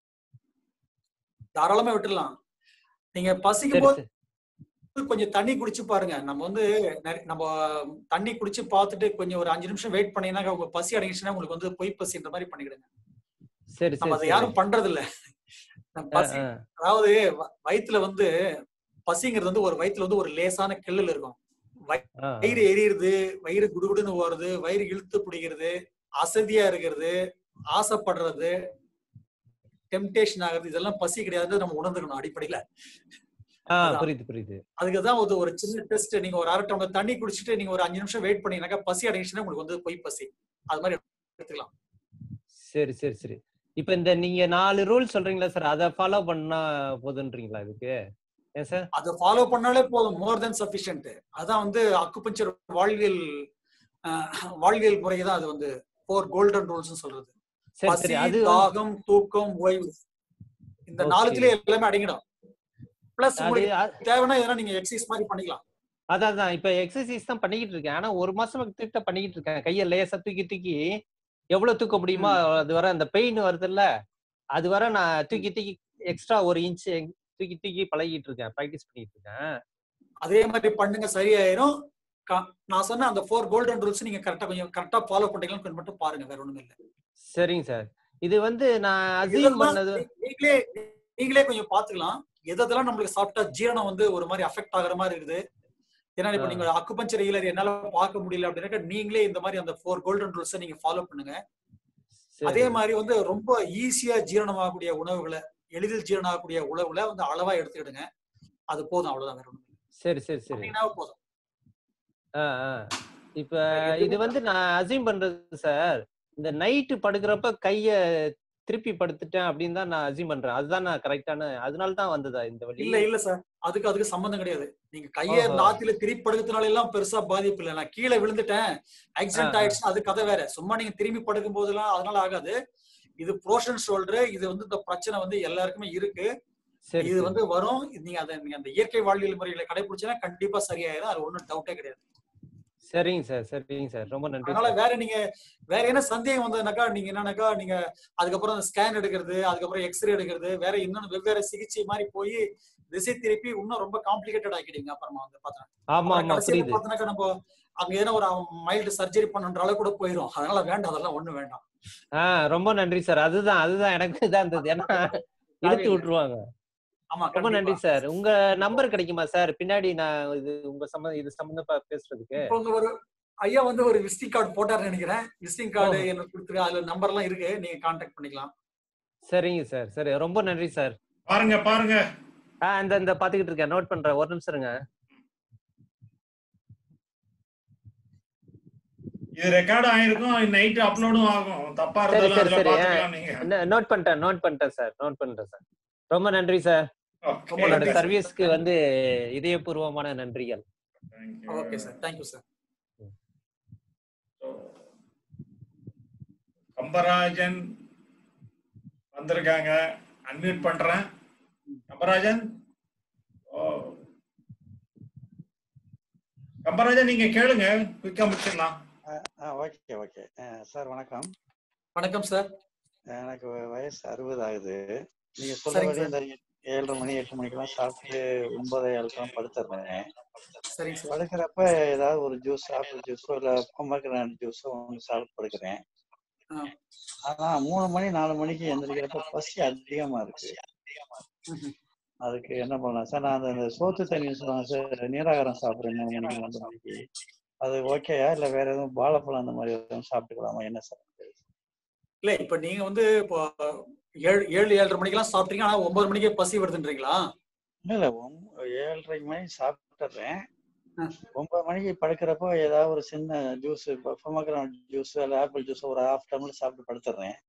தாராளமா விட்டுடலாம் நீங்க பசிக்கும் சரி போது சரி கொஞ்சம் தண்ணி குடிச்சு பாருங்க நம்ம வந்து நிறைய- நம்ம தண்ணி குடிச்சு பார்த்துட்டு கொஞ்சம் ஒரு அஞ்சு நிமிஷம் வெயிட் பண்ணீங்கன்னா உங்க பசி அடங்கிச்சுன்னா உங்களுக்கு வந்து பொய் பசின்ற மாதிரி பண்ணிக்கிடுங்க சரி நம்ம சரி அதை சரி யாரும் பண்றது இல்ல நம்ம ஆ, பசி ஆ. அதாவது வ- வயித்துல வந்து பசிங்கிறது வந்து ஒரு வயித்துல வந்து ஒரு லேசான கிள்ளல் இருக்கும் ஆ, ஆ. வயிறு எரியுறது வயிறு குடுகுடுன்னு ஓடுறது வயிறு இழுத்து பிடிக்கிறது அசதியா இருக்கிறது ஆசைப்படுறது டெம்டேஷன் ஆகுறது இதெல்லாம் பசி கிடையாது நம்ம உணர்ந்துக்கணும் அடிப்படையில ஆ அதான். புரியுது புரியுது அதுக்கு தான் ஒரு ஒரு சின்ன டெஸ்ட் நீங்க ஒரு அரை டம்ளர் தண்ணி குடிச்சிட்டு நீங்க ஒரு அஞ்சு நிமிஷம் வெயிட் பண்ணீங்கன்னாக்கா பசி அடைஞ்சுன்னா உங்களுக்கு வந்து பொய் பசி அது மாதிரி எடுத்துக்கலாம் சரி சரி சரி இப்ப இந்த நீங்க நாலு ரூல் சொல்றீங்களா சார் அதை ஃபாலோ பண்ணா போதுன்றீங்களா இதுக்கு ஏன் சார் அதை ஃபாலோ பண்ணாலே போதும் மோர் தென் சஃபிஷியன்ட் அதான் வந்து அக்குபஞ்சர் வாழ்வியல் அஹ், வாழ்வியல் முறை தான் அது வந்து ஃபோர் கோல்டன் ரூல்ஸ் சொல்றது சரி பசி சரி அது வந்து- தாகம் தூக்கம் ஓய்வு இந்த Okay. நாலுத்துலயே எல்லாமே அடங்கிடும் பிளஸ் அது உங்களுக்கு அ- தேவைன்னா எதனா நீங்க எக்ஸசைஸ் மாதிரி பண்ணிக்கலாம் அதான் அதான் இப்ப எக்ஸசைஸ் தான் பண்ணிக்கிட்டு இருக்கேன் ஆனா ஒரு மாசமா திட்ட பண்ணிக்கிட்டு இருக்கேன் கையை லேசா தூக்கி தூக்கி எவ்வளவு தூக்க முடியுமோ அது வர அந்த பெயின் வருதுல்ல அது வர நான் தூக்கி தூக்கி எக்ஸ்ட்ரா ஒரு இன்ச் தூக்கி தூக்கி பழகிட்டு இருக்கேன் ப்ராக்டிஸ் பண்ணிட்டு இருக்கேன் அதே மாதிரி பண்ணுங்க சரியாயிரும் க- நான் சொன்ன அந்த ஃபோர் கோல்டன் ரூல்ஸ் நீங்க கரெக்டா கொஞ்சம் கரெக்டா ஃபாலோ பண்ணீங்களான்னு கொஞ்சம் மட்டும் பாருங்க வேற ஒண்ணுமே இல்ல சரிங்க சார் இது வந்து நான் அசியூம் இதெல்லாம் பண்ணது நீ- நீங்களே நீங்களே கொஞ்சம் பாத்துக்கலாம் எதெல்லாம் நம்மளுக்கு சாப்பிட்டா ஜீரணம் வந்து ஒரு மாதிரி அஃபெக்ட் ஆகுற மாதிரி இருக்குது ஏன்னா இப்ப ஆ. நீங்க அக்குபஞ்சர் ஹீலர் என்னால பார்க்க முடியல அப்படின்னாக்க நீங்களே இந்த மாதிரி அந்த ஃபோர் கோல்டன் ரூல்ஸை நீங்க ஃபாலோ பண்ணுங்க சரி அதே மாதிரி வந்து ரொம்ப ஈஸியா ஜீரணமாகக்கூடிய உணவுகளை எளிதில் ஜீரணமாகக்கூடிய உணவுகளை வந்து அளவா எடுத்துக்கிடுங்க அது போதும் அவ்வளவுதான் வேற ஒண்ணும் இல்லை. சரி சரி சரி அப்படின்னா போதும் ஆ ஆ இப்ப இது வந்து நான் அசீம் பண்றது சார் இந்த நைட்டு படுக்கிறப்ப கைய திருப்பி படுத்துட்டேன் அப்படின்னு தான் நான் அசீம் பண்றேன் அதுதான் நான் கரெக்டான அதனால தான் வந்ததா இந்த வழி இல்ல இல்ல சார் அதுக்கு அதுக்கு சம்பந்தம் கிடையாது நீங்க கைய ஓஹோ. நாத்தில திருப்பி படுக்கிறதுனால எல்லாம் பெருசா பாதிப்பு இல்லை நான் கீழே விழுந்துட்டேன் ஆக்சிடென்ட் ஆ, ஆ. ஆயிடுச்சுன்னா அது கதை வேற சும்மா நீங்க திரும்பி படுக்கும் போதெல்லாம் அதனால ஆகாது இது ப்ரோஷன் ஷோல்டர் இது வந்து இந்த பிரச்சனை வந்து எல்லாருக்குமே இருக்கு சரி இது சரி வந்து வரும் இது நீங்க அதை நீங்க அந்த இயற்கை வாழ்வியல் முறைகளை கடைபிடிச்சா கண்டிப்பா சரியாயிரும் அது ஒண்ணும் டவுட்டே கிடையாது சரிங்க சார் சரிங்க சார் ரொம்ப நன்றி அதனால சார் வேற நீங்க வேற என்ன சந்தேகம் வந்ததுனாக்கா நீங்க என்னன்னாக்கா நீங்க அதுக்கப்புறம் ஸ்கேன் எடுக்கிறது அதுக்கப்புறம் எக்ஸ்ரே எடுக்கிறது வேற இன்னொன்னு வெவ்வேறு சிகிச்சை மாதிரி போய் திசை திருப்பி இன்னும் ரொம்ப காம்ப்ளிகேட்டட் ஆக்கிட்டீங்க அப்புறமா வந்து பார்த்தா ஆமா அப்புறம் ஆமா கடைசியில புரியுது பார்த்தோன்னாக்கா நம்ம அங்க ஏதோ ஒரு மைல்டு சர்ஜரி பண்ணுன்ற அளவு கூட போயிடும் அதனால வேண்டாம் அதெல்லாம் ஒண்ணும் வேண்டாம் ஆ ரொம்ப நன்றி சார் அதுதான் அதுதான் எனக்கு இதான் இருந்தது ஏன்னா இழுத்து விட்டுருவாங்க ஆமா ரொம்ப நன்றி கண்டிப்பா சார் உங்க நம்பர் கிடைக்குமா சார் பின்னாடி நான் இது உங்க சம்மந்த இது சம்பந்தமா பேசுறதுக்கு இப்போ வந்து ஒரு ஐயா வந்து ஒரு விசிட்டிங் கார்டு போட்டாருன்னு நினைக்கிறேன் விசிட்டிங் கார்டு எனக்கு கொடுத்துரு அதுல நம்பர் எல்லாம் இருக்கு நீங்க கான்டாக்ட் பண்ணிக்கலாம் சரிங்க சார் சரி ரொம்ப நன்றி சார் பாருங்க பாருங்க ஆ இந்த இந்த பாத்துக்கிட்டு இருக்கேன் நோட் பண்றேன் ஒரு நிமிஷம் இருங்க இது ரெக்கார்ட் ஆயிருக்கும் நைட் அப்லோடும் ஆகும் தப்பா சரி இருந்தாலும் சரி அதுல சரி பாத்துக்கலாம் நீங்க நோட் பண்ணிட்டேன் நோட் பண்ணிட்டேன் சார் நோட் பண்ணிட்டேன் சார் ரொம்ப நன்றி சார் Okay, உங்களோட okay. சர்வீஸ்க்கு வந்து இதயபூர்வமான நன்றிகள் Thank you. Okay sir thank you sir So, Kambarajan வந்திருக்காங்க அன்மியூட் பண்றேன் கம்பராஜன் ஓ கம்பராஜன் நீங்க கேளுங்க குயிக்கா முடிச்சிடலாம் ஓகே ஓகே சார் வணக்கம் வணக்கம் சார் எனக்கு வயசு அறுபது ஆகுது நீங்க சரிங்க சொல்றபடி இந்த ஏழரை மணி எட்டு மணிக்கெல்லாம் சாப்பிட்டு ஒன்பது ஏழுக்கெல்லாம் படுத்துறேன் சரிங்க சார் படுக்கிறப்ப ஏதாவது ஒரு ஜூஸ் ஆப்பிள் ஜூஸோ இல்ல பொம்மக்ரான் ஜூஸோ ஒன்று சாப்பிட்டு படுக்கிறேன் ஆ. ஆனா மூணு மணி நாலு மணிக்கு எந்திரிக்கிறப்ப பசி அதிகமா இருக்கு ம்ஹும். அதுக்கு என்ன பண்ணலாம் சார் நான் அந்த இந்த சோத்து தண்ணி சொல்லுவாங்க சார் நீராகாரம் சாப்பிடுறேன் மூணு மணிக்கு நாலு மணிக்கு அது ஓகேயா இல்ல வேற எதுவும் வாழைப்பழம் அந்த மாதிரி எதுவும் சாப்பிட்டுக்கலாமா என்ன சார் இல்ல இப்ப நீங்க வந்து இப்போ ஏழு ஏழு ஏழரை மணிக்கெல்லாம் சாப்பிட்டீங்க ஆனா ஒன்பது மணிக்கே பசி வருதுன்றீங்களா இல்ல இல்ல ஒம்ப- ஏழரை மணி சாப்பிட்டுறேன் ஆ. ஒன்பது மணிக்கு படுக்கிறப்போ ஏதாவது ஒரு சின்ன ஜூஸ் பொமக்ரான் ஜூஸ் அல்ல ஆப்பிள் ஜூஸ் ஒரு ஹாஃப் டம்ளர் சாப்பிட்டு படுத்துடுறேன்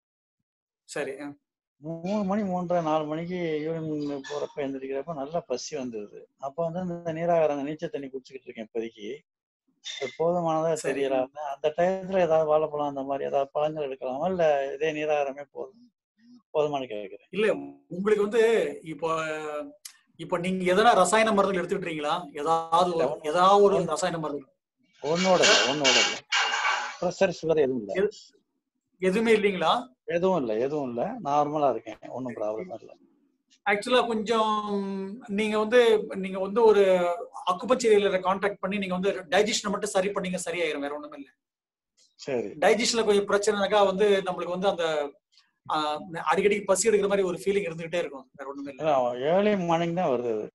சரி ஆ. மூணு மணி மூன்றரை நாலு மணிக்கு யூரின் போறப்ப எந்திரிக்கிறப்ப நல்லா பசி வந்துடுது அப்போ வந்து இந்த நீராகாரம் நீச்சல் தண்ணி குடிச்சுக்கிட்டு இருக்கேன் இப்போதைக்கு அது போதுமானதா சரி. தெரியல அந்த டயத்துல ஏதாவது வாழைப்பழம் அந்த மாதிரி ஏதாவது பழங்கள் எடுக்கலாமா இல்ல இதே நீராகாரமே போதும் போதுமானு கேட்கிறேன் இல்ல உங்களுக்கு வந்து இப்போ இப்போ நீங்க எதனா ரசாயன மருந்துகள் எடுத்துக்கிட்டீங்களா ஏதாவது ஒரு- ஏதாவது ஒரு ரசாயன மருந்து ஒன்னோட இல்ல ஒன்னோட இல்ல ப்ரெஷர் சுகர் எதுவும் இல்ல எதுவுமே இல்லைங்களா எதுவும் இல்ல எதுவும் இல்ல நார்மலா இருக்கேன் ஒன்றும் ப்ராப்ளம் இல்ல ஆக்சுவலா கொஞ்சம் நீங்க வந்து நீங்க வந்து ஒரு அக்குபச்சேரியில கான்டாக்ட் பண்ணி நீங்க வந்து டைஜஷனை மட்டும் சரி பண்ணீங்க சரியாயிரும் வேற ஒண்ணுமே இல்ல சரி டைஜஷன்ல கொஞ்சம் பிரச்சனைனாக்கா வந்து நம்மளுக்கு வந்து அந்த ஆஹ், அடிக்கடி பசி எடுக்கிற மாதிரி ஒரு ஃபீலிங் இருந்துகிட்டே இருக்கும் வேற ஒண்ணுமே இல்ல ஏர்லி மார்னிங் தான் வருது அது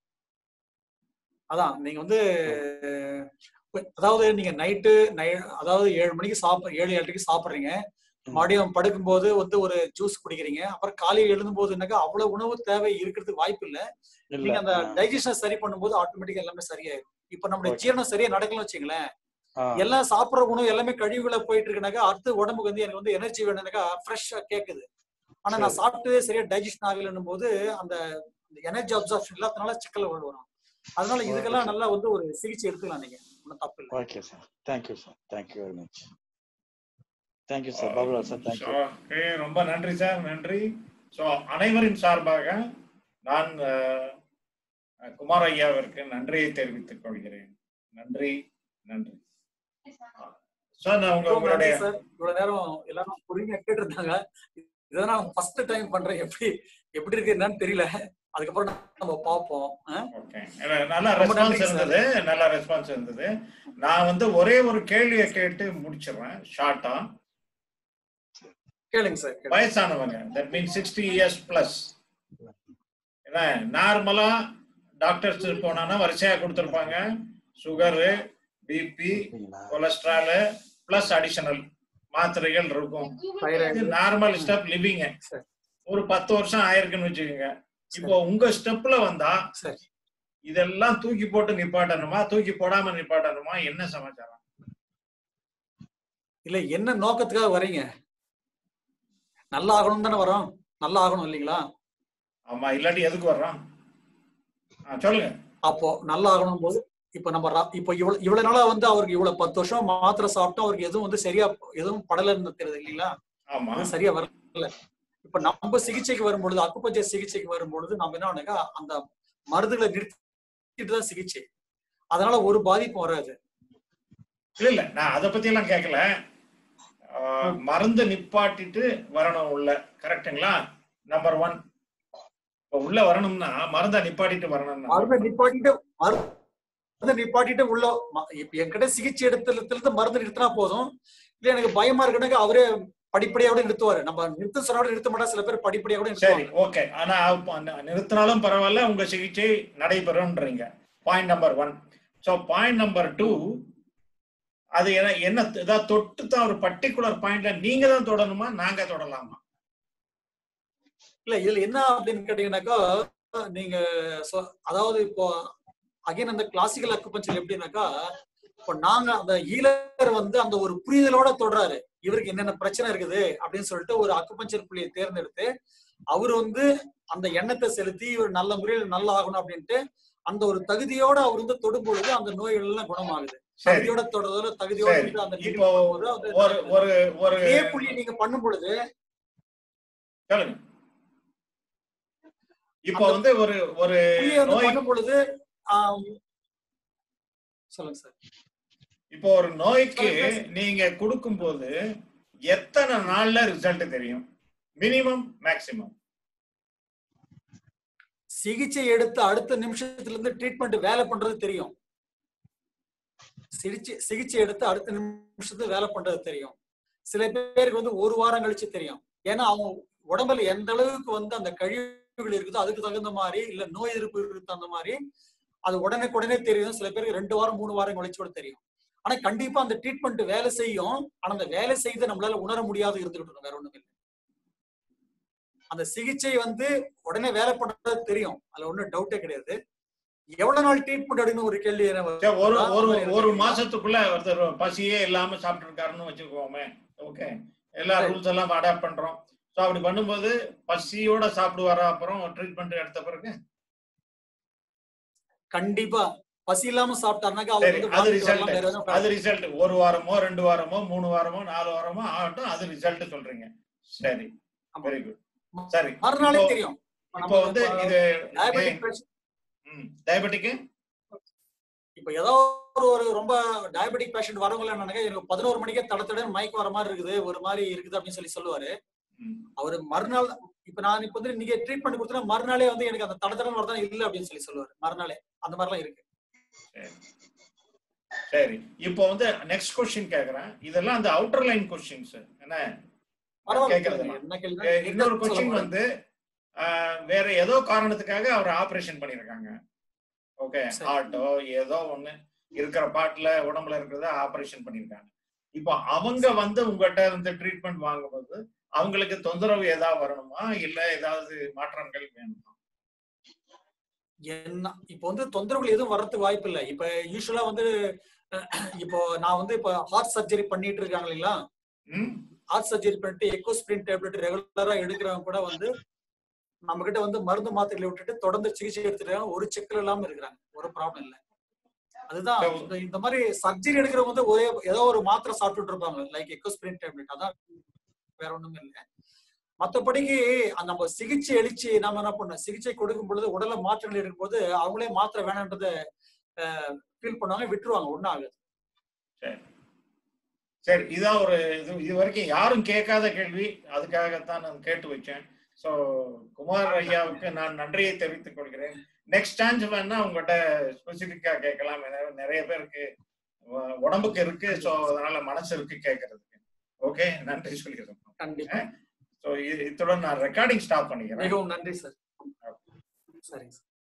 அதான் நீங்க வந்து அதாவது நீங்க நைட்டு நை அதாவது ஏழு மணிக்கு சாப்பிட ஏழு ஏழரைக்கு சாப்பிடுறீங்க மறுபடியும் படுக்கும்போது வந்து ஒரு ஜூஸ் குடிக்கிறீங்க அப்புறம் காலையில் எழுதும்போதுனாக்கா அவ்வளவு உணவு தேவை இருக்கிறதுக்கு வாய்ப்பு இல்ல இல்ல நீங்க அந்த ஆ, டைஜஷன் சரி பண்ணும்போது ஆட்டோமேட்டிக்கா எல்லாமே சரியாயிரும் இப்ப நம்மளுடைய Okay. ஜீரணம் சரியா நடக்கலன்னு வச்சுங்களேன் ஆ, எல்லாம் சாப்பிடுற உணவு எல்லாமே கழிவுகளை போயிட்டு இருக்குனாக்கா அடுத்து உடம்புக்கு வந்து எனக்கு வந்து எனர்ஜி வேணும்னாக்கா ஃப்ரெஷ்ஷா கேக்குது ஆனா நான் சரி. சாப்பிட்டதே சரியா டைஜஷன் ஆகலன்னும் போது அந்த எனர்ஜி அப்சார்ப்ஷன் இல்லாதனால சிக்கல் வரும் அதனால Okay, இதுக்கெல்லாம் sir. நல்லா வந்து ஒரு சிகிச்சை எடுத்துக்கலாம் நீங்க ஒன்றும் தப்பு இல்லை okay sir thank you sir thank you very much thank you sir Babulal sir thank you okay ரொம்ப நன்றி சார் நன்றி ஸோ அனைவரின் சார்பாக நான் அஹ், குமார் ஐயாவிற்கு நன்றியை தெரிவித்துக் கொள்கிறேன் நன்றி நன்றி சார் நான் உங்க ரொம்ப நன்றி உங்களுடைய சார் இவ்வளவு நேரம் எல்லாரும் பொறுமையா கேட்டிருந்தாங்க இதான் நான் ஃபர்ஸ்ட் டைம் பண்றேன் எப்படி எப்படி இருக்கு என்னன்னு தெரியல அதுக்கப்புறம் நம்ம பார்ப்போம் ஆ? ஓகே நல்ல ரொம்ப ரெஸ்பான்ஸ் நன்றி சார். இருந்தது நல்ல ரெஸ்பான்ஸ் இருந்தது நான் வந்து ஒரே ஒரு கேள்வியை கேட்டு முடிச்சிடுறேன் ஷார்ட்டா கேளுங்க சார் கேளுங்க. வயசானவங்க that mean sixty years plus ஏன்னா நார்மலா டாக்டர்ஸ் போனான்னா வரிசையா கொடுத்துருப்பாங்க sugar BP cholesterol plus additional மாத்திரைகள் இருக்கும் இது நார்மல் ஸ்டெப் லிவிங் சரி. ஒரு பத்து வருஷம் ஆயிருக்குன்னு வச்சுக்கோங்க இப்போ உங்க ஸ்டெப்ல வந்தா சரி இதெல்லாம் தூக்கி போட்டு நிப்பாட்டணுமா தூக்கி போடாம நிப்பாட்டணுமா என்ன சமாச்சாரம் இல்ல என்ன நோக்கத்துக்காக வர்றீங்க நல்லா ஆகணும் தானே வரோம் நல்லா ஆகணும் இல்லைங்களா ஆமா இல்லாட்டி எதுக்கு வர்றோம் ஆ, சொல்லுங்க அப்போ நல்லா ஆகணும் போது இப்ப நம்ம ரா- இப்ப இவ்வளவு இவ்வளவு நாளா வந்து அவருக்கு இவ்வளவு பத்து வருஷம் மாத்திரை சாப்பிட்டோம் அவருக்கு எதுவும் வந்து சரியா எதுவும் படலன்னு தெரியுது இல்லைங்களா ஆமா அது சரியா வரல இப்ப நம்ம சிகிச்சைக்கு வரும்பொழுது அக்குப்பஞ்சர் சிகிச்சைக்கு வரும்பொழுது நம்ம என்ன பண்ணுங்க அந்த மருந்துகளை நிறுத்திட்டு தான் சிகிச்சை அதனால ஒரு பாதிப்பும் வராது இல்ல இல்ல நான் அதை பத்தி எல்லாம் கேட்கல ஆ, மருந்து நிப்பாட்டிட்டு வரணும் உள்ள கரெக்ட்டுங்களா நம்பர் ஒன் இப்போ உள்ள வரணும்னா மருந்தை நிப்பாட்டிட்டு வரணும் மருந்தை நிப்பாட்டிட்டு மருந்தை நிப்பாட்டிட்டு உள்ள ம- இப்ப என்கிட்ட சிகிச்சை எடுத்துல இருந்து மருந்து நிறுத்தினா போதும் இல்ல எனக்கு பயமா இருக்குனாக்க அவரே படிப்படியா கூட நிறுத்துவாரு நம்ம நிறுத்த சொன்னா கூட நிறுத்த மாட்டா சில பேர் படிப்படியா கூட சரி நிறுத்துவாங்க ஓகே ஆனா அப்ப அந்த நிறுத்தினாலும் பரவாயில்ல உங்க சிகிச்சை நடைபெறும்ன்றீங்க point number one so point number two அது என்ன என்ன ஏதாவது தொட்டு தான் ஒரு பர்டிகுலர் பாயிண்ட்ல நீங்க தான் தொடணுமா நாங்க தொடலாமா இல்ல இதுல என்ன அப்படின்னு கேட்டீங்கன்னாக்கா நீங்க சொ- அதாவது இப்போ அகைன் அந்த கிளாசிக்கல் அக்குபஞ்சர் எப்படின்னாக்கா இப்போ நாங்க அந்த ஈழர் வந்து அந்த ஒரு புரிதலோட தொடறாரு இவருக்கு என்னென்ன பிரச்சனை இருக்குது அப்படின்னு சொல்லிட்டு ஒரு அக்குபஞ்சர் புள்ளியை தேர்ந்தெடுத்து அவர் வந்து அந்த எண்ணத்தை செலுத்தி இவர் நல்ல முறையில் நல்லா ஆகணும் அப்படின்ட்டு அந்த ஒரு தகுதியோட அவர் வந்து தொடும் பொழுது அந்த நோய்கள் எல்லாம் குணமாகுது சரி தகுதியோட தொடர்றதோட தகுதியோட சரி வந்து அந்த இப்போ treatment பண்ணும்போது அது ஒரு ஒரு ஒரு இதே புள்ளி நீங்க பண்ணும் பொழுது சொல்லுங்க இப்போ அந்த வந்து ஒரு ஒரு புள்ளியை வந்து நோய் பண்ணும் பொழுது ஆம், சொல்லுங்க சார் இப்போ ஒரு நோய்க்கு சொல்லுங்க சார். நீங்க கொடுக்கும்போது எத்தனை நாள்ல ரிசல்ட் தெரியும் மினிமம் மேக்சிமம் சிகிச்சை எடுத்து அடுத்த நிமிஷத்துல இருந்து ட்ரீட்மெண்ட் வேலை பண்றது தெரியும் சிகிச்சை சிகிச்சை எடுத்து அடுத்த நிமிஷத்துல வேலை பண்றது தெரியும் சில பேருக்கு வந்து ஒரு வாரம் கழிச்சு தெரியும் ஏன்னா அவங்க உடம்புல எந்த அளவுக்கு வந்து அந்த கழிவுகள் இருக்குதோ அதுக்கு தகுந்த மாதிரி இல்ல நோய் எதிர்ப்பு இருக்கு தகுந்த மாதிரி அது உடனே உடனே தெரியும் சில பேருக்கு ரெண்டு வாரம் மூணு வாரம் கழிச்சு கூட தெரியும் ஆனா கண்டிப்பா அந்த ட்ரீட்மெண்ட் வேலை செய்யும் ஆனா அந்த வேலை செய்து நம்மளால உணர முடியாது இருந்துகிட்டு இருக்கும் வேற ஒண்ணுமே இல்லை அந்த சிகிச்சை வந்து உடனே வேலை பண்றது தெரியும் அதுல ஒண்ணும் டவுட்டே கிடையாது எவ்வளவு நாள் ட்ரீட்மெண்ட் அப்படின்னு ஒரு கேள்வி என்ன சரி, ஒரு வருதா? ஒரு அந்த மாதிரி ஒரு கேக்குறீங்களா? மாசத்துக்குள்ள ஒருத்தர் பசியே இல்லாம சாப்பிட்டு இருக்காருன்னு வச்சுக்கோமே ஓகே எல்லா சரி. ரூல்ஸ் எல்லாம் அடாப்ட் பண்றோம் ஸோ அப்படி பண்ணும்போது பசியோட சாப்பிடுவாரா அப்புறம் ட்ரீட்மெண்ட் எடுத்த பிறகு கண்டிப்பா பசி இல்லாம சாப்பிட்டாருனாக்கா சரி அவர் வந்து அது வாழ்க்கை வரலாம், ரிசல்ட் வேற எதுவும் அது ரிசல்ட் ஒரு வாரமோ ரெண்டு வாரமோ மூணு வாரமோ நாலு வாரமோ ஆகட்டும் அது ரிசல்ட் சொல்றீங்க சரி ஆமா. வெரி குட் சரி மறுநாளே இப்போ- தெரியும் இப்ப இப்போ நம்ம வந்து இப்ப இது diabetic patient- டயபெட்டிக்கு இப்ப ஏதோ ஒரு ஒரு ரொம்ப டயபெட்டிக் பேஷண்ட் வரவங்க என்னன்னாக்கா எனக்கு பதினோரு மணிக்கே தட தடன்னு மயக்கம் வர மாதிரி இருக்குது ஒரு மாதிரி இருக்குது அப்படின்னு சொல்லி சொல்லுவாரு அவரு மறுநாள் இப்ப நான் இப்ப வந்து நீங்க ட்ரீட்மெண்ட் கொடுத்தா மறுநாளே வந்து எனக்கு அந்த தட தடன்னு வரதான் இல்ல அப்படின்னு சொல்லி சொல்லுவாரு மறுநாளே அந்த மாதிரிலாம் இருக்கு சரி சரி இப்போ வந்து நெக்ஸ்ட் கொஸ்டின் கேக்குறேன் இதெல்லாம் அந்த அவுட்டர் லைன் கொஸ்டின்ஸ் என்ன பரவாயில்ல கேக்குறது கேளுங்க. என்ன கேள்வி ஏ, இன்னொரு சொல்ல கொஸ்டின் போறேன். வந்து ஆஹ், வேற ஏதோ காரணத்துக்காக அவர் ஆபரேஷன் பண்ணிருக்காங்க ஓகே சரி. ஹார்ட்டோ ஏதோ ஒண்ணு இருக்கிற பாட்டுல உடம்புல இருக்கிறத ஆபரேஷன் பண்ணிருக்காங்க இப்போ அவங்க வந்து உங்ககிட்ட இருந்து ட்ரீட்மெண்ட் வாங்கும்போது அவங்களுக்கு தொந்தரவு ஏதாவது வரணுமா இல்ல ஏதாவது மாற்றங்கள் வேணுமா என்ன இப்போ வந்து தொந்தரவுகள் எதுவும் வர்றதுக்கு வாய்ப்பு இல்லை இப்ப யூஸ்வலா வந்து அஹ், இப்போ நான் வந்து இப்போ ஹார்ட் சர்ஜரி பண்ணிட்டு இருக்காங்க இல்லைங்களா ம் ஹார்ட் சர்ஜரி பண்ணிட்டு எக்கோஸ்பிரின் டேப்லெட் ரெகுலரா எடுக்கிறவங்க கூட வந்து நம்ம கிட்ட வந்து மருந்து மாத்திரைகளை விட்டுட்டு தொடர்ந்து சிகிச்சை எடுத்துட்டு ஒரு செக்கல் இல்லாம இருக்கிறாங்க ஒரு ப்ராப்ளம் இல்ல அதுதான் So- இந்த- இந்த மாதிரி சர்ஜரி எடுக்கிறவங்க வந்து ஒரே ஏதோ ஒரு மாத்திரை சாப்பிட்டுட்டு இருப்பாங்க லைக் எக்கோஸ்பிரின் டேப்லெட் அதான் வேற ஒண்ணுமே இல்லை மத்தபடிக்கு அந்த நம்ம சிகிச்சை அளிச்சு நம்ம என்ன பண்ணோம் சிகிச்சை கொடுக்கும் பொழுது உடல்ல மாற்றங்கள் இருக்கும்போது அவங்களே மாத்திரை வேணான்றதை ஃபீல் பண்ணுவாங்க விட்டுருவாங்க ஒன்றும் ஆகாது சரி சரி இதான் ஒரு இது இது வரைக்கும் யாரும் கேட்காத கேள்வி அதுக்காகத்தான் நான் கேட்டு வச்சேன் ஸோ குமார் ஐயாவுக்கு நான் நன்றியை தெரிவித்துக் கொள்கிறேன் நெக்ஸ்ட் சான்ஸ் வேணா உங்கள்கிட்ட ஸ்பெசிஃபிக்கா கேட்கலாம் ஏன்னா நிறைய பேருக்கு உ- உடம்புக்கு இருக்கு ஸோ அதனால மனசு இருக்கு கேட்கறதுக்கு ஓகே நன்றி சொல்லிடுறேன் கண்டிப்பா ஸோ இத்துடன் நான் ரெக்கார்டிங் ஸ்டாப் பண்ணிக்கிறேன் மிகவும் நன்றி சார் சரிங்க சார்